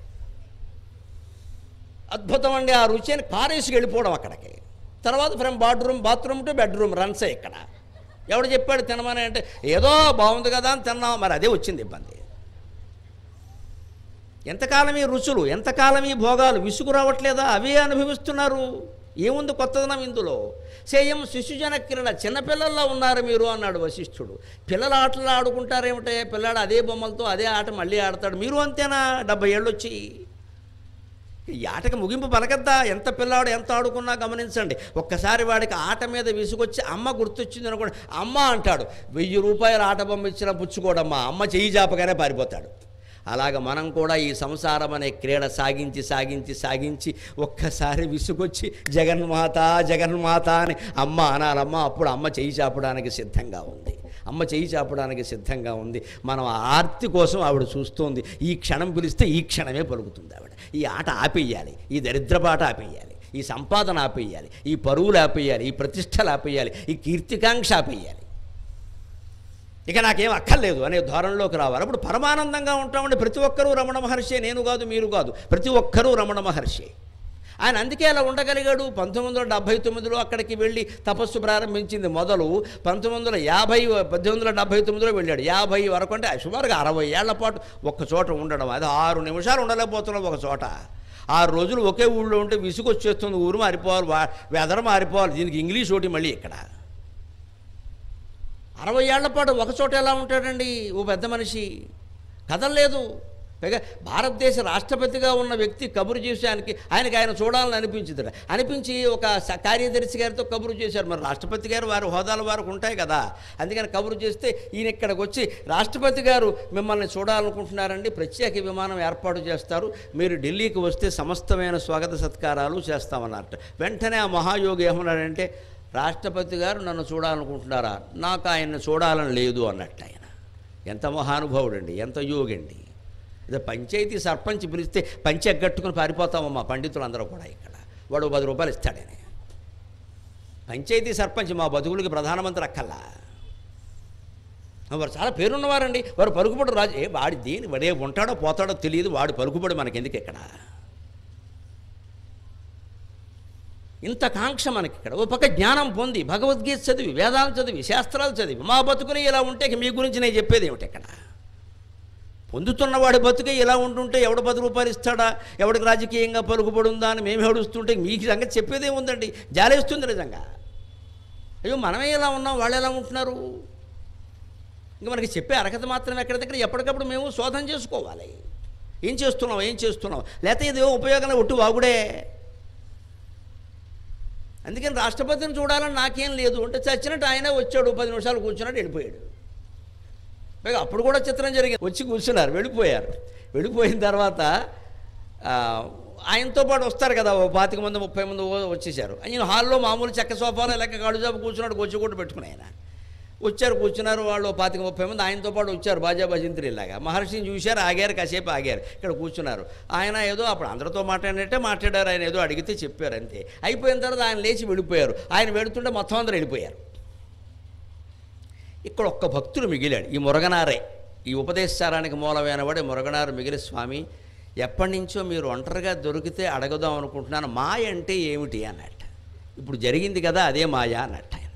అద్భుతం అండి ఆ రుచి అని పారేసి వెళ్ళిపోవడం అక్కడికి తర్వాత from bathroom bathroom to bedroom రన్సే ఇక్కడ ఎవడు చెప్పాడు తినమని అంటే ఏదో బాగుంది కదా అని తిన్నాం మరి అదే వచ్చింది ఇబ్బంది ఎంతకాలం ఈ రుచులు ఎంతకాలం ఈ భోగాలు విసుగు రావట్లేదా అవే అనుభవిస్తున్నారు ఏముంది కొత్తదనం ఇందులో సేయం శిశుజన క్రీడ చిన్నపిల్లల్లో ఉన్నారు మీరు అన్నాడు వశిష్ఠుడు పిల్లల ఆటలు ఆడుకుంటారేమిటే పిల్లాడు అదే బొమ్మలతో అదే ఆట మళ్ళీ ఆడతాడు మీరు అంతేనా డెబ్బై ఏళ్ళు వచ్చి ఈ ఆటకి ముగింపు పలకద్దా ఎంత పిల్లాడు ఎంత ఆడుకున్నా గమనించండి ఒక్కసారి వాడికి ఆట మీద విసుగొచ్చి అమ్మ గుర్తొచ్చింది అనుకోండి అమ్మ అంటాడు వెయ్యి రూపాయల ఆట బొమ్మ ఇచ్చినా పుచ్చుకోడమ్మా అమ్మ చెయ్యి జాపగానే పారిపోతాడు అలాగ మనం కూడా ఈ సంసారం అనే క్రీడ సాగించి సాగించి సాగించి ఒక్కసారి విసుగొచ్చి జగన్మాత జగన్మాత అని అమ్మ అనాలమ్మ అప్పుడు అమ్మ చెయ్యి చాపడానికి సిద్ధంగా ఉంది అమ్మ చెయ్యి చాపడానికి సిద్ధంగా ఉంది మనం ఆ ఆర్తి కోసం ఆవిడ చూస్తోంది ఈ క్షణం పిలిస్తే ఈ క్షణమే పలుకుతుంది ఆవిడ ఈ ఆట ఆపేయాలి ఈ దరిద్రపాట ఆపేయాలి ఈ సంపాదన ఆపేయాలి ఈ పరువులు ఆపేయాలి ఈ ప్రతిష్టలు ఆపేయాలి ఈ కీర్తికాంక్ష ఆపేయాలి ఇక నాకేం అక్కర్లేదు అనే ధోరణిలోకి రావాలి అప్పుడు పరమానందంగా ఉంటామండి ప్రతి ఒక్కరూ రమణ మహర్షి నేను కాదు మీరు కాదు ప్రతి ఒక్కరూ రమణ మహర్షి ఆయన అందుకే అలా ఉండగలిగాడు పంతొమ్మిది వందల డెబ్భై తొమ్మిదిలో అక్కడికి వెళ్ళి తపస్సు ప్రారంభించింది మొదలు పంతొమ్మిది వందల యాభై పద్దెనిమిది వందల డెబ్భై తొమ్మిదిలో వెళ్ళాడు యాభై వరకు అంటే సుమారుగా అరవై ఏళ్ల పాటు ఒక్క చోట ఉండడం అది ఆరు నిమిషాలు ఉండలేకపోతున్నాం ఒక చోట ఆరు రోజులు ఒకే ఊళ్ళో ఉంటే విసుగొచ్చేస్తుంది ఊరు మారిపోవాలి వా- వెదర్ మారిపోవాలి దీనికి ఇంగ్లీష్ ఒకటి మళ్ళీ ఇక్కడ అరవై ఏళ్ల పాటు ఒక చోట ఎలా ఉంటాడండి ఓ పెద్ద మనిషి కదలలేదు పైగా భారతదేశ రాష్ట్రపతిగా ఉన్న వ్యక్తి కబురు చేసానికి ఆయనకి ఆయన చూడాలని అనిపించిందట అనిపించి ఒక స- కార్యదర్శి గారితో కబురు చేశారు మరి రాష్ట్రపతి గారు వారి హోదాల వారికి ఉంటాయి కదా అందుకని కబురు చేస్తే ఈయన ఇక్కడికి వచ్చి రాష్ట్రపతి గారు మిమ్మల్ని చూడాలనుకుంటున్నారండి ప్రత్యేక విమానం ఏర్పాటు చేస్తారు మీరు ఢిల్లీకి వస్తే సమస్తమైన స్వాగత సత్కారాలు చేస్తామన్నట్టు వెంటనే ఆ మహాయోగి ఏమన్నాడంటే రాష్ట్రపతి గారు నన్ను చూడాలనుకుంటున్నారా నాకు ఆయన్ని చూడాలని లేదు అన్నట్టు ఆయన ఎంత మహానుభావుడండి ఎంత యోగండి ఇదే పంచాయతీ సర్పంచ్ పిలిస్తే పంచి ఎగ్గట్టుకుని పారిపోతామమ్మా పండితులందరూ కూడా ఇక్కడ వాడు పది రూపాయలు ఇస్తాడని పంచాయతీ సర్పంచ్ మా బతుకులకి ప్రధానమంత్రి అక్కల్లా వారు చాలా పేరున్నవారండి వారు పలుకుబడి రాజు ఏ వాడి దేని వాడే ఉంటాడో పోతాడో తెలియదు వాడు పలుకుబడి మనకెందుకు ఇక్కడ ఇంత కాంక్ష మనకి ఇక్కడ ఓ పక్క జ్ఞానం పొంది భగవద్గీత చదివి వేదాలు చదివి శాస్త్రాలు చదివి మా బతుకుని ఇలా ఉంటే ఇక మీ గురించి నేను చెప్పేది ఏమిటి ఇక్కడ పొందుతున్నవాడి బతుకే ఇలా ఉంటుంటే ఎవడు పది రూపాయలు ఇస్తాడా ఎవడికి రాజకీయంగా పలుకుబడి ఉందా అని మేము ఏడుస్తుంటే మీకు సంగతి చెప్పేదే ఉందండి జాలేస్తుంది నిజంగా అయ్యో మనమే ఇలా ఉన్నాం వాళ్ళు ఎలా ఉంటున్నారు ఇంకా మనకి చెప్పే అర్హత మాత్రం ఎక్కడ దగ్గర ఎప్పటికప్పుడు మేము శోధన చేసుకోవాలి ఏం చేస్తున్నాం ఏం చేస్తున్నాం లేకపోతే ఇది ఉపయోగం ఒట్టు వాగుడే అందుకని రాష్ట్రపతిని చూడాలని నాకేం లేదు అంటే చచ్చినట్టు ఆయనే వచ్చాడు పది నిమిషాలు కూర్చున్నాడు వెళ్ళిపోయాడు పైగా అప్పుడు కూడా చిత్రం జరిగింది వచ్చి కూర్చున్నారు వెళ్ళిపోయారు వెళ్ళిపోయిన తర్వాత ఆ, ఆయనతో పాటు వస్తారు కదా ఓ పాతిక మంది ముప్పై మంది ఓ- వచ్చేసారు ఆయన హాల్లో మామూలు చెక్క సోఫాలో లెక్క కడుజాపు కూర్చున్నాడు గొచ్చి కూడా పెట్టుకుని ఆయన వచ్చారు కూర్చున్నారు వాళ్ళు ఓ పాతిక ముప్పై మంది ఆయనతో పాటు వచ్చారు బాజా భజంత్రిలాగా మహర్షిని చూశారు ఆగారు కాసేపు ఆగారు ఇక్కడ కూర్చున్నారు ఆయన ఏదో అప్పుడు అందరితో మాట్లాడినట్టే మాట్లాడారు ఆయన ఏదో అడిగితే చెప్పారు అంతే అయిపోయిన తర్వాత ఆయన లేచి వెళ్ళిపోయారు ఆయన వెళుతుంటే మొత్తం అందరూ వెళ్ళిపోయారు ఇక్కడ ఒక్క భక్తుడు మిగిలాడు ఈ మురగనారే ఈ ఉపదేశారానికి మూలమైన వాడే మురగనారు మిగిలి స్వామి ఎప్పటి నుంచో మీరు ఒంటరిగా దొరికితే అడగదాం అనుకుంటున్నాను మాయ అంటే ఏమిటి అన్నట్ట ఇప్పుడు జరిగింది కదా అదే మాయ అన్నట్ట ఆయన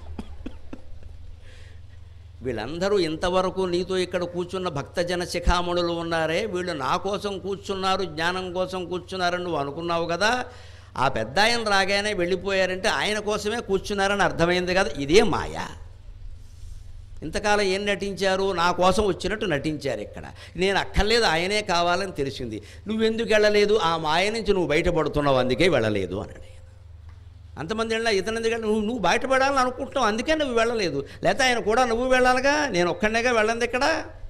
వీళ్ళందరూ ఇంతవరకు నీతో ఇక్కడ కూర్చున్న భక్తజన శిఖామణులు ఉన్నారే వీళ్ళు నా కోసం కూర్చున్నారు జ్ఞానం కోసం కూర్చున్నారని నువ్వు అనుకున్నావు కదా ఆ పెద్ద ఆయన రాగానే వెళ్ళిపోయారంటే ఆయన కోసమే కూర్చున్నారని అర్థమైంది కదా ఇదే మాయ ఇంతకాలం ఏం నటించారు నా కోసం వచ్చినట్టు నటించారు ఇక్కడ నేను అక్కర్లేదు ఆయనే కావాలని తెలిసింది నువ్వెందుకు వెళ్ళలేదు ఆ మాయ నుంచి నువ్వు బయటపడుతున్నావు అందుకే వెళ్ళలేదు అన్నాడు ఆయన. అంతమంది వెళ్ళా ఇతను ఎందుకంటే నువ్వు నువ్వు బయటపడాలని అనుకుంటున్నావు అందుకే నువ్వు వెళ్ళలేదు లేకపోతే ఆయన కూడా నువ్వు వెళ్ళాలిగా నేను ఒక్కడనేగా వెళ్ళంది ఇక్కడ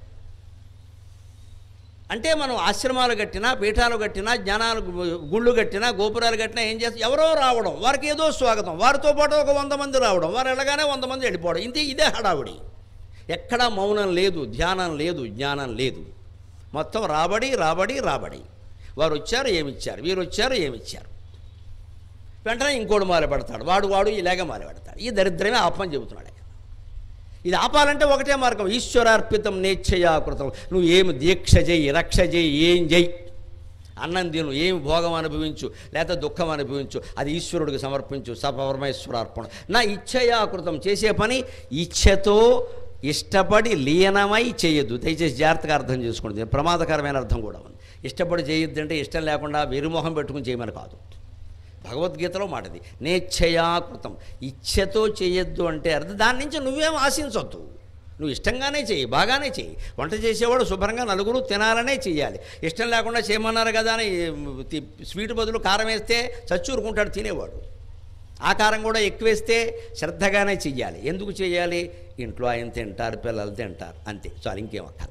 అంటే మనం ఆశ్రమాలు కట్టినా పీఠాలు కట్టినా జ్ఞానాలు గు- గుళ్ళు కట్టినా గోపురాలు కట్టినా ఏం చేస్తాం ఎవరో రావడం వారికి ఏదో స్వాగతం వారితో పాటు ఒక వంద మంది రావడం వారు వెళ్ళగానే వంద మంది వెళ్ళిపోవడం ఇంతే ఇదే హడావుడి ఎక్కడా మౌనం లేదు ధ్యానం లేదు జ్ఞానం లేదు మొత్తం రాబడి రాబడి రాబడి వారు వచ్చారు ఏమిచ్చారు వీరు వచ్చారు ఏమిచ్చారు వెంటనే ఇంకోటి మొదలు పెడతాడు వాడు వాడు ఇలాగే మొదలు పెడతాడు ఈ దరిద్రమే ఆపమని చెబుతున్నాడు ఆయన. ఇది ఆపాలంటే ఒకటే మార్గం ఈశ్వరార్పితం నేచ్ఛయాకృతం నువ్వు ఏమి దీక్ష చెయ్యి రక్ష చెయ్యి ఏం చెయ్యి అన్నం తిను ఏమి భోగం అనుభవించు లేకపోతే దుఃఖం అనుభవించు అది ఈశ్వరుడికి సమర్పించు సపరమేశ్వరార్పణ నా ఇచ్ఛయాకృతం చేసే పని ఇచ్ఛతో ఇష్టపడి లీనమై చేయొద్దు దయచేసి జాగ్రత్తగా అర్థం చేసుకోండి దీని ప్రమాదకరమైన అర్థం కూడా ఉంది ఇష్టపడి చేయొద్దు అంటే ఇష్టం లేకుండా వెరుమొహం పెట్టుకుని చేయమని కాదు భగవద్గీతలో మాటది నేచ్ఛయాకృతం ఇచ్ఛతో చేయొద్దు అంటే అర్థం దాని నుంచి నువ్వేం ఆశించొద్దు నువ్వు ఇష్టంగానే చెయ్యి బాగానే చెయ్యి వంట చేసేవాడు శుభ్రంగా నలుగురు తినాలనే చెయ్యాలి ఇష్టం లేకుండా చేయమన్నారు కదా అని తి- స్వీట్ బదులు కారం వేస్తే చచ్చూరుకుంటాడు తినేవాడు ఆ కారం కూడా ఎక్కువేస్తే శ్రద్ధగానే చెయ్యాలి ఎందుకు చెయ్యాలి ఇంట్లో ఆయన తింటారు పిల్లలు తింటారు అంతే చాలు ఇంకేం అక్కర్లా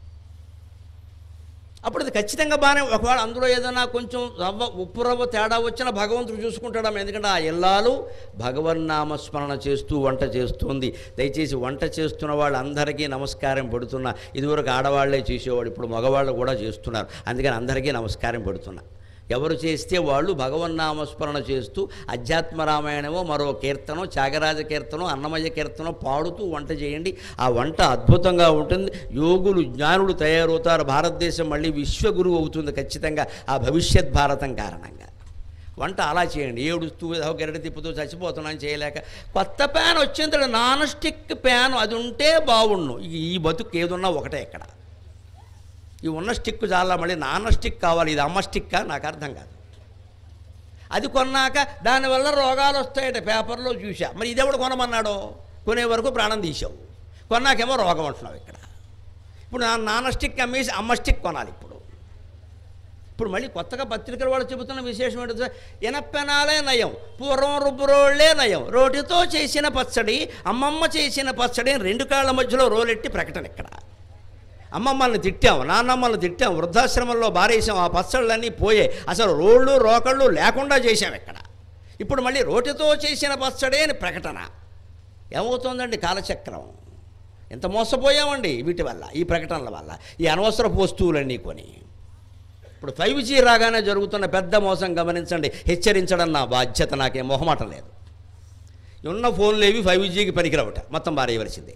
అప్పుడు అది ఖచ్చితంగా బాగానే ఒకవేళ అందులో ఏదైనా కొంచెం రవ్వ ఉప్పు రవ్వ తేడా వచ్చినా భగవంతుడు చూసుకుంటాడు ఎందుకంటే ఆ ఇల్లాలు భగవన్నామస్మరణ చేస్తూ వంట చేస్తుంది దయచేసి వంట చేస్తున్న వాళ్ళందరికీ నమస్కారం పెడుతున్నా ఇదివరకు ఆడవాళ్లే చేసేవాడు ఇప్పుడు మగవాళ్ళు కూడా చేస్తున్నారు అందుకని అందరికీ నమస్కారం పెడుతున్నా ఎవరు చేస్తే వాళ్ళు భగవన్నామస్మరణ చేస్తూ అధ్యాత్మ రామాయణమో మరో కీర్తనో త్యాగరాజ కీర్తనో అన్నమయ్య కీర్తనో పాడుతూ వంట చేయండి ఆ వంట అద్భుతంగా ఉంటుంది యోగులు జ్ఞానులు తయారవుతారు భారతదేశం మళ్ళీ విశ్వగురువు అవుతుంది ఖచ్చితంగా ఆ భవిష్యత్ భారతం కారణంగా వంట అలా చేయండి ఏడుస్తూ ఏదో గెరటి తిప్పుతూ చచ్చిపోతున్నాను చేయలేక కొత్త ప్యాన్ వచ్చింది నాన్ స్టిక్ ప్యాన్ అది ఉంటే బాగుండు ఈ- ఈ బతుకు ఏదున్నా ఒకటే ఇక్కడ ఈ ఉన్న స్టిక్ చాలా మళ్ళీ నాన్న స్టిక్ కావాలి ఇది అమ్మ స్టిక్కా నాకు అర్థం కాదు అది కొన్నాక దానివల్ల రోగాలు వస్తాయట పేపర్లో చూసా మరి ఇదెవడు కొనమన్నాడో కొనే వరకు ప్రాణం తీసావు కొన్నాకేమో రోగం అంటున్నావు ఇక్కడ ఇప్పుడు నా నాన్న స్టిక్ అమ్మేసి అమ్మ స్టిక్ కొనాలి ఇప్పుడు ఇప్పుడు మళ్ళీ కొత్తగా పత్రికల వాళ్ళు చెబుతున్న విశేషం ఏంటో తెలుసా? ఎనపెనాలే నయం పూర్వం రుబ్బురోళ్లే నయం రోటితో చేసిన పచ్చడి అమ్మమ్మ చేసిన పచ్చడి అని రెండు కాళ్ళ మధ్యలో రోలెట్టి ప్రకటన ఇక్కడ అమ్మమ్మల్ని తిట్టాం నాన్నమ్మల్ని తిట్టాం వృద్ధాశ్రమంలో బారేసాం ఆ పచ్చళ్ళన్నీ పోయే అసలు రోళ్ళు రోకళ్ళు లేకుండా చేశాం ఇక్కడ ఇప్పుడు మళ్ళీ రోటితో చేసిన పచ్చడే అని ప్రకటన ఏమవుతోందండి కాలచక్రం ఎంత మోసపోయామండి వీటి వల్ల ఈ ప్రకటనల వల్ల ఈ అనవసరపు వస్తువులన్నీ కొని ఇప్పుడు ఫైవ్ జీ రాగానే జరుగుతున్న పెద్ద మోసం గమనించండి హెచ్చరించడం నా బాధ్యత నాకేం మొహమాటం లేదు ఉన్న ఫోన్లు ఏవి ఫైవ్ జీకి పనికిరవట మొత్తం బారేయవలసిందే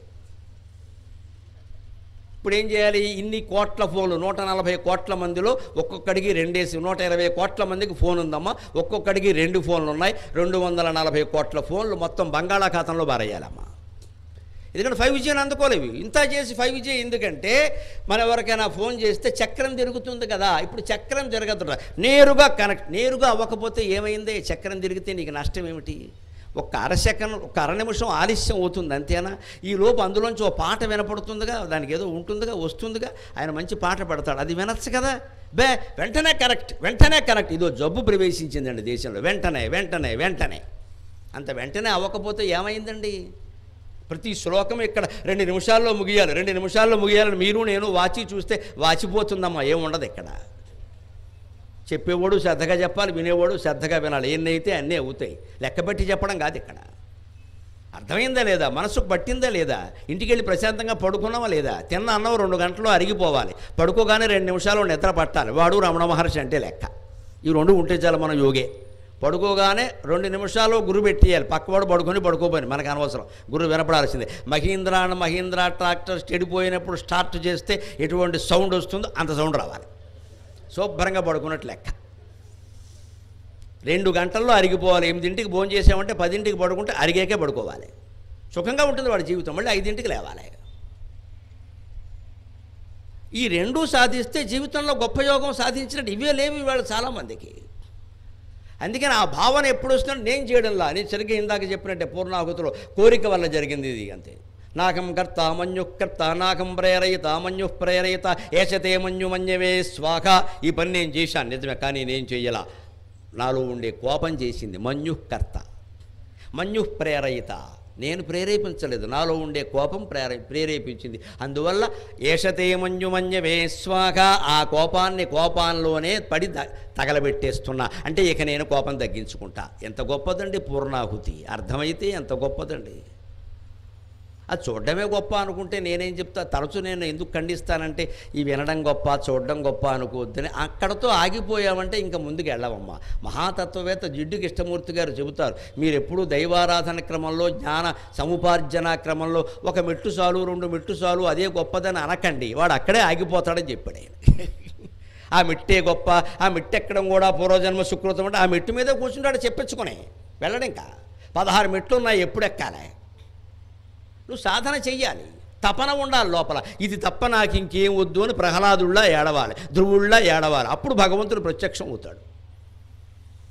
ఇప్పుడు ఏం చేయాలి ఇన్ని కోట్ల ఫోన్లు నూట నలభై కోట్ల మందిలో ఒక్కొక్కడికి రెండేసి నూట ఇరవై కోట్ల మందికి ఫోన్ ఉందమ్మా ఒక్కొక్కడికి రెండు ఫోన్లు ఉన్నాయి రెండు వందల నలభై కోట్ల ఫోన్లు మొత్తం బంగాళాఖాతంలో బారేయాలమ్మా ఎందుకంటే ఫైవ్ జీ అందుకోలేవు ఇంత చేసి ఫైవ్ జీ ఎందుకంటే మన ఎవరికైనా ఫోన్ చేస్తే చక్రం తిరుగుతుంది కదా ఇప్పుడు చక్రం తిరగదు నేరుగా కనెక్ట్ నేరుగా అవ్వకపోతే ఏమైంది చక్రం తిరిగితే నీకు నష్టం ఏమిటి ఒక్క అర సెకండ్ ఒక అర నిమిషం ఆలస్యం అవుతుంది అంతేనా ఈ లోపు అందులోంచి ఓ పాట వినపడుతుందిగా దానికి ఏదో ఉంటుందిగా వస్తుందిగా ఆయన మంచి పాట పెడతాడు అది వినొచ్చు కదా బే వెంటనే కరెక్ట్ వెంటనే కరెక్ట్ ఇదో జబ్బు ప్రవేశించిందండి దేశంలో వెంటనే వెంటనే వెంటనే అంత వెంటనే అవ్వకపోతే ఏమైందండి ప్రతి శ్లోకం ఇక్కడ రెండు నిమిషాల్లో ముగియాలి రెండు నిమిషాల్లో ముగియాలని మీరు నేను వాచి చూస్తే వాచిపోతుందమ్మా ఏముండదు ఇక్కడ చెప్పేవాడు శ్రద్ధగా చెప్పాలి వినేవాడు శ్రద్ధగా వినాలి ఎన్నైతే అన్నీ అవుతాయి లెక్కపెట్టి చెప్పడం కాదు ఇక్కడ అర్థమైందా లేదా మనసుకు పట్టిందా లేదా ఇంటికి వెళ్ళి ప్రశాంతంగా పడుకున్నావా లేదా తిన్న అన్నం రెండు గంటలు అరిగిపోవాలి పడుకోగానే రెండు నిమిషాలు నిద్ర పట్టాలి వాడు రమణ మహర్షి అంటే లెక్క ఈ రెండు ఉంటే చాలు మన యోగే పడుకోగానే రెండు నిమిషాలు గురు పెట్టేయాలి పక్కవాడు పడుకొని పడుకోపోయి మనకు అనవసరం గురు వినపడాల్సిందే మహీంద్రా అని మహీంద్రా ట్రాక్టర్ చెడిపోయినప్పుడు స్టార్ట్ చేస్తే ఎటువంటి సౌండ్ వస్తుందో అంత సౌండ్ రావాలి శుభ్రంగా పడుకున్నట్టు లెక్క రెండు గంటల్లో అరిగిపోవాలి ఎనిమిదింటికి భోజనం చేసామంటే పదింటికి పడుకుంటే అరిగాకే పడుకోవాలి సుఖంగా ఉంటుంది వాడి జీవితం మళ్ళీ ఐదింటికి లేవాలి ఈ రెండూ సాధిస్తే జీవితంలో గొప్ప యోగం సాధించినట్టు ఇవే లేవి వాళ్ళు చాలామందికి అందుకని ఆ భావన ఎప్పుడు వస్తుందంటే నేను చేయడంలా నేను సరిగ్గా ఇందాక చెప్పినట్టే పూర్ణాహుతిలో కోరిక వల్ల జరిగింది ఇది అంతే నాకం కర్త మన్యుఃకర్త నాకం ప్రేరయిత మన్యు ప్రేరయిత ఏషతే మన్యు మన్యవే స్వాహ ఈ పని నేను చేశాను నిజమే కానీ నేను చెయ్యలా నాలో ఉండే కోపం చేసింది మన్యుఃకర్త మన్యు ప్రేరయిత నేను ప్రేరేపించలేదు నాలో ఉండే కోపం ప్రేరే ప్రేరేపించింది అందువల్ల ఏషతే మన్యు మన్యవే స్వాహ ఆ కోపాన్ని కోపాల్లోనే పడి ద- తగలబెట్టేస్తున్నా అంటే ఇక నేను కోపం తగ్గించుకుంటా ఎంత గొప్పదండి పూర్ణాహుతి అర్థమైతే ఎంత గొప్పదండి అది చూడడమే గొప్ప అనుకుంటే నేనేం చెప్తా తరచు నేను ఎందుకు ఖండిస్తానంటే ఈ వినడం గొప్ప చూడడం గొప్ప అనుకోవద్దని అక్కడతో ఆగిపోయామంటే ఇంకా ముందుకు వెళ్ళవమ్మా మహాతత్వవేత్త జిడ్డు కృష్ణమూర్తి గారు చెబుతారు మీరు ఎప్పుడూ దైవారాధన క్రమంలో జ్ఞాన సముపార్జన క్రమంలో ఒక మెట్టు చాలు రెండు మెట్టు చాలు అదే గొప్పదని అనకండి వాడు అక్కడే ఆగిపోతాడని చెప్పాడు ఆయన ఆ మిట్టే గొప్ప ఆ మిట్టు ఎక్కడం కూడా పూర్వజన్మ సుకృతం అంటే ఆ మెట్టు మీద కూర్చుంటాడు చెప్పించుకుని వెళ్ళడం ఇంకా పదహారు మెట్లు ఉన్నాయి ఎప్పుడు ఎక్కాలి నువ్వు సాధన చెయ్యాలి తపన ఉండాలి లోపల ఇది తప్ప నాకు ఇంకేం వద్దు అని ప్రహ్లాదుల్లా ఏడవాలి ధ్రువుల్లా ఏడవాలి అప్పుడు భగవంతుడు ప్రత్యక్షం అవుతాడు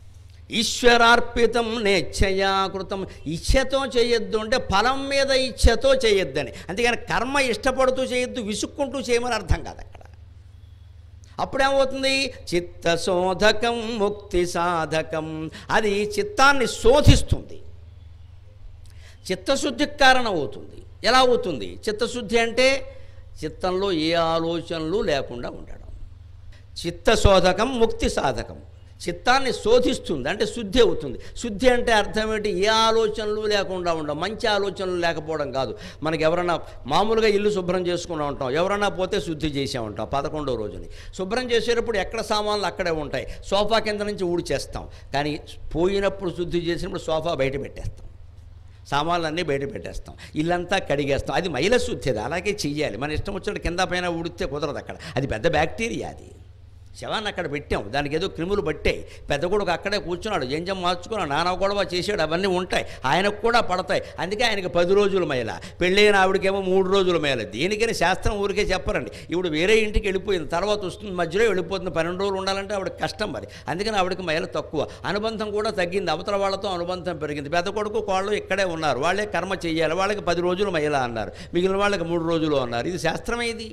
ఈశ్వరార్పితం నేచ్ఛయా కృతం ఇచ్ఛతో చేయొద్దు అంటే ఫలం మీద ఇచ్ఛతో చేయొద్దని అంతేగాని కర్మ ఇష్టపడుతూ చేయొద్దు విసుక్కుంటూ చేయమని అర్థం కాదు అక్కడ అప్పుడేమవుతుంది చిత్తశోధకం ముక్తి సాధకం అది చిత్తాన్ని శోధిస్తుంది చిత్తశుద్ధికి కారణం అవుతుంది ఎలా అవుతుంది చిత్తశుద్ధి అంటే చిత్తంలో ఏ ఆలోచనలు లేకుండా ఉండడం చిత్తశోధకం ముక్తి సాధకం చిత్తాన్ని శోధిస్తుంది అంటే శుద్ధి అవుతుంది శుద్ధి అంటే అర్థం ఏంటి ఏ ఆలోచనలు లేకుండా ఉండడం మంచి ఆలోచనలు లేకపోవడం కాదు మనకి ఎవరైనా మామూలుగా ఇల్లు శుభ్రం చేసుకుని ఉంటాం ఎవరైనా పోతే శుద్ధి చేసే ఉంటాం పదకొండో రోజుని శుభ్రం చేసేటప్పుడు ఎక్కడ సామాన్లు అక్కడే ఉంటాయి సోఫా కింద నుంచి ఊడ్చేస్తాం కానీ పోయినప్పుడు శుద్ధి చేసినప్పుడు సోఫా బయట పెట్టేస్తాం సామాన్లన్నీ బయట పెట్టేస్తాం ఇల్లంతా కడిగేస్తాం అది మైల శుద్ధి అది అలాగే చెయ్యాలి మన ఇష్టం వచ్చినట్టు కింద పైన ఉడితే కుదరదు అక్కడ అది పెద్ద బ్యాక్టీరియా అది శవాన్ని అక్కడ పెట్టాం దానికి ఏదో క్రిములు పట్టాయి పెద్ద కొడుకు అక్కడే కూర్చున్నాడు ఎంజం మార్చుకున్నాడు నానా గొడవ చేసాడు అవన్నీ ఉంటాయి ఆయనకు కూడా పడతాయి అందుకే ఆయనకి పది రోజుల మేల పెళ్ళైన ఆవిడకేమో మూడు రోజుల మేల దేనికని శాస్త్రం ఊరికే చెప్పరండి ఇప్పుడు వేరే ఇంటికి వెళ్ళిపోయింది తర్వాత వస్తుంది మధ్యలో వెళ్ళిపోతుంది పన్నెండు రోజులు ఉండాలంటే ఆవిడకి కష్టం మరి అందుకని ఆవిడకి మైల తక్కువ అనుబంధం కూడా తగ్గింది అవతల వాళ్ళతో అనుబంధం పెరిగింది పెద్ద కొడుకు వాళ్ళు ఇక్కడే ఉన్నారు వాళ్ళే కర్మ చెయ్యాలి వాళ్ళకి పది రోజులు మైల అన్నారు మిగిలిన వాళ్ళకి మూడు రోజులు అన్నారు ఇది శాస్త్రమే ఇది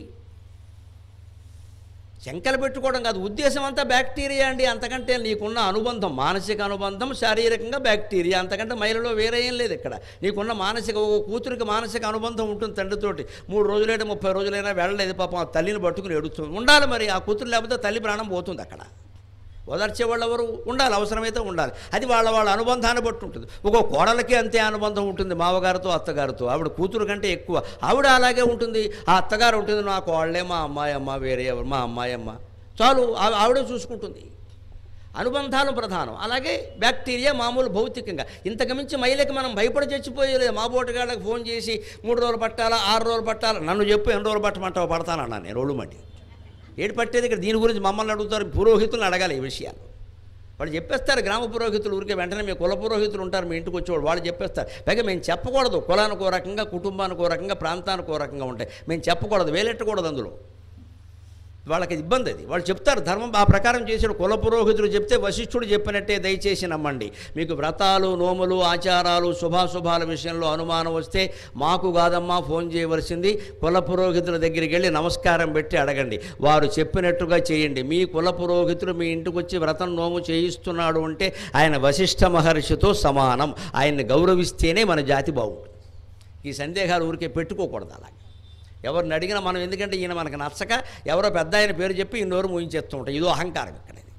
శంకలు పెట్టుకోవడం కాదు ఉద్దేశం అంతా బ్యాక్టీరియా అండి అంతకంటే నీకున్న అనుబంధం మానసిక అనుబంధం శారీరకంగా బ్యాక్టీరియా అంతకంటే మైలలో వేరే ఏం లేదు ఇక్కడ నీకున్న మానసిక ఓ కూతురికి మానసిక అనుబంధం ఉంటుంది తండ్రితోటి మూడు రోజులైనా ముప్పై రోజులైనా వెళ్ళలేదు పాపం ఆ తల్లిని పట్టుకుని ఎడుతుంది ఉండాలి మరి ఆ కూతురు లేకపోతే తల్లి ప్రాణం పోతుంది అక్కడ ఓదార్చే వాళ్ళు ఎవరు ఉండాలి అవసరమైతే ఉండాలి అది వాళ్ళ వాళ్ళ అనుబంధాన్ని బట్టి ఉంటుంది ఒక్కో కోడలకి అంతే అనుబంధం ఉంటుంది మావగారితో అత్తగారితో ఆవిడ కూతురు కంటే ఎక్కువ ఆవిడ అలాగే ఉంటుంది ఆ అత్తగారు ఉంటుంది నా కోడలే మా అమ్మాయి అమ్మ వేరే ఎవరు మా అమ్మాయి అమ్మ చాలు ఆ- ఆవిడే చూసుకుంటుంది అనుబంధాలు ప్రధానం అలాగే బ్యాక్టీరియా మామూలు భౌతికంగా ఇంతకు మించి మైలకి మనం భయపడి చచ్చిపోయలేదు మా బోటుగాళ్ళకి ఫోన్ చేసి మూడు రోజులు పట్టాలా ఆరు రోజులు పట్టాలా నన్ను చెప్పు ఎన్ని రోజులు పట్టమంటావు పడతానన్నా నేను రోడ్డు మట్టి ఏడు పట్టేది ఇక్కడ దీని గురించి మమ్మల్ని అడుగుతారు పురోహితులను అడగాలి ఈ విషయాలు వాళ్ళు చెప్పేస్తారు గ్రామ పురోహితులు ఊరికే వెంటనే మీ కుల పురోహితులు ఉంటారు మీ ఇంటికి వచ్చేవాడు వాళ్ళు చెప్పేస్తారు పైగా మేము చెప్పకూడదు కులానికి ఓ రకంగా కుటుంబానికి ఓ రకంగా ప్రాంతానికి ఓ రకంగా ఉంటాయి మేము చెప్పకూడదు వేలెట్టకూడదు అందులో వాళ్ళకి ఇబ్బంది అది వాళ్ళు చెప్తారు ధర్మం ఆ ప్రకారం చేసాడు కుల పురోహితుడు చెప్తే వశిష్ఠుడు చెప్పినట్టే దయచేసి నమ్మండి మీకు వ్రతాలు నోములు ఆచారాలు శుభాశుభాల విషయంలో అనుమానం వస్తే మాకు కాదమ్మా ఫోన్ చేయవలసింది కుల పురోహితుల దగ్గరికి వెళ్ళి నమస్కారం పెట్టి అడగండి వారు చెప్పినట్టుగా చేయండి మీ కుల పురోహితుడు మీ ఇంటికి వచ్చి వ్రతం నోము చేయిస్తున్నాడు అంటే ఆయన వశిష్ఠ మహర్షితో సమానం ఆయన్ని గౌరవిస్తేనే మన జాతి బాగుంటుంది ఈ సందేహాలు ఊరికే పెట్టుకోకూడదు అలాగే ఎవరిని అడిగినా మనం ఎందుకంటే ఈయన మనకు నచ్చక ఎవరో పెద్ద ఆయన పేరు చెప్పి ఈ నోరు మూయించేస్తూ ఉంటాం ఇదో అహంకారం ఇక్కడ ఇది.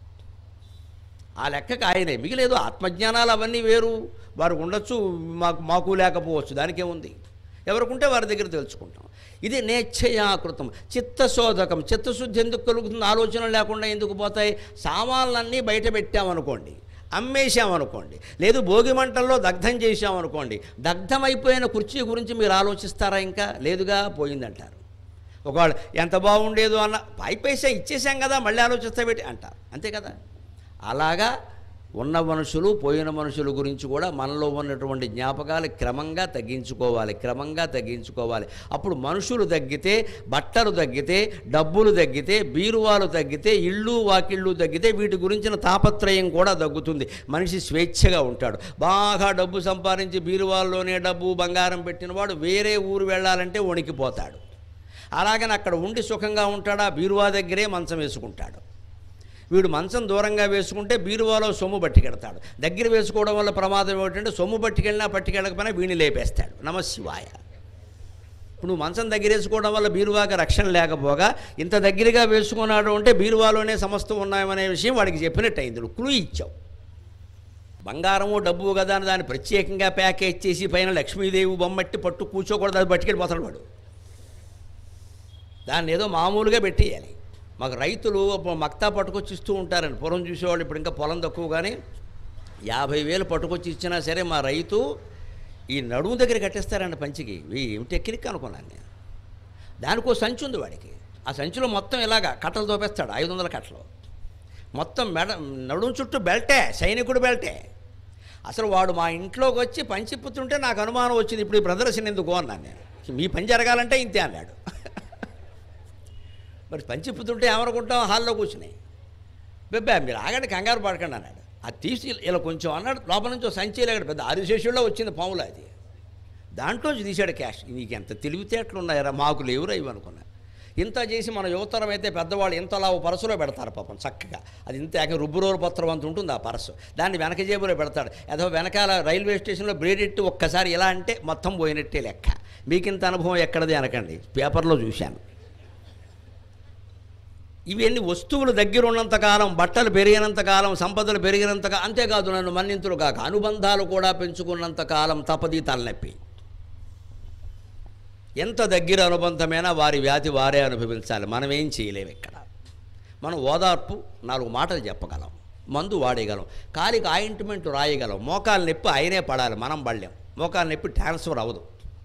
ఆ లెక్కకు ఆయనే మిగిలేదు ఆత్మజ్ఞానాలు అవన్నీ వేరు వారికి ఉండొచ్చు మాకు మాకు లేకపోవచ్చు దానికేముంది ఎవరికుంటే వారి దగ్గర తెలుసుకుంటాం ఇది నేచ్ఛయాకృతం చిత్తశోధకం చిత్తశుద్ధి ఎందుకు కలుగుతుంది ఆలోచన లేకుండా ఎందుకు పోతాయి సామాన్లన్నీ బయట పెట్టామనుకోండి అమ్మేశామనుకోండి లేదు భోగి మంటల్లో దగ్ధం చేశామనుకోండి దగ్ధమైపోయిన కుర్చీ గురించి మీరు ఆలోచిస్తారా ఇంకా లేదుగా పోయిందంటారు ఒకవేళ ఎంత బాగుండేదో అన్న పై పైసా ఇచ్చేసాం కదా మళ్ళీ ఆలోచిస్తా పెట్టి అంటారు అంతే కదా అలాగా ఉన్న మనుషులు పోయిన మనుషుల గురించి కూడా మనలో ఉన్నటువంటి జ్ఞాపకాలు క్రమంగా తగ్గించుకోవాలి క్రమంగా తగ్గించుకోవాలి అప్పుడు మనుషులు తగ్గితే బట్టలు తగ్గితే డబ్బులు తగ్గితే బీరువాలు తగ్గితే ఇళ్ళు వాకిళ్ళు తగ్గితే వీటి గురించిన తాపత్రయం కూడా తగ్గుతుంది మనిషి స్వేచ్ఛగా ఉంటాడు బాగా డబ్బు సంపాదించి బీరువాల్లోనే డబ్బు బంగారం పెట్టినవాడు వేరే ఊరు వెళ్ళాలంటే వణికిపోతాడు అలాగని అక్కడ ఉండి సుఖంగా ఉంటాడా బీరువా దగ్గరే మంచం వేసుకుంటాడు వీడు మంచం దూరంగా వేసుకుంటే బీరువాలో సొమ్ము పట్టుకెడతాడు దగ్గర వేసుకోవడం వల్ల ప్రమాదం ఏమిటంటే సొమ్ము పట్టుకెళ్ళినా పట్టుకెళ్ళకపోయినా వీడిని లేపేస్తాడు నమశివాయ ఇప్పుడు నువ్వు మంచం దగ్గర వేసుకోవడం వల్ల బీరువాకి రక్షణ లేకపోగా ఇంత దగ్గరగా వేసుకున్నాడు అంటే బీరువాలోనే సమస్తం ఉన్నాయనే విషయం వాడికి చెప్పినట్టు అయింది నువ్వు క్లూ ఇచ్చావు బంగారము డబ్బు కదా అని దాన్ని ప్రత్యేకంగా ప్యాకేజ్ చేసి పైన లక్ష్మీదేవి బొమ్మట్టి పట్టు కూర్చోకూడదు అది పట్టుకెళ్ళిపోతాడు వాడు దాన్ని ఏదో మామూలుగా పెట్టేయాలి మాకు రైతులు అప్పుడు మక్తా పట్టుకొచ్చి ఇస్తూ ఉంటారండి పొలం చూసేవాళ్ళు ఇప్పుడు ఇంకా పొలం తక్కువ కానీ యాభై వేలు పట్టుకొచ్చి ఇచ్చినా సరే మా రైతు ఈ నడుము దగ్గర కట్టేస్తారండి పంచికి ఇవి ఏమి టెక్నిక్ అనుకున్నాను నేను దానికో సంచి ఉంది వాడికి ఆ సంచిలో మొత్తం ఇలాగా కట్టలు తోపేస్తాడు ఐదు వందల కట్టలు మొత్తం మెడ నడుము చుట్టూ బెల్టే సైనికుడు బెల్టే అసలు వాడు మా ఇంట్లోకి వచ్చి పంచిప్పుతుంటే నాకు అనుమానం వచ్చింది ఇప్పుడు ఈ ప్రదర్శన ఎందుకు అన్నాను నేను మీ పని జరగాలంటే ఇంతే అన్నాడు మరి పంచిప్పుతుంటే ఏమనుకుంటాం హాల్లో కూర్చుని బెబ్బా మీరు ఆగండి కంగారు పడకండి అన్నాడు అది తీసి ఇలా కొంచెం అన్నాడు లోపల నుంచి ఒక సంచి లేక పెద్ద ఆదిశేషుల్లో వచ్చింది పాములు అది దాంట్లోంచి తీశాడు క్యాష్ నీకు ఎంత తెలివితేటలు ఉన్నాయరా మాకు లేవురా ఇవి అనుకున్నా ఇంత చేసి మన యువతరం అయితే పెద్దవాళ్ళు ఇంతలా ఓ పరసులో పెడతారు పాపం చక్కగా అది ఇంత ఏక రుబ్బురోరు పత్రం అంత ఉంటుంది ఆ పరసు దాన్ని వెనక జేబులో పెడతాడు ఏదో వెనకాల రైల్వే స్టేషన్లో బ్రేడెట్టి ఒక్కసారి ఇలా అంటే మొత్తం పోయినట్టే లెక్క మీకు ఇంత అనుభవం ఎక్కడది అనకండి పేపర్లో చూశాను ఇవన్నీ వస్తువులు దగ్గర ఉన్నంతకాలం బట్టలు పెరిగినంతకాలం సంపదలు పెరిగినంతగా అంతేకాదు నన్ను మన్నింతులు కాక అనుబంధాలు కూడా పెంచుకున్నంతకాలం తపది తలనొప్పి ఎంత దగ్గర అనుబంధమైనా వారి వ్యాధి వారే అనుభవించాలి మనం ఏం చేయలేము ఇక్కడ మనం ఓదార్పు నాలుగు మాటలు చెప్పగలం మందు వాడేయగలం కాలికి ఆయింట్మెంట్ రాయగలం మోకాలు నొప్పి ఆయనే పడాలి మనం పడలేం మోకాలు నొప్పి ట్రాన్స్ఫర్ అవ్వదు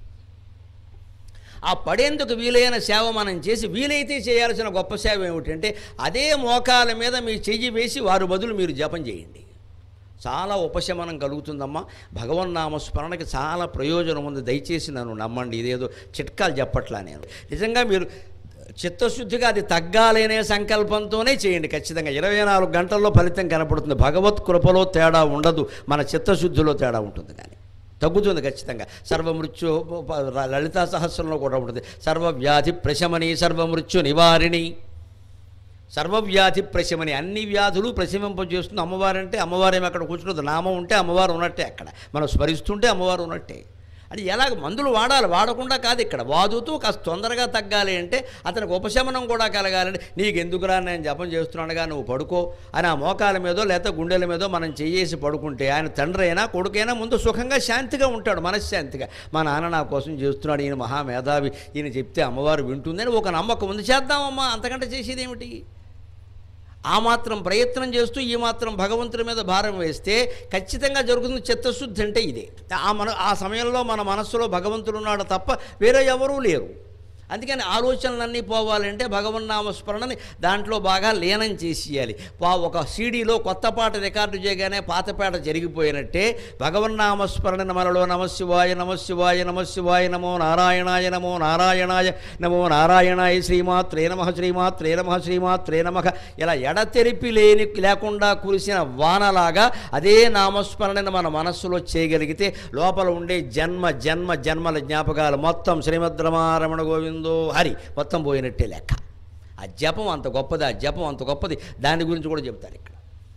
ఆ పడేందుకు వీలైన సేవ మనం చేసి వీలైతే చేయాల్సిన గొప్ప సేవ ఏమిటంటే అదే మోకాల మీద మీ చెయ్యి వేసి వారి బదులు మీరు జపం చేయండి చాలా ఉపశమనం కలుగుతుందమ్మా భగవన్నామ స్మరణకి చాలా ప్రయోజనం ఉంది దయచేసి నన్ను నమ్మండి ఇదేదో చిట్కాలు చెప్పట్లా నేను నిజంగా మీరు చిత్తశుద్ధిగా అది తగ్గాలనే సంకల్పంతోనే చేయండి ఖచ్చితంగా ఇరవై నాలుగు గంటల్లో ఫలితం కనపడుతుంది భగవత్ కృపలో తేడా ఉండదు మన చిత్తశుద్ధిలో తేడా ఉంటుంది కానీ తగ్గుతుంది ఖచ్చితంగా సర్వమృత్యు లలితా సహస్రంలో కూడా ఉంటుంది సర్వవ్యాధి ప్రశమని సర్వమృత్యు నివారిణి సర్వవ్యాధి ప్రశమని అన్ని వ్యాధులు ప్రశమింపజేస్తుంది అమ్మవారంటే అమ్మవారేమి అక్కడ కూర్చున్నది నామం ఉంటే అమ్మవారు ఉన్నట్టే అక్కడ మనం స్మరిస్తుంటే అమ్మవారు ఉన్నట్టే అది ఎలాగ మందులు వాడాలి వాడకుండా కాదు ఇక్కడ వాదుతూ కాస్త తొందరగా తగ్గాలి అంటే అతనికి ఉపశమనం కూడా కలగాలంటే నీకు ఎందుకురా నేను జపం చేస్తున్నానుగా నువ్వు పడుకో అని ఆ మోకాల మీదో లేకపోతే గుండెల మీదో మనం చేయేసి పడుకుంటే ఆయన తండ్రి అయినా కొడుకైనా ముందు సుఖంగా శాంతిగా ఉంటాడు మనశ్శాంతిగా మా నాన్న నా కోసం చేస్తున్నాడు ఈయన మహామేధావి ఈయన చెప్తే అమ్మవారు వింటుందని ఒక నమ్మకం ఉంది చేద్దామమ్మా అంతకంటే చేసేది ఏమిటి ఆ మాత్రం ప్రయత్నం చేస్తూ ఈ మాత్రం భగవంతుడి మీద భారం వేస్తే ఖచ్చితంగా జరుగుతుంది చిత్తశుద్ధి అంటే ఇదే ఆ మన ఆ సమయంలో మన మనస్సులో భగవంతుడు ఉన్నాడు తప్ప వేరే ఎవరూ లేరు అందుకని ఆలోచనలన్నీ పోవాలంటే భగవన్నామ స్మరణని దాంట్లో బాగా లీనం చేసేయాలి పా ఒక సీడీలో కొత్త పాట రికార్డు చేయగానే పాత పాట జరిగిపోయినట్టే భగవన్నామ స్మరణ మనలో నమశివాయ నమశివాయ నమశివాయ నమో నారాయణాయ నమో నారాయణాయ నమో నారాయణాయ శ్రీమాత్రే నమ శ్రీమాత్రే నమ శ్రీమాత్రే నమ ఇలా ఎడతెరిపి లేని లేకుండా కురిసిన వానలాగా అదే నామస్మరణని మన మనస్సులో చేయగలిగితే లోపల ఉండే జన్మ జన్మ జన్మల జ్ఞాపకాలు మొత్తం శ్రీమద్రమారమణ గోవిందో హరి మొత్తం పోయినట్టే లెక్క ఆ జపం అంత గొప్పది ఆ జపం అంత గొప్పది దాని గురించి కూడా చెప్తారు ఇక్కడ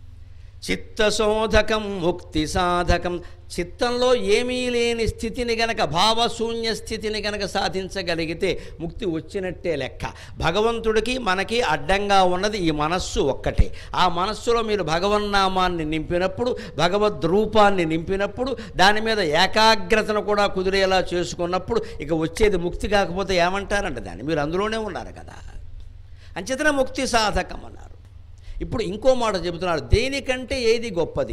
చిత్తశోధకం ముక్తి సాధకం చిత్తంలో ఏమీ లేని స్థితిని గనక భావశూన్య స్థితిని గనక సాధించగలిగితే ముక్తి వచ్చినట్టే లెక్క భగవంతుడికి మనకి అడ్డంగా ఉన్నది ఈ మనస్సు ఒక్కటే ఆ మనస్సులో మీరు భగవన్నామాన్ని నింపినప్పుడు భగవద్ రూపాన్ని నింపినప్పుడు దాని మీద ఏకాగ్రతను కూడా కుదిరేలా చేసుకున్నప్పుడు ఇక వచ్చేది ముక్తి కాకపోతే ఏమంటారంట దాన్ని మీరు అందులోనే ఉన్నారు కదా అంచేతన ముక్తి సాధకం అన్నారు ఇప్పుడు ఇంకో మాట చెబుతున్నారు దేనికంటే ఏది గొప్పది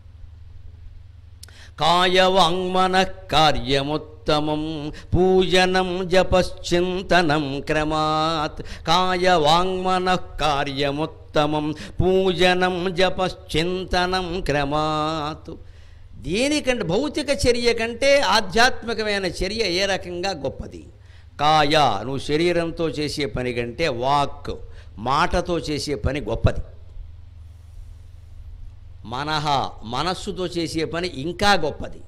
కాయవాంగ్మన కార్యముత్తమం పూజనం జపశ్చింతనం క్రమాత్ కాయవాంగ్మన కార్యముత్తమం పూజనం జపశ్చింతనం క్రమాత్ దేనికంటే భౌతిక చర్య కంటే ఆధ్యాత్మికమైన చర్య ఏ రకంగా గొప్పది కాయ నువ్వు శరీరంతో చేసే పని కంటే వాక్ మాటతో చేసే పని గొప్పది మనహ మనస్సుతో చేసే పని ఇంకా గొప్పది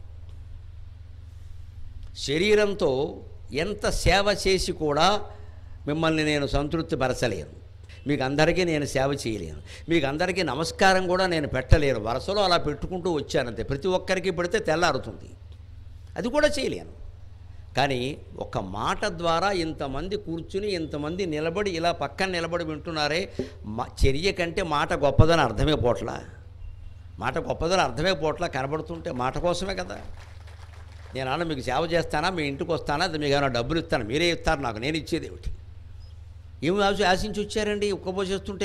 శరీరంతో ఎంత సేవ చేసి కూడా మిమ్మల్ని నేను సంతృప్తి పరచలేను మీకు అందరికీ నేను సేవ చేయలేను మీకు అందరికీ నమస్కారం కూడా నేను పెట్టలేను వరుసలో అలా పెట్టుకుంటూ వచ్చానంతే ప్రతి ఒక్కరికి పెడితే తెల్లారుతుంది అది కూడా చేయలేను కానీ ఒక మాట ద్వారా ఇంతమంది కూర్చుని ఇంతమంది నిలబడి ఇలా పక్కన నిలబడి వింటున్నారే మా చర్య కంటే మాట గొప్పదని అర్థమే పోట్లా మాట గొప్పదని అర్థమే పోట్లా కనబడుతుంటే మాట కోసమే కదా నేను అన్న మీకు సేవ చేస్తానా మీ ఇంటికి వస్తానా అది మీకు ఏమైనా డబ్బులు ఇస్తాను మీరే ఇస్తారు నాకు నేను ఇచ్చేది ఏమిటి ఏమి ఆశ ఆశించి వచ్చారండి ఉక్కపోసేస్తుంటే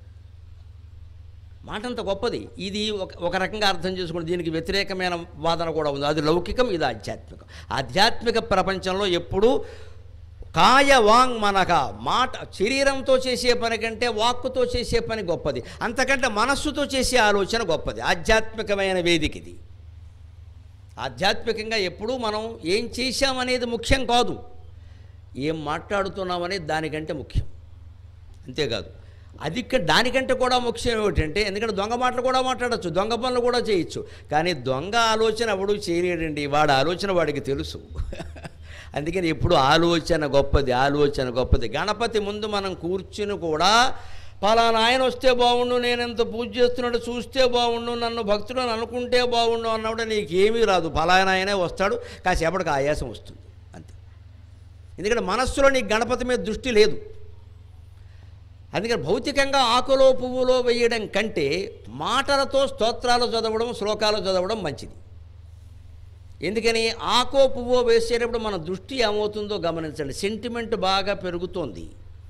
మాట అంత గొప్పది ఇది ఒక ఒక రకంగా అర్థం చేసుకుని దీనికి వ్యతిరేకమైన వాదన కూడా ఉంది అది లౌకికం ఇది ఆధ్యాత్మికం ఆధ్యాత్మిక ప్రపంచంలో ఎప్పుడూ కాయ వాంగ్ మనక మాట శరీరంతో చేసే పని కంటే వాక్కుతో చేసే పని గొప్పది అంతకంటే మనస్సుతో చేసే ఆలోచన గొప్పది ఆధ్యాత్మికమైన వేదిక ఇది ఆధ్యాత్మికంగా ఎప్పుడూ మనం ఏం చేశామనేది ముఖ్యం కాదు ఏం మాట్లాడుతున్నామనేది దానికంటే ముఖ్యం అంతేకాదు అది ఇక్కడ దానికంటే కూడా ముఖ్యం ఏమిటంటే ఎందుకంటే దొంగ మాటలు కూడా మాట్లాడచ్చు దొంగ పనులు కూడా చేయొచ్చు కానీ దొంగ ఆలోచన ఎవడు చేయలేడండి వాడి ఆలోచన వాడికి తెలుసు అందుకని ఎప్పుడు ఆలోచన గొప్పది ఆలోచన గొప్పది గణపతి ముందు మనం కూర్చుని కూడా పలానా ఆయన వస్తే బాగుండు నేను ఎంత పూజ చేస్తున్నాడు చూస్తే బాగుండు నన్ను భక్తుడు అని అనుకుంటే బాగుండు అన్నప్పుడు నీకేమీ రాదు పలానా ఆయనే వస్తాడు కాసేపటికి ఆయాసం వస్తుంది అంతే ఎందుకంటే మనస్సులో నీకు గణపతి మీద దృష్టి లేదు అందుకని భౌతికంగా ఆకులో పువ్వులో వేయడం కంటే మాటలతో స్తోత్రాలు చదవడం శ్లోకాలు చదవడం మంచిది ఎందుకని ఆకో పువ్వో వేసేటప్పుడు మన దృష్టి ఏమవుతుందో గమనించండి సెంటిమెంట్ బాగా పెరుగుతోంది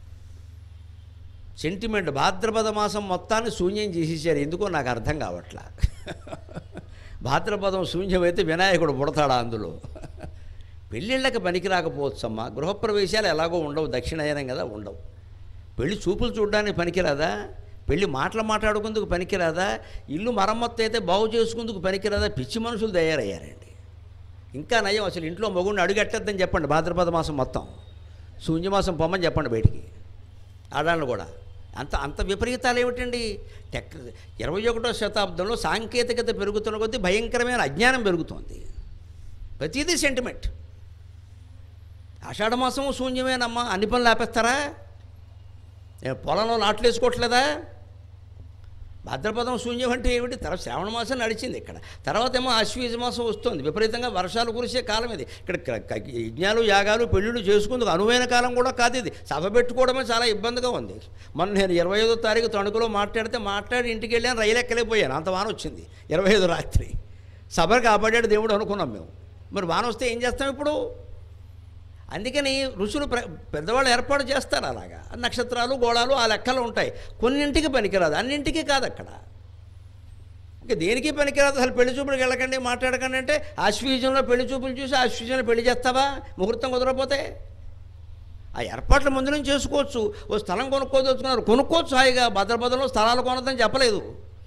సెంటిమెంట్ భాద్రపద మాసం మొత్తాన్ని శూన్యం చేసేసారు ఎందుకో నాకు అర్థం కావట్లా భాద్రపదం శూన్యమైతే వినాయకుడు పుడతాడా అందులో పెళ్ళిళ్ళకి పనికి రాకపోవచ్చమ్మా గృహప్రవేశాలు ఎలాగో ఉండవు దక్షిణాయనం కదా ఉండవు పెళ్లి చూపులు చూడడానికి పనికిరాదా పెళ్లి మాటలు మాట్లాడుకుందుకు పనికిరాదా ఇల్లు మరమ్మత్తు అయితే బాగు చేసుకుందుకు పనికిరాదా పిచ్చి మనుషులు తయారయ్యారండి ఇంకా నయం అసలు ఇంట్లో మగుడిని అడుగట్టద్దని చెప్పండి భాద్రపద మాసం మొత్తం శూన్యమాసం పొమ్మని చెప్పండి బయటికి ఆడాళ్ళు కూడా అంత అంత విపరీతాలు ఏమిటండి టెక్ ఇరవై ఒకటో శతాబ్దంలో సాంకేతికత పెరుగుతున్న కొద్దీ భయంకరమైన అజ్ఞానం పెరుగుతోంది ప్రతిదీ సెంటిమెంట్ ఆషాఢమాసం శూన్యమేనమ్మా అన్ని పనులు ఆపేస్తారా ఏ పొలంలో నాట్లు వేసుకోవట్లేదా భద్రపదం శూన్యం అంటే ఏమిటి తర్వాత శ్రావణ మాసం నడిచింది ఇక్కడ తర్వాత ఏమో అశ్వీజ మాసం వస్తుంది విపరీతంగా వర్షాలు కురిసే కాలం ఇది ఇక్కడ క- క- యజ్ఞాలు యాగాలు పెళ్ళిళ్ళు చేసుకుందుకు అనువైన కాలం కూడా కాదు ఇది సభ పెట్టుకోవడమే చాలా ఇబ్బందిగా ఉంది మొన్న నేను ఇరవై ఐదో తారీఖు తణుకులో మాట్లాడితే మాట్లాడి ఇంటికి వెళ్ళాను రైలు ఎక్కలేకపోయాను అంత వాన వచ్చింది ఇరవై ఐదు రాత్రి సభను కాపాడాడు దేవుడు అనుకున్నాం మేము మరి వాన వస్తే ఏం చేస్తాం ఇప్పుడు అందుకని ఋషులు ప్ర పెద్దవాళ్ళు ఏర్పాటు చేస్తారు అలాగా నక్షత్రాలు గోళాలు ఆ లెక్కలు ఉంటాయి కొన్నింటికి పనికిరాదు అన్నింటికి కాదు అక్కడ ఇంకా దేనికి పనికిరాదు అసలు పెళ్లి చూపులకు వెళ్ళకండి మాట్లాడకండి అంటే ఆశ్వీజంలో పెళ్లి చూపులు చూసి ఆశ్వీజంలో పెళ్లి చేస్తావా ముహూర్తం కుదరపోతే ఆ ఏర్పాట్ల ముందు నుంచి చేసుకోవచ్చు ఓ స్థలం కొనుక్కోదలుచుకున్నారు కొనుక్కోవచ్చు హాయిగా భద్రపదంలో స్థలాలు కొనదని చెప్పలేదు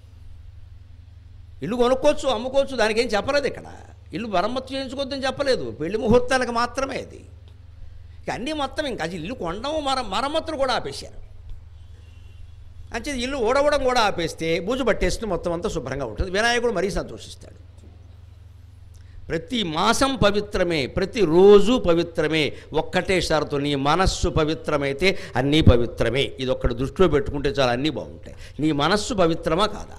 ఇల్లు కొనుక్కోవచ్చు అమ్ముకోవచ్చు దానికి ఏం చెప్పలేదు ఇక్కడ ఇల్లు మరమ్మతు చేయించుకోవద్దని చెప్పలేదు పెళ్లి ముహూర్తాలకు మాత్రమే అది ఇక అన్నీ మొత్తం ఇంకా అది ఇల్లు కొనడం మర మరమ్మతులు కూడా ఆపేశారు అంటే ఇల్లు ఊడవడం కూడా ఆపేస్తే బూజు పట్టేస్తే మొత్తం అంతా శుభ్రంగా ఉంటుంది వినాయకుడు మరీ సంతోషిస్తాడు ప్రతి మాసం పవిత్రమే ప్రతిరోజు పవిత్రమే ఒక్కటే షరతు నీ మనస్సు పవిత్రమైతే అన్నీ పవిత్రమే ఇది ఒక్కటి దృష్టిలో పెట్టుకుంటే చాలా అన్నీ బాగుంటాయి నీ మనస్సు పవిత్రమా కాదా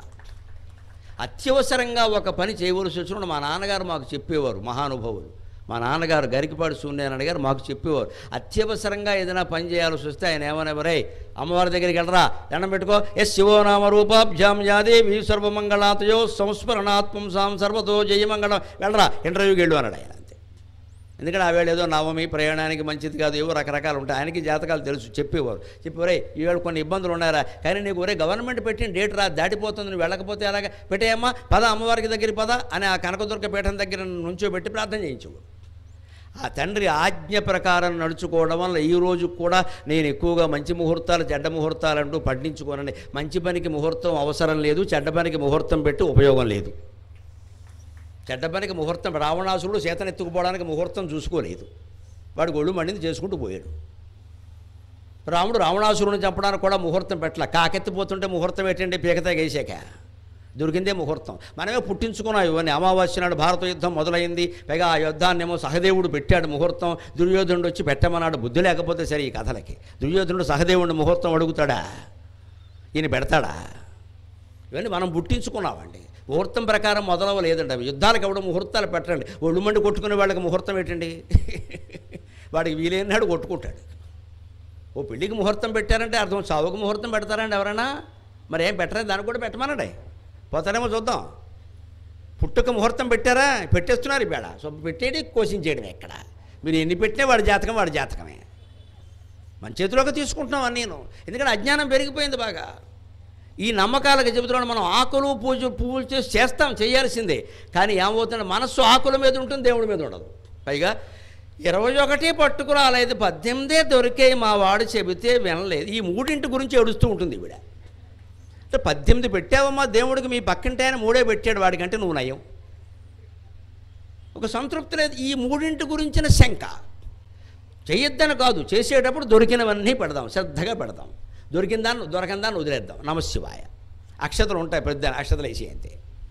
అత్యవసరంగా ఒక పని చేయవలసి వచ్చినప్పుడు మా నాన్నగారు మాకు చెప్పేవారు మహానుభావులు మా నాన్నగారు గరికపాటి సూర్యనారాయణ గారు మాకు చెప్పేవారు అత్యవసరంగా ఏదైనా పని చేయాల్సి వస్తే ఆయన ఏమనేవరే అమ్మవారి దగ్గరికి వెళ్ళరా దండం పెట్టుకో ఎస్ శివోనామ రూపాభ్యాం యాదేవి సర్వమంగళాతయో సంస్మరణాత్మం సాం సర్వతో జయమంగళం వెళ్ళరా ఇంటర్వ్యూకి వెళ్ళు అన్నాడు ఆయన అంతే ఎందుకంటే ఆ వేళ ఏదో నవమి ప్రయాణానికి మంచిది కాదు ఏవో రకరకాలు ఉంటాయి ఆయనకి జాతకాలు తెలుసు చెప్పేవారు చెప్పేవారే ఈవేళ కొన్ని ఇబ్బందులు ఉన్నారా కానీ నీకు ఒరే గవర్నమెంట్ పెట్టిన డేట్ రా దాటిపోతుంది నువ్వు వెళ్ళకపోతే అలాగా పెట్టేయమ్మా పద అమ్మవారికి దగ్గర పద అని ఆ కనకదుర్గ పీఠం దగ్గర నుంచో పెట్టి ప్రార్థన చేయించేవాడు ఆ తండ్రి ఆజ్ఞ ప్రకారం నడుచుకోవడం వల్ల ఈ రోజు కూడా నేను ఎక్కువగా మంచి ముహూర్తాలు చెడ్డ ముహూర్తాలు అంటూ పట్టించుకోనండి మంచి పనికి ముహూర్తం అవసరం లేదు చెడ్డ పనికి ముహూర్తం పెట్టి ఉపయోగం లేదు చెడ్డ పనికి ముహూర్తం రావణాసురుడు చేతనెత్తుకుపోవడానికి ముహూర్తం చూసుకోలేదు వాడు ఒళ్ళు మండింది చేసుకుంటూ పోయాడు రాముడు రావణాసురుని చంపడానికి కూడా ముహూర్తం పెట్టలే కాకెత్తిపోతుంటే ముహూర్తం ఏంటంటే పీకతా గేసాక దొరికిందే ముహూర్తం మనమే పుట్టించుకున్నాం ఇవన్నీ అమావాస్య నాడు భారత యుద్ధం మొదలైంది పైగా ఆ యుద్ధాన్నేమో సహదేవుడు పెట్టాడు ముహూర్తం దుర్యోధనుడు వచ్చి పెట్టమన్నాడు బుద్ధి లేకపోతే సరే ఈ కథలకి దుర్యోధనుడు సహదేవుడిని ముహూర్తం అడుగుతాడా ఈయన పెడతాడా ఇవన్నీ మనం పుట్టించుకున్నామండి ముహూర్తం ప్రకారం మొదలవలేదండి అవి యుద్ధాలకు ఎవడో ముహూర్తాలు పెట్టండి ఒళ్ళు మండి కొట్టుకునే వాళ్ళకి ముహూర్తం ఏంటండి వాడికి వీలైనాడు కొట్టుకుంటాడు ఓ పెళ్ళికి ముహూర్తం పెట్టారంటే అర్థం చావుకు ముహూర్తం పెడతారండి ఎవరైనా మరి ఏం పెట్టరా దానికి కూడా పెట్టమనండి పోతారేమో చూద్దాం పుట్టుక ముహూర్తం పెట్టారా పెట్టేస్తున్నారు ఇవాళ సో పెట్టేది కోసించేయడం ఎక్కడ మీరు ఎన్ని పెట్టినా వాడి జాతకం వాడి జాతకమే మన చేతిలోకి తీసుకుంటున్నాం అని నేను ఎందుకంటే అజ్ఞానం పెరిగిపోయింది బాగా ఈ నమ్మకాలకు చెబుతున్నాడు మనం ఆకులు పూజ పువ్వులు చేసి చేస్తాం చేయాల్సిందే కానీ ఏమవుతుందంటే మనస్సు ఆకుల మీద ఉంటుంది దేవుడి మీద ఉండదు పైగా ఇరవై ఒకటి పట్టుకురాలేదు పద్దెనిమిదే దొరికే మా వాడు చెబితే వినలేదు ఈ మూడింటి గురించి ఏడుస్తూ ఉంటుంది ఈవిడ అంటే పద్దెనిమిది పెట్టావమ్మా దేవుడికి మీ పక్కింటి ఆయన మూడే పెట్టాడు వాడికంటే నువ్వు నయం ఒక సంతృప్తి లేదు ఈ మూడింటి గురించిన శంక చేయొద్దని కాదు చేసేటప్పుడు దొరికినవన్నీ పెడదాం శ్రద్ధగా పెడదాం దొరికిందాన్ని దొరకందాన్ని వదిలేద్దాం నమశివాయ అక్షతలు ఉంటాయి పెద్ద అక్షతలు వేసి అంతే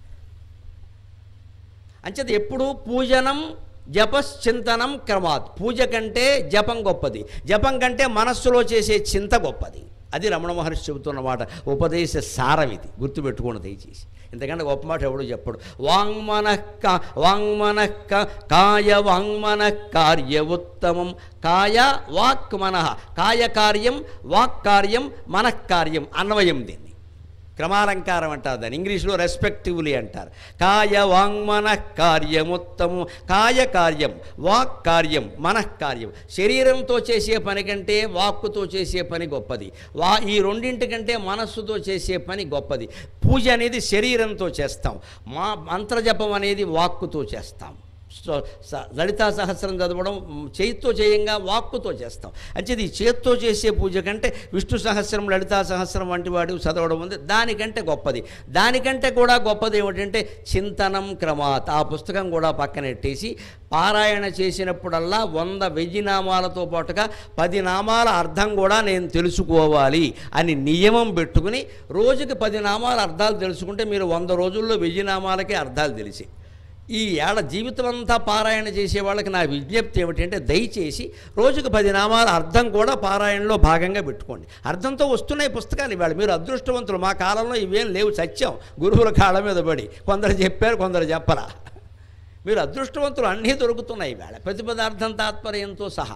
అంచేత ఎప్పుడు పూజనం జపశ్చింతనం క్రమాత్ పూజ కంటే జపం గొప్పది జపం కంటే మనస్సులో చేసే చింత గొప్పది అది రమణ మహర్షి చెబుతున్న మాట ఉపదేశ సారం ఇది గుర్తుపెట్టుకోండి దయచేసి ఎందుకంటే గొప్ప మాట ఎవడు చెప్పడు వాంగ్మన వాంగ్మన కాయ వాంగ్మన కార్య ఉత్తమం కాయ వాక్ మనః కాయ కార్యం వాక్ కార్యం మనఃకార్యం అన్వయం దీన్ని క్రమాలంకారం అంటారు దాన్ని ఇంగ్లీష్లో రెస్పెక్టివ్లీ అంటారు కాయ వాంగ్మన కార్యముత్తము కాయ కార్యం వాక్ కార్యం మనఃకార్యం శరీరంతో చేసే పని కంటే వాక్కుతో చేసే పని గొప్పది వా ఈ రెండింటి కంటే మనస్సుతో చేసే పని గొప్పది పూజ అనేది శరీరంతో చేస్తాం మా మంత్రజపం అనేది వాక్కుతో చేస్తాం సో స- లలితా సహస్రం చదవడం మ్, చేతితో చేయంగా వాక్కుతో చేస్తాం అంటే ఈ చేత్తో చేసే పూజ కంటే విష్ణు సహస్రం లలితా సహస్రం వంటి వాడు చదవడం ఉంది దానికంటే గొప్పది దానికంటే కూడా గొప్పది ఏమిటంటే చింతనం క్రమాత్ ఆ పుస్తకం కూడా పక్కనెట్టేసి పారాయణ చేసినప్పుడల్లా వంద వెయ్యి నామాలతో పాటుగా పది నామాల అర్థం కూడా నేను తెలుసుకోవాలి అని నియమం పెట్టుకుని రోజుకి పది నామాల అర్థాలు తెలుసుకుంటే మీరు వంద రోజుల్లో వెయ్యి నామాలకే అర్థాలు తెలిసి ఈ ఏళ్ళ జీవితం అంతా పారాయణ చేసే వాళ్ళకి నా విజ్ఞప్తి ఏమిటంటే దయచేసి రోజుకు పది నామాల అర్థం కూడా పారాయణలో భాగంగా పెట్టుకోండి అర్థంతో వస్తున్నాయి పుస్తకాలు ఇవాళ మీరు అదృష్టవంతులు మా కాలంలో ఇవేం లేవు సత్యం గురువుల కాళ్ళ మీద పడి కొందరు చెప్పారు కొందరు చెప్పరా మీరు అదృష్టవంతులు అన్నీ దొరుకుతున్నాయి ఇవాళ ప్రతి పదార్థం తాత్పర్యంతో సహా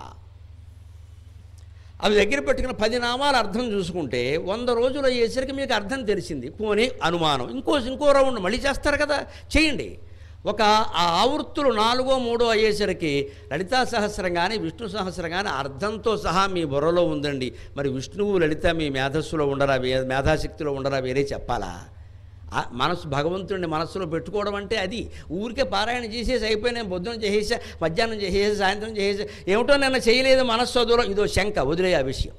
అవి దగ్గర పెట్టుకున్న పది నామాల అర్థం చూసుకుంటే వంద రోజులు అయ్యేసరికి మీకు అర్థం తెలిసింది పోనీ అనుమానం ఇంకో ఇంకో రౌండ్ మళ్ళీ చేస్తారు కదా చేయండి ఒక ఆ ఆవృత్తులు నాలుగో మూడో అయ్యేసరికి లలితా సహస్రం కానీ విష్ణు సహస్రం కానీ అర్థంతో సహా మీ బుర్రలో ఉందండి మరి విష్ణువు లలిత మీ మేధస్సులో ఉండరా వే- మేధాశక్తిలో ఉండరా వేరే చెప్పాలా ఆ మనసు భగవంతుడిని మనస్సులో పెట్టుకోవడం అంటే అది ఊరికే పారాయణ చేసేసి అయిపోయి నేను పొద్దున చేసేసా మధ్యాహ్నం చేసేసి సాయంత్రం చేసేసా ఏమిటో నిన్న చేయలేదు మనస్సు అదోలో ఇదో శంక వదిలే ఆ విషయం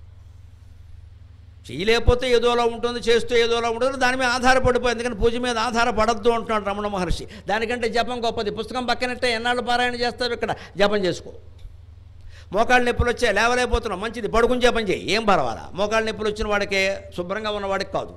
చేయలేకపోతే ఏదోలా ఉంటుంది చేస్తూ ఏదోలా ఉంటుంది దాని మీద ఆధారపడిపోయి ఎందుకంటే పూజ మీద ఆధారపడద్దు అంటున్నాడు రమణ మహర్షి దానికంటే జపం గొప్పది పుస్తకం పక్కనట్టే ఎన్నాళ్ళు పారాయణ చేస్తావు ఇక్కడ జపం చేసుకో మోకాళ్ళ నొప్పులు వచ్చాయి లేవలేకపోతున్నాం మంచిది పడుకుని జపం చేయి ఏం పర్వాలా మోకాళ్ళ నొప్పులు వచ్చిన వాడికే శుభ్రంగా ఉన్నవాడికి కాదు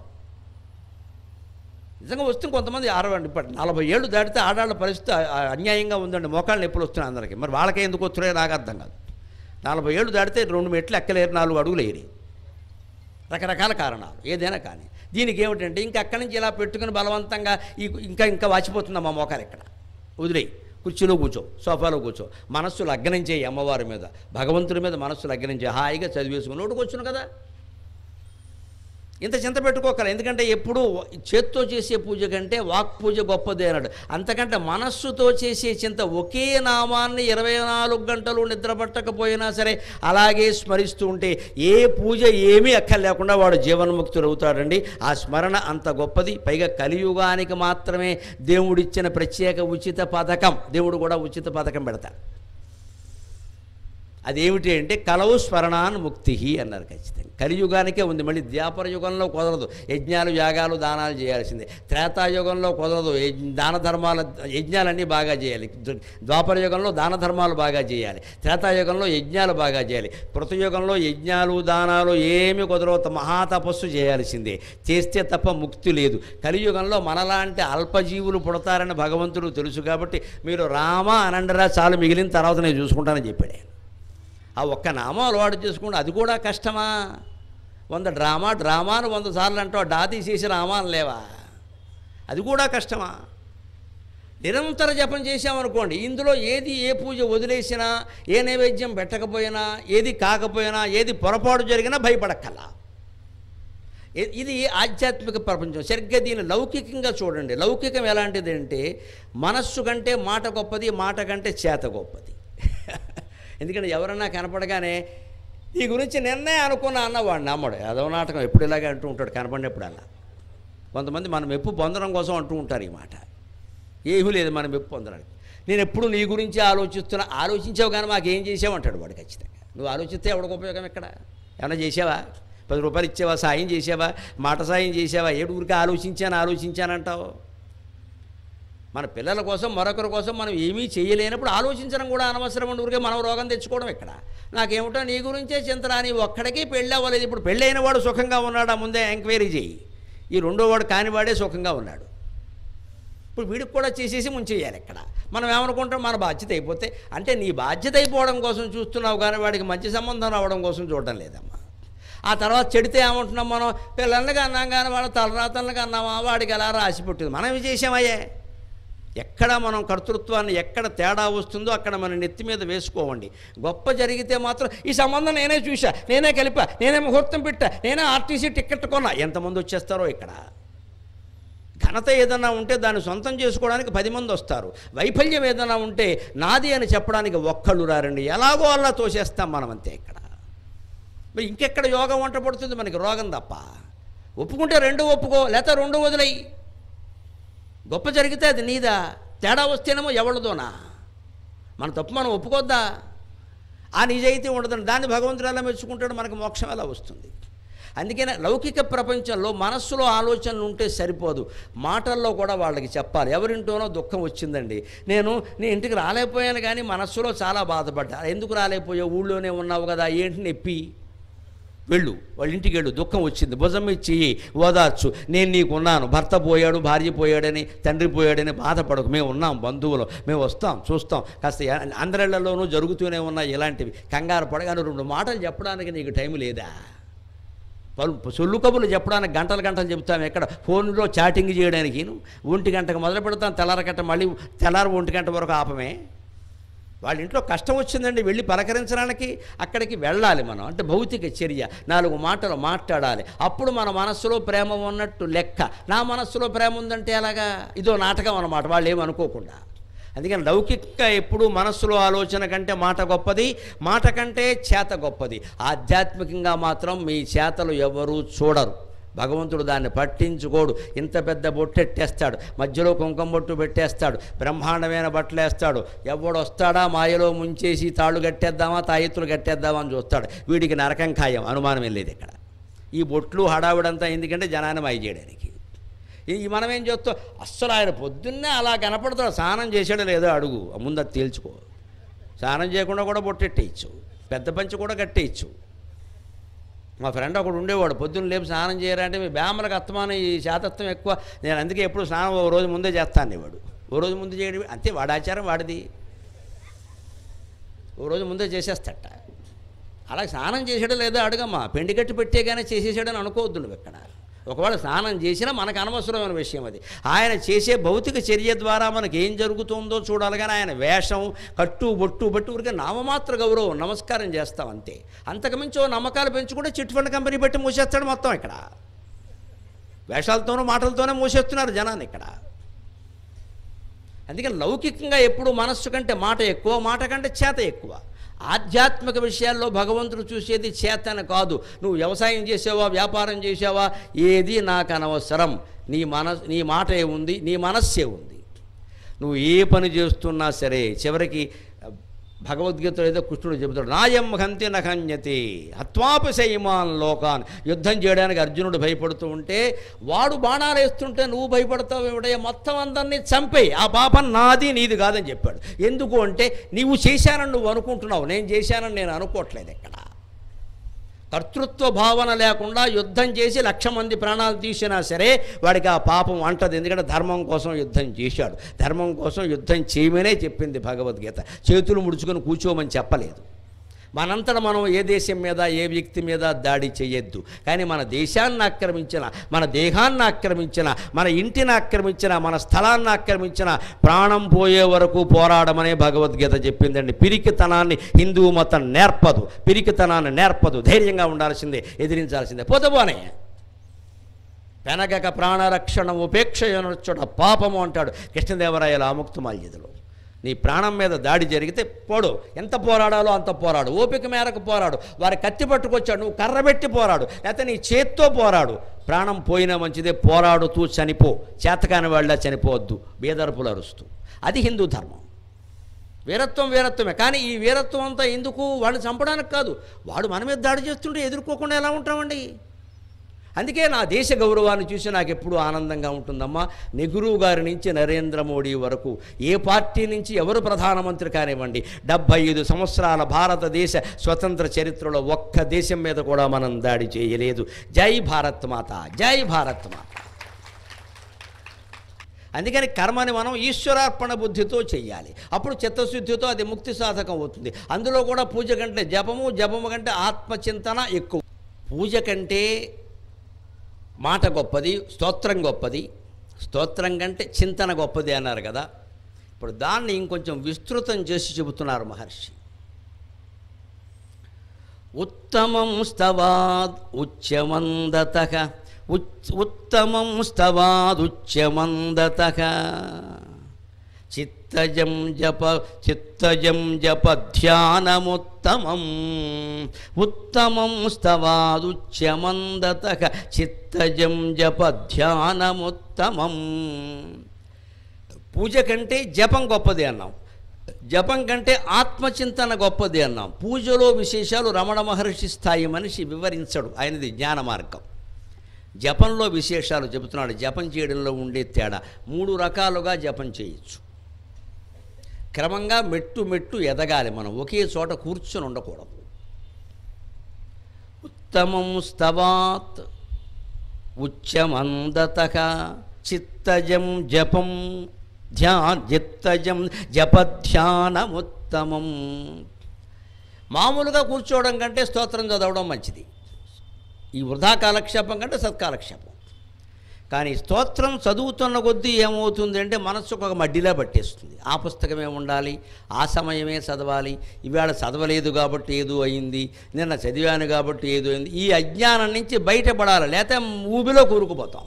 నిజంగా వస్తుంది కొంతమంది అరవై ఇప్పటి నలభై ఏళ్ళు దాటితే ఆడాళ్ళ పరిస్థితి అ- అ- అన్యాయంగా ఉందండి మోకాళ్ళు నొప్పులు వస్తున్నాయి అందరికీ మరి వాళ్ళకే ఎందుకు వస్తున్నాయో నాకు అర్థం కాదు నలభై ఏళ్ళు దాటితే రెండు మెట్లు ఎక్కలేరు నాలుగు అడుగులు ఏరి రకరకాల కారణాలు ఏదైనా కానీ దీనికి ఏమిటంటే ఇంకా అక్కడి నుంచి ఇలా పెట్టుకుని బలవంతంగా ఈ ఇంకా ఇంకా వాచిపోతుంది మా మోకాలు ఇక్కడ వదిలేయి కుర్చీలో కూర్చో సోఫాలో కూర్చో మనస్సు లగ్నం చేయి అమ్మవారి మీద భగవంతుడి మీద మనస్సు లగ్నం చేయి హాయిగా చదివేసుకుని నోటుకు వచ్చును కదా ఇంత చింత పెట్టుకోకల ఎందుకంటే ఎప్పుడు చేత్తో చేసే పూజ కంటే వాక్ పూజ గొప్పదే అన్నాడు అంతకంటే మనస్సుతో చేసే చింత ఒకే నామాన్ని ఇరవై నాలుగు గంటలు నిద్ర పట్టకపోయినా సరే అలాగే స్మరిస్తూ ఉంటే ఏ పూజ ఏమీ అక్కర్ లేకుండా వాడు జీవన్ముక్తుడు అవుతాడండి ఆ స్మరణ అంత గొప్పది పైగా కలియుగానికి మాత్రమే దేవుడిచ్చిన ప్రత్యేక ఉచిత పథకం దేవుడు కూడా ఉచిత పథకం పెడతాడు అదేమిటి అంటే కలవు స్మరణాన్ ముక్తి అన్నారు ఖచ్చితంగా కలియుగానికే ఉంది మళ్ళీ ద్వాపర యుగంలో కుదరదు యజ్ఞాలు యాగాలు దానాలు చేయాల్సిందే త్రేతాయుగంలో కుదరదు యజ్- దాన ధర్మాల యజ్ఞాలన్నీ బాగా చేయాలి ద- ద్వాపర యుగంలో దాన ధర్మాలు బాగా చేయాలి త్రేతాయుగంలో యజ్ఞాలు బాగా చేయాలి కృతయుగంలో యజ్ఞాలు దానాలు ఏమి కుదరవు మహాతపస్సు చేయాల్సిందే చేస్తే తప్ప ముక్తి లేదు కలియుగంలో మనలాంటి అల్పజీవులు పుడతారని భగవంతుడు తెలుసు కాబట్టి మీరు రామ అనండరా చాలు మిగిలిన తర్వాత నేను చూసుకుంటానని చెప్పాడు ఆయన. ఆ ఒక్క నామం అలవాటు చేసుకుంటే అది కూడా కష్టమా వంద డ్రామా డ్రామాను వంద సార్లు అంటావు డా తీసేసి రామాను లేవా అది కూడా కష్టమా నిరంతర జపం చేశామనుకోండి ఇందులో ఏది ఏ పూజ వదిలేసినా ఏ నైవేద్యం పెట్టకపోయినా ఏది కాకపోయినా ఏది పొరపాటు జరిగినా భయపడక్కల్లా ఇ- ఇది ఆధ్యాత్మిక ప్రపంచం సరిగ్గా దీన్ని లౌకికంగా చూడండి లౌకికం ఎలాంటిది అంటే మనస్సు కంటే మాట గొప్పది మాట కంటే చేత గొప్పది ఎందుకంటే ఎవరన్నా కనపడగానే ఈ గురించి నిన్నే అనుకున్నా అన్నవాడు నమ్మడు ఏదో నాటకం ఎప్పుడు ఇలాగే అంటూ ఉంటాడు కనపడినప్పుడల్లా కొంతమంది మనం మెప్పు పొందడం కోసం అంటూ ఉంటారు ఈ మాట ఏమీ లేదు మనం మెప్పు పొందడానికి నేను ఎప్పుడు నీ గురించి ఆలోచిస్తున్నా ఆలోచించావు కానీ మాకేం చేసావు అంటాడు వాడు ఖచ్చితంగా నువ్వు ఆలోచిస్తే ఎవడికి ఉపయోగం ఎక్కడ ఏమైనా చేసావా పది రూపాయలు ఇచ్చావా సాయం చేసావా మాట సాయం చేసావా ఏడు ఊరికి ఆలోచించాను ఆలోచించానంటావు మన పిల్లల కోసం మరొకరి కోసం మనం ఏమీ చేయలేనప్పుడు ఆలోచించడం కూడా అనవసరం ఉండి ఊరికే మనం రోగం తెచ్చుకోవడం ఇక్కడ నాకేమిటో నీ గురించే చింతరా నీ ఒక్కడికి పెళ్ళి అవ్వలేదు ఇప్పుడు పెళ్ళైన వాడు సుఖంగా ఉన్నాడా ముందే ఎంక్వైరీ చేయి ఈ రెండో వాడు కానివాడే సుఖంగా ఉన్నాడు ఇప్పుడు వీడికి కూడా చేసేసి ముంచేయాలి ఇక్కడ మనం ఏమనుకుంటాం మన బాధ్యత అయిపోతే అంటే నీ బాధ్యత అయిపోవడం కోసం చూస్తున్నావు కానీ వాడికి మంచి సంబంధం రావడం కోసం చూడటం లేదమ్మా ఆ తర్వాత చెడితే ఏమంటున్నాం మనం పిల్లలకి అన్నాం కానీ వాళ్ళ తలరాతలకి అన్నామా వాడికి ఎలా రాసి పుట్టింది మనం ఏమి చేసామయ్యే ఎక్కడ మనం కర్తృత్వాన్ని ఎక్కడ తేడా వస్తుందో అక్కడ మన నెత్తి మీద వేసుకోవండి గొప్ప జరిగితే మాత్రం ఈ సంబంధం నేనే చూసా నేనే కలిపా నేనే ముహూర్తం పెట్టా నేనే ఆర్టీసీ టికెట్ కొన్నా ఎంతమంది వచ్చేస్తారో ఇక్కడ ఘనత ఏదన్నా ఉంటే దాన్ని సొంతం చేసుకోవడానికి పది మంది వస్తారు వైఫల్యం ఏదైనా ఉంటే నాది అని చెప్పడానికి ఒక్కళ్ళు రారండి ఎలాగో అలా తోసేస్తాం మనం అంతే ఇక్కడ మరి ఇంకెక్కడ యోగం వంట పడుతుంది మనకి రోగం తప్ప ఒప్పుకుంటే రెండు ఒప్పుకో లేకపోతే రెండు వదిలేయి గొప్ప జరిగితే అది నీదా తేడా వస్తేనేమో ఎవరిదోనా మన తప్పు మనం ఒప్పుకోద్దా ఆ నిజాయితీ ఉండదని దాన్ని భగవంతుడు ఎలా మెచ్చుకుంటాడు మనకు మోక్షం ఎలా వస్తుంది అందుకనే లౌకిక ప్రపంచంలో మనస్సులో ఆలోచనలు ఉంటే సరిపోదు మాటల్లో కూడా వాళ్ళకి చెప్పాలి ఎవరింటోనో దుఃఖం వచ్చిందండి నేను నీ ఇంటికి రాలేకపోయాను కానీ మనస్సులో చాలా బాధపడ్డా ఎందుకు రాలేకపోయావు ఊళ్ళోనే ఉన్నావు కదా ఏంటి నొప్పి వెళ్ళు వాళ్ళ ఇంటికి వెళ్ళు దుఃఖం వచ్చింది భుజం ఇచ్చి ఓదార్చు నేను నీకు ఉన్నాను భర్త పోయాడు భార్య పోయాడని తండ్రి పోయాడని బాధపడకు మేము ఉన్నాం బంధువులు మేము వస్తాం చూస్తాం కాస్త ఎ- అందరిళ్లలోనూ జరుగుతూనే ఉన్నాయి ఇలాంటివి కంగారు పడగానే రెండు మాటలు చెప్పడానికి నీకు టైం లేదా పలు సొల్లు కబుర్లు చెప్పడానికి గంటలు గంటలు చెప్తాం ఎక్కడ ఫోన్లో చాటింగ్ చేయడానికి ఒంటి గంటకు మొదలు పెడతాం తెల్లారగంట మళ్ళీ తెల్లారు ఒంటి గంట వరకు ఆపమే వాళ్ళ ఇంట్లో కష్టం వచ్చిందండి వెళ్ళి పలకరించడానికి అక్కడికి వెళ్ళాలి మనం అంటే భౌతిక చర్య నాలుగు మాటలు మాట్లాడాలి అప్పుడు మన మనస్సులో ప్రేమ ఉన్నట్టు లెక్క నా మనస్సులో ప్రేమ ఉందంటే ఎలాగా ఇదో నాటకం అన్నమాట వాళ్ళు ఏమనుకోకుండా అందుకని లౌకిక ఎప్పుడు మనస్సులో ఆలోచన కంటే మాట గొప్పది మాట కంటే చేత గొప్పది ఆధ్యాత్మికంగా మాత్రం మీ చేతలు ఎవరూ చూడరు భగవంతుడు దాన్ని పట్టించుకోడు ఇంత పెద్ద బొట్టెట్టేస్తాడు మధ్యలో కుంకుమ బొట్టు పెట్టేస్తాడు బ్రహ్మాండమైన బట్టలు వేస్తాడు ఎవడు వస్తాడా మాయలో ముంచేసి తాళ్ళు కట్టేద్దామా తాయెత్తులు కట్టేద్దామా అని చూస్తాడు వీడికి నరకం ఖాయం అనుమానం లేదు ఇక్కడ ఈ బొట్లు హడావిడంతా ఎందుకంటే జనాన్ని మాయ చేయడానికి ఈ మనం ఏం చేస్తాం అస్సలు ఆయన పొద్దున్నే అలా కనపడతాడు స్నానం చేసాడో లేదో అడుగు ముందు అది తేల్చుకో స్నానం చేయకుండా కూడా బొట్టెట్టేయచ్చు పెద్ద పంచి కూడా కట్టేయచ్చు మా ఫ్రెండ్ ఒకడు ఉండేవాడు పొద్దున్న లేపు స్నానం చేయరంటే మీ బ్యామలకు అత్తమానం ఈ శాతత్వం ఎక్కువ నేను అందుకే ఎప్పుడు స్నానం ఓ రోజు ముందే చేస్తాను వాడు ఓ రోజు ముందు చేయడం అంతే వాడి ఆచారం వాడిది ఓ రోజు ముందే చేసేస్తట అలా స్నానం చేసాడో లేదో అడగమ్మా పెండి కట్టి పెట్టేగానే చేసేసాడని అనుకోవద్దు నువ్వు ఇక్కడ ఒకవేళ స్నానం చేసినా మనకు అనవసరమైన విషయం అది ఆయన చేసే భౌతిక చర్య ద్వారా మనకి ఏం జరుగుతుందో చూడాలి కానీ ఆయన వేషం కట్టు బొట్టు బట్టు ఊరికే నామమాత్ర గౌరవం నమస్కారం చేస్తాం అంతే అంతకుమించి ఓ నమ్మకాలు పెంచుకుంటే చిట్ ఫండ్ కంపెనీ పెట్టి మూసేస్తాడు మొత్తం ఇక్కడ వేషాలతోనూ మాటలతోనే మూసేస్తున్నారు జనాన్ని ఇక్కడ అందుకని లౌకికంగా ఎప్పుడు మనస్సు కంటే మాట ఎక్కువ మాట కంటే చేత ఎక్కువ ఆధ్యాత్మిక విషయాల్లో భగవంతుడు చూసేది చేతన కాదు నువ్వు వ్యవసాయం చేసావా వ్యాపారం చేసావా ఏది నాకు అనవసరం నీ మన నీ మాట ఏముంది నీ మనస్సే ఉంది నువ్వు ఏ పని చేస్తున్నా సరే చివరికి భగవద్గీతలో ఏదో కృష్ణుడు చెబుతాడు నాయం హంతి నహన్యతి హత్వాపశయమాన్ లోకాన్ యుద్ధం చేయడానికి అర్జునుడు భయపడుతూ ఉంటే వాడు బాణాలు వేస్తుంటే నువ్వు భయపడతావు ఏమిటయ్యా మొత్తం అందరినీ చంపేయి ఆ పాపం నాది నీది కాదని చెప్పాడు ఎందుకు అంటే నీవు చేశానని నువ్వు అనుకుంటున్నావు నేను చేశానని నేను అనుకోవట్లేదు ఇక్కడ కర్తృత్వ భావన లేకుండా యుద్ధం చేసి లక్ష మంది ప్రాణాలు తీసినా సరే వాడికి ఆ పాపం అంటది ఎందుకంటే ధర్మం కోసం యుద్ధం చేశాడు ధర్మం కోసం యుద్ధం చేయమనే చెప్పింది భగవద్గీత చేతులు ముడుచుకొని కూర్చోమని చెప్పలేదు మనంతట మనం ఏ దేశం మీద ఏ వ్యక్తి మీద దాడి చేయొద్దు కానీ మన దేశాన్ని ఆక్రమించిన మన దేహాన్ని ఆక్రమించిన మన ఇంటిని ఆక్రమించిన మన స్థలాన్ని ఆక్రమించిన ప్రాణం పోయే వరకు పోరాడమనే భగవద్గీత చెప్పిందండి పిరికితనాన్ని హిందూ మతం నేర్పదు పిరికితనాన్ని నేర్పదు ధైర్యంగా ఉండాల్సిందే ఎదిరించాల్సిందే పోతే పోనే పెనగక ప్రాణరక్షణ ఉపేక్షయనొచ్చుట పాపము అంటాడు కృష్ణదేవరాయల ఆముక్తమాల్యతలో నీ ప్రాణం మీద దాడి జరిగితే పోడు ఎంత పోరాడాలో అంత పోరాడు ఓపిక మేరకు పోరాడు వారి కత్తి పట్టుకొచ్చాడు నువ్వు కర్రబెట్టి పోరాడు లేకపోతే నీ చేత్తో పోరాడు ప్రాణం పోయినా మంచిదే పోరాడుతూ చనిపో చేతకాని వాళ్ళ చనిపోవద్దు బేదరపులు అరుస్తూ అది హిందూ ధర్మం వీరత్వం వీరత్వమే కానీ ఈ వీరత్వం అంతా ఎందుకు వాడిని చంపడానికి కాదు వాడు మన మీద దాడి చేస్తుంటే ఎదుర్కోకుండా ఎలా ఉంటామండి అందుకే నా దేశ గౌరవాన్ని చూసి నాకు ఎప్పుడూ ఆనందంగా ఉంటుందమ్మా నెహ్రూ గారి నుంచి నరేంద్ర మోడీ వరకు ఏ పార్టీ నుంచి ఎవరు ప్రధానమంత్రి కానివ్వండి డెబ్భై ఐదు సంవత్సరాల భారతదేశ స్వతంత్ర చరిత్రలో ఒక్క దేశం మీద కూడా మనం దాడి చేయలేదు జై భారత్ మాత జై భారత్ మాత అందుకని కర్మని మనం ఈశ్వరార్పణ బుద్ధితో చెయ్యాలి అప్పుడు చిత్తశుద్ధితో అది ముక్తి సాధకం అవుతుంది అందులో కూడా పూజ కంటే జపము జపము కంటే ఆత్మచింతన ఎక్కువ పూజ కంటే మాట గొప్పది స్తోత్రం గొప్పది స్తోత్రం కంటే చింతన గొప్పది అన్నారు కదా ఇప్పుడు దాన్ని ఇంకొంచెం విస్తృతం చేసి చెబుతున్నారు మహర్షి ఉత్తమం స్తవాద్ ఉచ్యమందత ఉత్తమం స్తవాదుచ్యమందత చిత్తజం జప చిత్తజం జప ధ్యానముత్తమం ఉత్తమం స్తవాదుచ్యమందత చిత్తజం జప ధ్యానముత్తమం పూజ కంటే జపం గొప్పది అన్నాం జపం కంటే ఆత్మచింతన గొప్పది అన్నాం పూజలో విశేషాలు రమణ మహర్షి స్థాయి మనిషి వివరించడు ఆయనది జ్ఞాన మార్గం జపంలో విశేషాలు చెబుతున్నాడు జపం చేయడంలో ఉండే తేడా మూడు రకాలుగా జపం చేయొచ్చు క్రమంగా మెట్టు మెట్టు ఎదగాలి మనం ఒకే చోట కూర్చొని ఉండకూడదు ఉత్తమం స్తవాత్ ఉచ్చమందత చిత్తజం జపం ధ్యా చిత్తజం జపధ్యానముత్తమం మామూలుగా కూర్చోవడం కంటే స్తోత్రం చదవడం మంచిది ఈ వృధా కాలక్షేపం కంటే సత్కాలక్షేపం కానీ స్తోత్రం చదువుతున్న కొద్దీ ఏమవుతుంది అంటే మనస్సుకు ఒక మడ్డిలా పట్టేస్తుంది ఆ పుస్తకమే ఉండాలి ఆ సమయమే చదవాలి ఇవాళ చదవలేదు కాబట్టి ఏదో అయింది నిన్న చదివాను కాబట్టి ఏదో అయింది ఈ అజ్ఞానం నుంచి బయటపడాలి లేకపోతే ఊబిలో కూరుకుపోతాం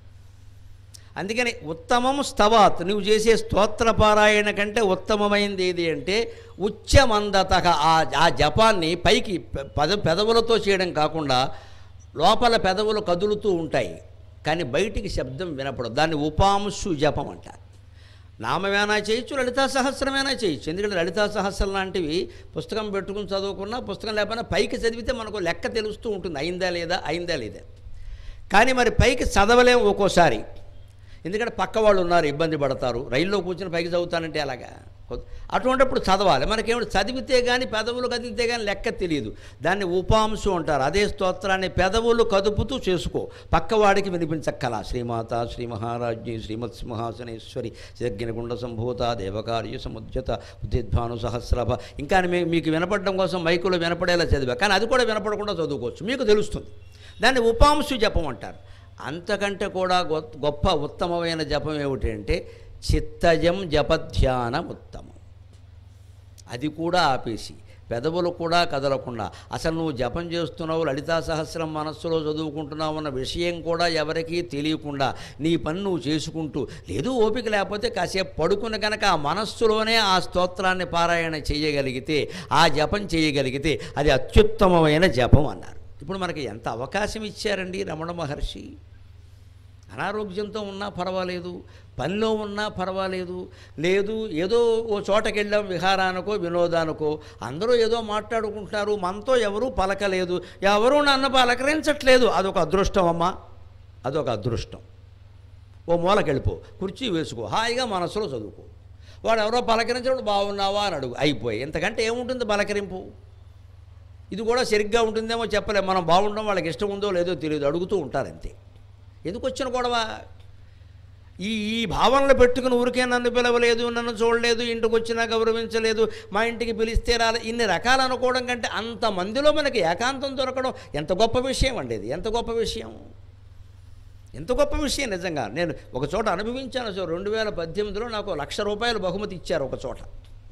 అందుకని ఉత్తమం స్తవాత్ నువ్వు చేసే స్తోత్ర పారాయణ కంటే ఉత్తమమైంది ఏది అంటే ఉచ్చమందత ఆ ఆ జపాన్ని పైకి పె- పద పెదవులతో చేయడం కాకుండా లోపల పెదవులు కదులుతూ ఉంటాయి కానీ బయటికి శబ్దం వినపడదు దాన్ని ఉపాంశు జపం అంటారు నామమేనా చేయొచ్చు లలితా సహస్రమైనా చేయొచ్చు ఎందుకంటే లలితా సహస్రం లాంటివి పుస్తకం పెట్టుకుని చదువుకున్నా పుస్తకం లేకపోయినా పైకి చదివితే మనకు లెక్క తెలుస్తూ ఉంటుంది అయిందా లేదా అయిందా లేదా కానీ మరి పైకి చదవలేము ఒక్కోసారి ఎందుకంటే పక్క వాళ్ళు ఉన్నారు ఇబ్బంది పడతారు రైల్లో కూర్చొని పైకి చదువుతానంటే అలాగా కొ- అటువంటిప్పుడు చదవాలి మనకేమిటి చదివితే కానీ పెదవులు కదిలితే కానీ లెక్క తెలియదు దాన్ని ఉపాంశం అంటారు అదే స్తోత్రాన్ని పెదవులు కదుపుతూ చేసుకో పక్కవాడికి వినిపించక్కల శ్రీమాత శ్రీ మహారాజ్ఞి శ్రీమత్ సింహాసనేశ్వరి శగ్నిగుండ సంభూత దేవకార్య సముద్యత ఉద్దిద్భాను సహస్రభ ఇంకా మీ- మీకు వినపడడం కోసం మైకులో వినపడేలా చదివా కానీ అది కూడా వినపడకుండా చదువుకోవచ్చు మీకు తెలుస్తుంది దాన్ని ఉపాంశు జపం అంటారు అంతకంటే కూడా గొ- గొప్ప ఉత్తమమైన జపం ఏమిటి అంటే చిత్తజం జపధ్యానం ఉత్తమం అది కూడా ఆపేసి పెదవులు కూడా కదలకుండా అసలు నువ్వు జపం చేస్తున్నావు లలితా సహస్రం మనస్సులో చదువుకుంటున్నావు అన్న విషయం కూడా ఎవరికీ తెలియకుండా నీ పని నువ్వు చేసుకుంటూ లేదు ఓపిక లేకపోతే కాసేపు పడుకుని కనుక ఆ మనస్సులోనే ఆ స్తోత్రాన్ని పారాయణ చేయగలిగితే ఆ జపం చేయగలిగితే అది అత్యుత్తమమైన జపం అన్నారు ఇప్పుడు మనకి ఎంత అవకాశం ఇచ్చారండి రమణ మహర్షి అనారోగ్యంతో ఉన్నా పర్వాలేదు పనిలో ఉన్నా పర్వాలేదు లేదు ఏదో ఓ చోటకి వెళ్ళాం విహారానికో వినోదానికో అందరూ ఏదో మాట్లాడుకుంటున్నారు మనతో ఎవరూ పలకలేదు ఎవరూ నన్ను పలకరించట్లేదు అదొక అదృష్టం అమ్మా అదొక అదృష్టం ఓ మూలకెళ్ళిపో కుర్చీ వేసుకో హాయిగా మనసులో చదువుకో వాడు ఎవరో పలకరించడం బాగున్నావా అని అడుగు అయిపోయి ఎంతకంటే ఏముంటుంది పలకరింపు ఇది కూడా సరిగ్గా ఉంటుందేమో చెప్పలేం మనం బాగుండడం వాళ్ళకి ఇష్టం ఉందో లేదో తెలియదు అడుగుతూ ఉంటారు అంతే ఎందుకు వచ్చిన గొడవ ఈ ఈ భావనలు పెట్టుకుని ఊరికే నన్ను పిలవలేదు నన్ను చూడలేదు ఇంటికి వచ్చినా గౌరవించలేదు మా ఇంటికి పిలిస్తే రాలే ఇన్ని రకాలు అనుకోవడం కంటే అంతమందిలో మనకి ఏకాంతం దొరకడం ఎంత గొప్ప విషయం అండి ఇది ఎంత గొప్ప విషయం ఎంత గొప్ప విషయం నిజంగా నేను ఒక చోట అనుభవించాను సో రెండు వేల పద్దెనిమిదిలో నాకు లక్ష రూపాయలు బహుమతి ఇచ్చారు ఒక చోట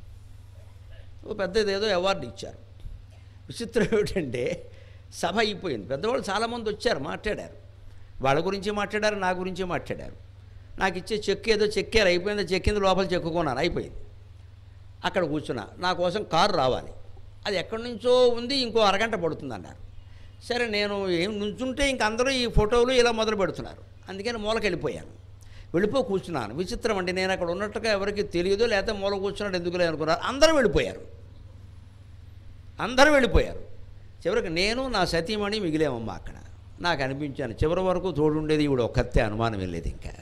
ఓ పెద్దది ఏదో అవార్డు ఇచ్చారు విచిత్రం ఏమిటంటే సభ అయిపోయింది పెద్దవాళ్ళు చాలామంది వచ్చారు మాట్లాడారు వాళ్ళ గురించి మాట్లాడారు నా గురించి మాట్లాడారు నాకు ఇచ్చే చెక్ ఏదో చెక్కారు అయిపోయింది చెక్కింది లోపల చెక్కుకున్నాను అయిపోయింది అక్కడ కూర్చున్నా నా కోసం కారు రావాలి అది ఎక్కడి నుంచో ఉంది ఇంకో అరగంట పడుతుంది అన్నారు సరే నేను ఏం నుంచుంటే ఇంక అందరూ ఈ ఫోటోలు ఇలా మొదలు పెడుతున్నారు అందుకని మూలకి వెళ్ళిపోయాను వెళ్ళిపో కూర్చున్నాను విచిత్రం అండి నేను అక్కడ ఉన్నట్టుగా ఎవరికి తెలియదు లేకపోతే మూల కూర్చున్నాడు ఎందుకులే అనుకున్నారు అందరూ వెళ్ళిపోయారు అందరూ వెళ్ళిపోయారు చివరికి నేను నా సతీమణి మిగిలేమమ్మా అక్కడ నాకు అనిపించాను చివరి వరకు తోడుండేది ఈవిడ ఒక్కతే అనుమానం వెళ్ళేది ఇంకా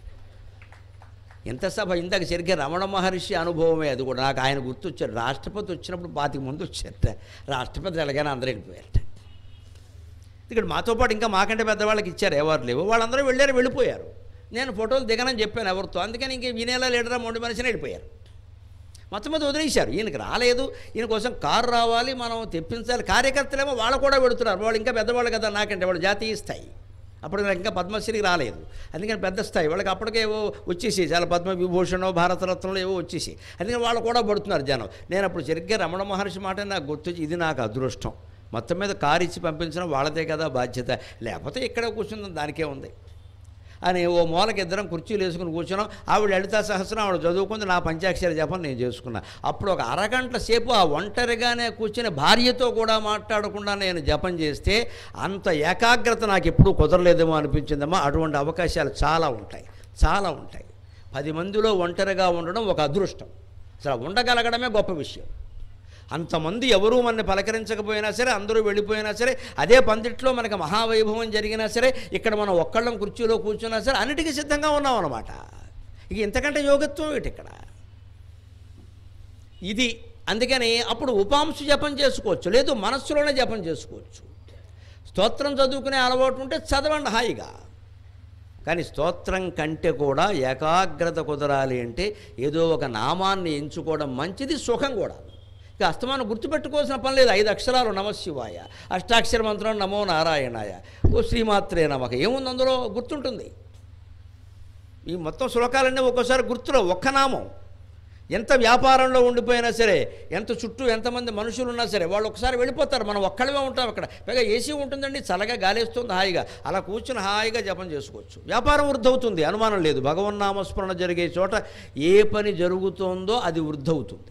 ఎంత సభ ఇందాక సరిగ్గా రమణ మహర్షి అనుభవమే అది కూడా నాకు ఆయన గుర్తొచ్చారు రాష్ట్రపతి వచ్చినప్పుడు పాతిక ముందు వచ్చారట రాష్ట్రపతి ఎలాగైనా అందరూ వెళ్ళిపోయారట ఇక్కడ మాతో పాటు ఇంకా మాకంటే పెద్దవాళ్ళకి ఇచ్చారు ఎవరు లేవు వాళ్ళందరూ వెళ్ళారు వెళ్ళిపోయారు నేను ఫోటోలు దిగనని చెప్పాను ఎవరితో అందుకని ఇంక వినేలా లీడరా మొండి మనిషిని వెళ్ళిపోయారు మొత్తం మీద వదిలేశారు ఈయనకి రాలేదు ఈయన కోసం కారు రావాలి మనం తెప్పించాలి కార్యకర్తలేమో వాళ్ళు కూడా పెడుతున్నారు వాళ్ళు ఇంకా పెద్దవాళ్ళు కదా నాకంటే వాళ్ళు జాతీయ స్థాయి అప్పుడు నాకు ఇంకా పద్మశ్రీకి రాలేదు అందుకని పెద్ద స్థాయి వాళ్ళకి అప్పటికే ఏవో వచ్చేసి చాలా పద్మ విభూషణో భారతరత్నంలో ఏవో వచ్చేసి అందుకని వాళ్ళు కూడా పడుతున్నారు జనం నేను అప్పుడు సరిగ్గా రమణ మహర్షి మాట నాకు గుర్తొచ్చి ఇది నాకు అదృష్టం మొత్తం మీద కారు ఇచ్చి పంపించడం వాళ్ళదే కదా బాధ్యత లేకపోతే ఇక్కడ కూర్చుందాం దానికే ఉంది అని ఓ మూలకి ఇద్దరం కుర్చీలు వేసుకుని కూర్చున్నాం ఆవిడ లలితా సహస్రం ఆవిడ చదువుకుంది నా పంచాక్షర జపం నేను చేసుకున్నా అప్పుడు ఒక అరగంట సేపు ఆ ఒంటరిగానే కూర్చుని భార్యతో కూడా మాట్లాడకుండా నేను జపం చేస్తే అంత ఏకాగ్రత నాకు ఎప్పుడూ కుదరలేదేమో అనిపించిందమ్మా అటువంటి అవకాశాలు చాలా ఉంటాయి చాలా ఉంటాయి పది మందిలో ఒంటరిగా ఉండడం ఒక అదృష్టం అసలు ఉండగలగడమే గొప్ప విషయం అంతమంది ఎవరూ మనని పలకరించకపోయినా సరే అందరూ వెళ్ళిపోయినా సరే అదే పందిట్లో మనకి మహావైభవం జరిగినా సరే ఇక్కడ మనం ఒక్కళ్ళం కుర్చీలో కూర్చున్నా సరే అన్నిటికీ సిద్ధంగా ఉన్నాం అన్నమాట ఇక ఇంతకంటే యోగత్వం ఏంటి ఇక్కడ ఇది అందుకని అప్పుడు ఉపాంశ జపం చేసుకోవచ్చు లేదు మనస్సులోనే జపం చేసుకోవచ్చు స్తోత్రం చదువుకునే అలవాటు ఉంటే చదవండి హాయిగా కానీ స్తోత్రం కంటే కూడా ఏకాగ్రత కుదరాలి అంటే ఏదో ఒక నామాన్ని ఎంచుకోవడం మంచిది సుఖం కూడా ఇక అస్తమానం గుర్తుపెట్టుకోవాల్సిన పని లేదు ఐదు అక్షరాలు నమశివాయ అష్టాక్షర మంత్రం నమో నారాయణాయ ఓ శ్రీమాత్రే నమక ఏముంది అందులో గుర్తుంటుంది ఈ మొత్తం శ్లోకాలన్నీ ఒక్కోసారి గుర్తులో ఒక్క నామం ఎంత వ్యాపారంలో ఉండిపోయినా సరే ఎంత చుట్టూ ఎంతమంది మనుషులు ఉన్నా సరే వాళ్ళు ఒకసారి వెళ్ళిపోతారు మనం ఒక్కడమే ఉంటాం అక్కడ పైగా ఏసీ ఉంటుందండి చల్లగా గాలేస్తుంది హాయిగా అలా కూర్చుని హాయిగా జపం చేసుకోవచ్చు వ్యాపారం వృద్ధవుతుంది అనుమానం లేదు భగవన్నామస్మరణ జరిగే చోట ఏ పని జరుగుతోందో అది వృద్ధవుతుంది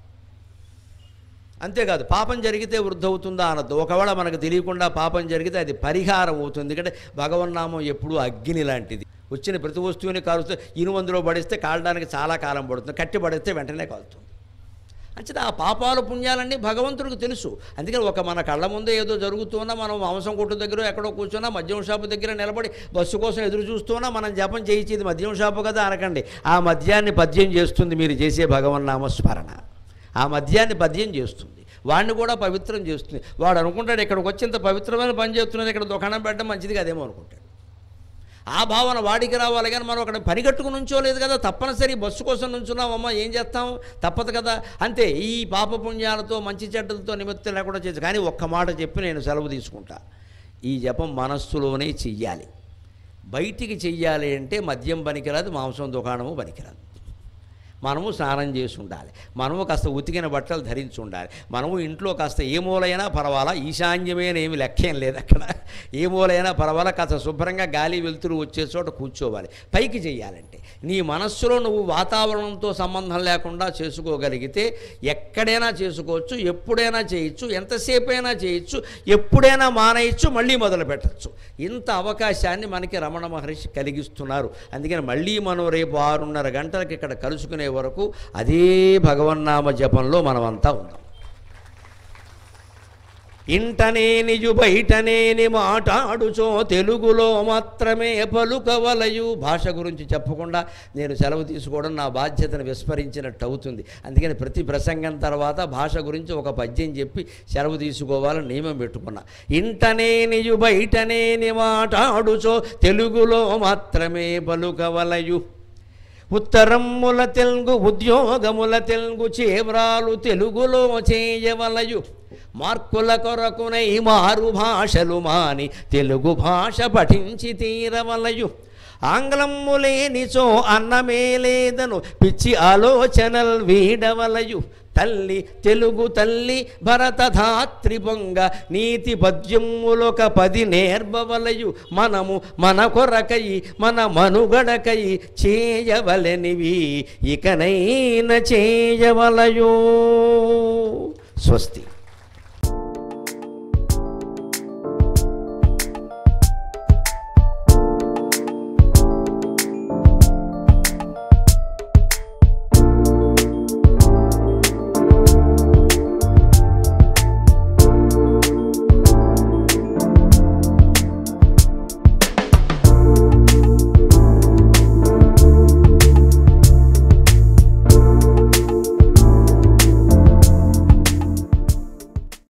అంతేకాదు పాపం జరిగితే వృద్ధవుతుందా అనద్దు ఒకవేళ మనకు తెలియకుండా పాపం జరిగితే అది పరిహారం అవుతుంది ఎందుకంటే భగవన్నామం ఎప్పుడూ అగ్ని లాంటిది వచ్చిన ప్రతి వస్తువుని కాలుస్తే ఇనుమందులో పడిస్తే కాలడానికి చాలా కాలం పడుతుంది కట్టి పడిస్తే వెంటనే కాలుతుంది అంచేత ఆ పాపాలు పుణ్యాలన్నీ భగవంతుడికి తెలుసు అందుకని ఒక మన కళ్ళ ముందే ఏదో జరుగుతున్నా మనం మాంసం కొట్టు దగ్గర ఎక్కడో కూర్చున్నా మద్యం షాపు దగ్గర నిలబడి బస్సు కోసం ఎదురు చూస్తున్నా మనం జపం చేయించేది మద్యం షాపు కదా అనకండి ఆ మద్యాన్ని పద్యం చేస్తుంది మీరు చేసే భగవన్నామ స్మరణ ఆ మద్యాన్ని పద్యం చేస్తుంది వాడిని కూడా పవిత్రం చేస్తుంది వాడు అనుకుంటాడు ఇక్కడికి వచ్చి ఇంత పవిత్రమైన పని చేస్తున్నది ఇక్కడ దుకాణం పెట్టడం మంచిది కదేమో అనుకుంటాడు ఆ భావన వాడికి రావాలి కానీ మనం అక్కడ పని కట్టుకుని ఉంచోలేదు కదా తప్పనిసరి బస్సు కోసం నుంచున్నామమ్మా ఏం చేస్తాం తప్పదు కదా అంతే ఈ పాపపుణ్యాలతో మంచి చెడ్డలతో నిమిత్తం లేకుండా చేసి కానీ ఒక్క మాట చెప్పి నేను సెలవు తీసుకుంటా ఈ జపం మనస్సులోనే చెయ్యాలి బయటికి చెయ్యాలి అంటే మద్యం పనికిరాదు మాంసం దుకాణము పనికిరాదు మనము స్నానం చేసి ఉండాలి మనము కాస్త ఉతికిన బట్టలు ధరించి ఉండాలి మనము ఇంట్లో కాస్త ఏ మూలైనా పర్వాలా ఈశాన్యమేనేమి లక్ష్యం లేదు అక్కడ ఏ మూలైనా పర్వాలా కాస్త శుభ్రంగా గాలి వెలుతురు వచ్చే చోట కూర్చోవాలి పైకి చేయాలంటే నీ మనస్సులో నువ్వు వాతావరణంతో సంబంధం లేకుండా చేసుకోగలిగితే ఎక్కడైనా చేసుకోవచ్చు ఎప్పుడైనా చేయొచ్చు ఎంతసేపు అయినా చేయొచ్చు ఎప్పుడైనా మానేయచ్చు మళ్ళీ మొదలు పెట్టచ్చు ఇంత అవకాశాన్ని మనకి రమణ మహర్షి కలిగిస్తున్నారు అందుకని మళ్ళీ మనం రేపు ఆరున్నర గంటలకి ఇక్కడ కలుసుకునే వరకు అదే భగవన్నామ జపంలో మనమంతా ఉందాం ఇంటనేనియు బయటనేని మాటాడుచో తెలుగులో మాత్రమే పలుకవలయు భాష గురించి చెప్పకుండా నేను సెలవు తీసుకోవడం నా బాధ్యతను విస్మరించినట్టు అవుతుంది అందుకని ప్రతి ప్రసంగం తర్వాత భాష గురించి ఒక పద్యం చెప్పి సెలవు తీసుకోవాలని నియమం పెట్టుకున్నా ఇంటనేనియు బయటనేని మాటాడుచో తెలుగులో మాత్రమే పలుకవలయు ఉత్తరమ్ముల తెలుగు ఉద్యోగముల తెలుగు చేవ్రాలు తెలుగులో చేయవలయు మార్కుల కొరకునై మారు భాషలు మాని తెలుగు భాష పఠించి తీరవలయు ఆంగ్లము లేనిచో అన్నమే లేదను పిచ్చి ఆలోచనల్ వీడవలయు తల్లి తెలుగు తల్లి భరతధాత్రి పొంగ నీతి పద్యములొక పది నేర్బవలయు మనము మన కొరకై మన మనుగడకై చేయవలెనివి ఇకనైన చేయవలయో స్వస్తి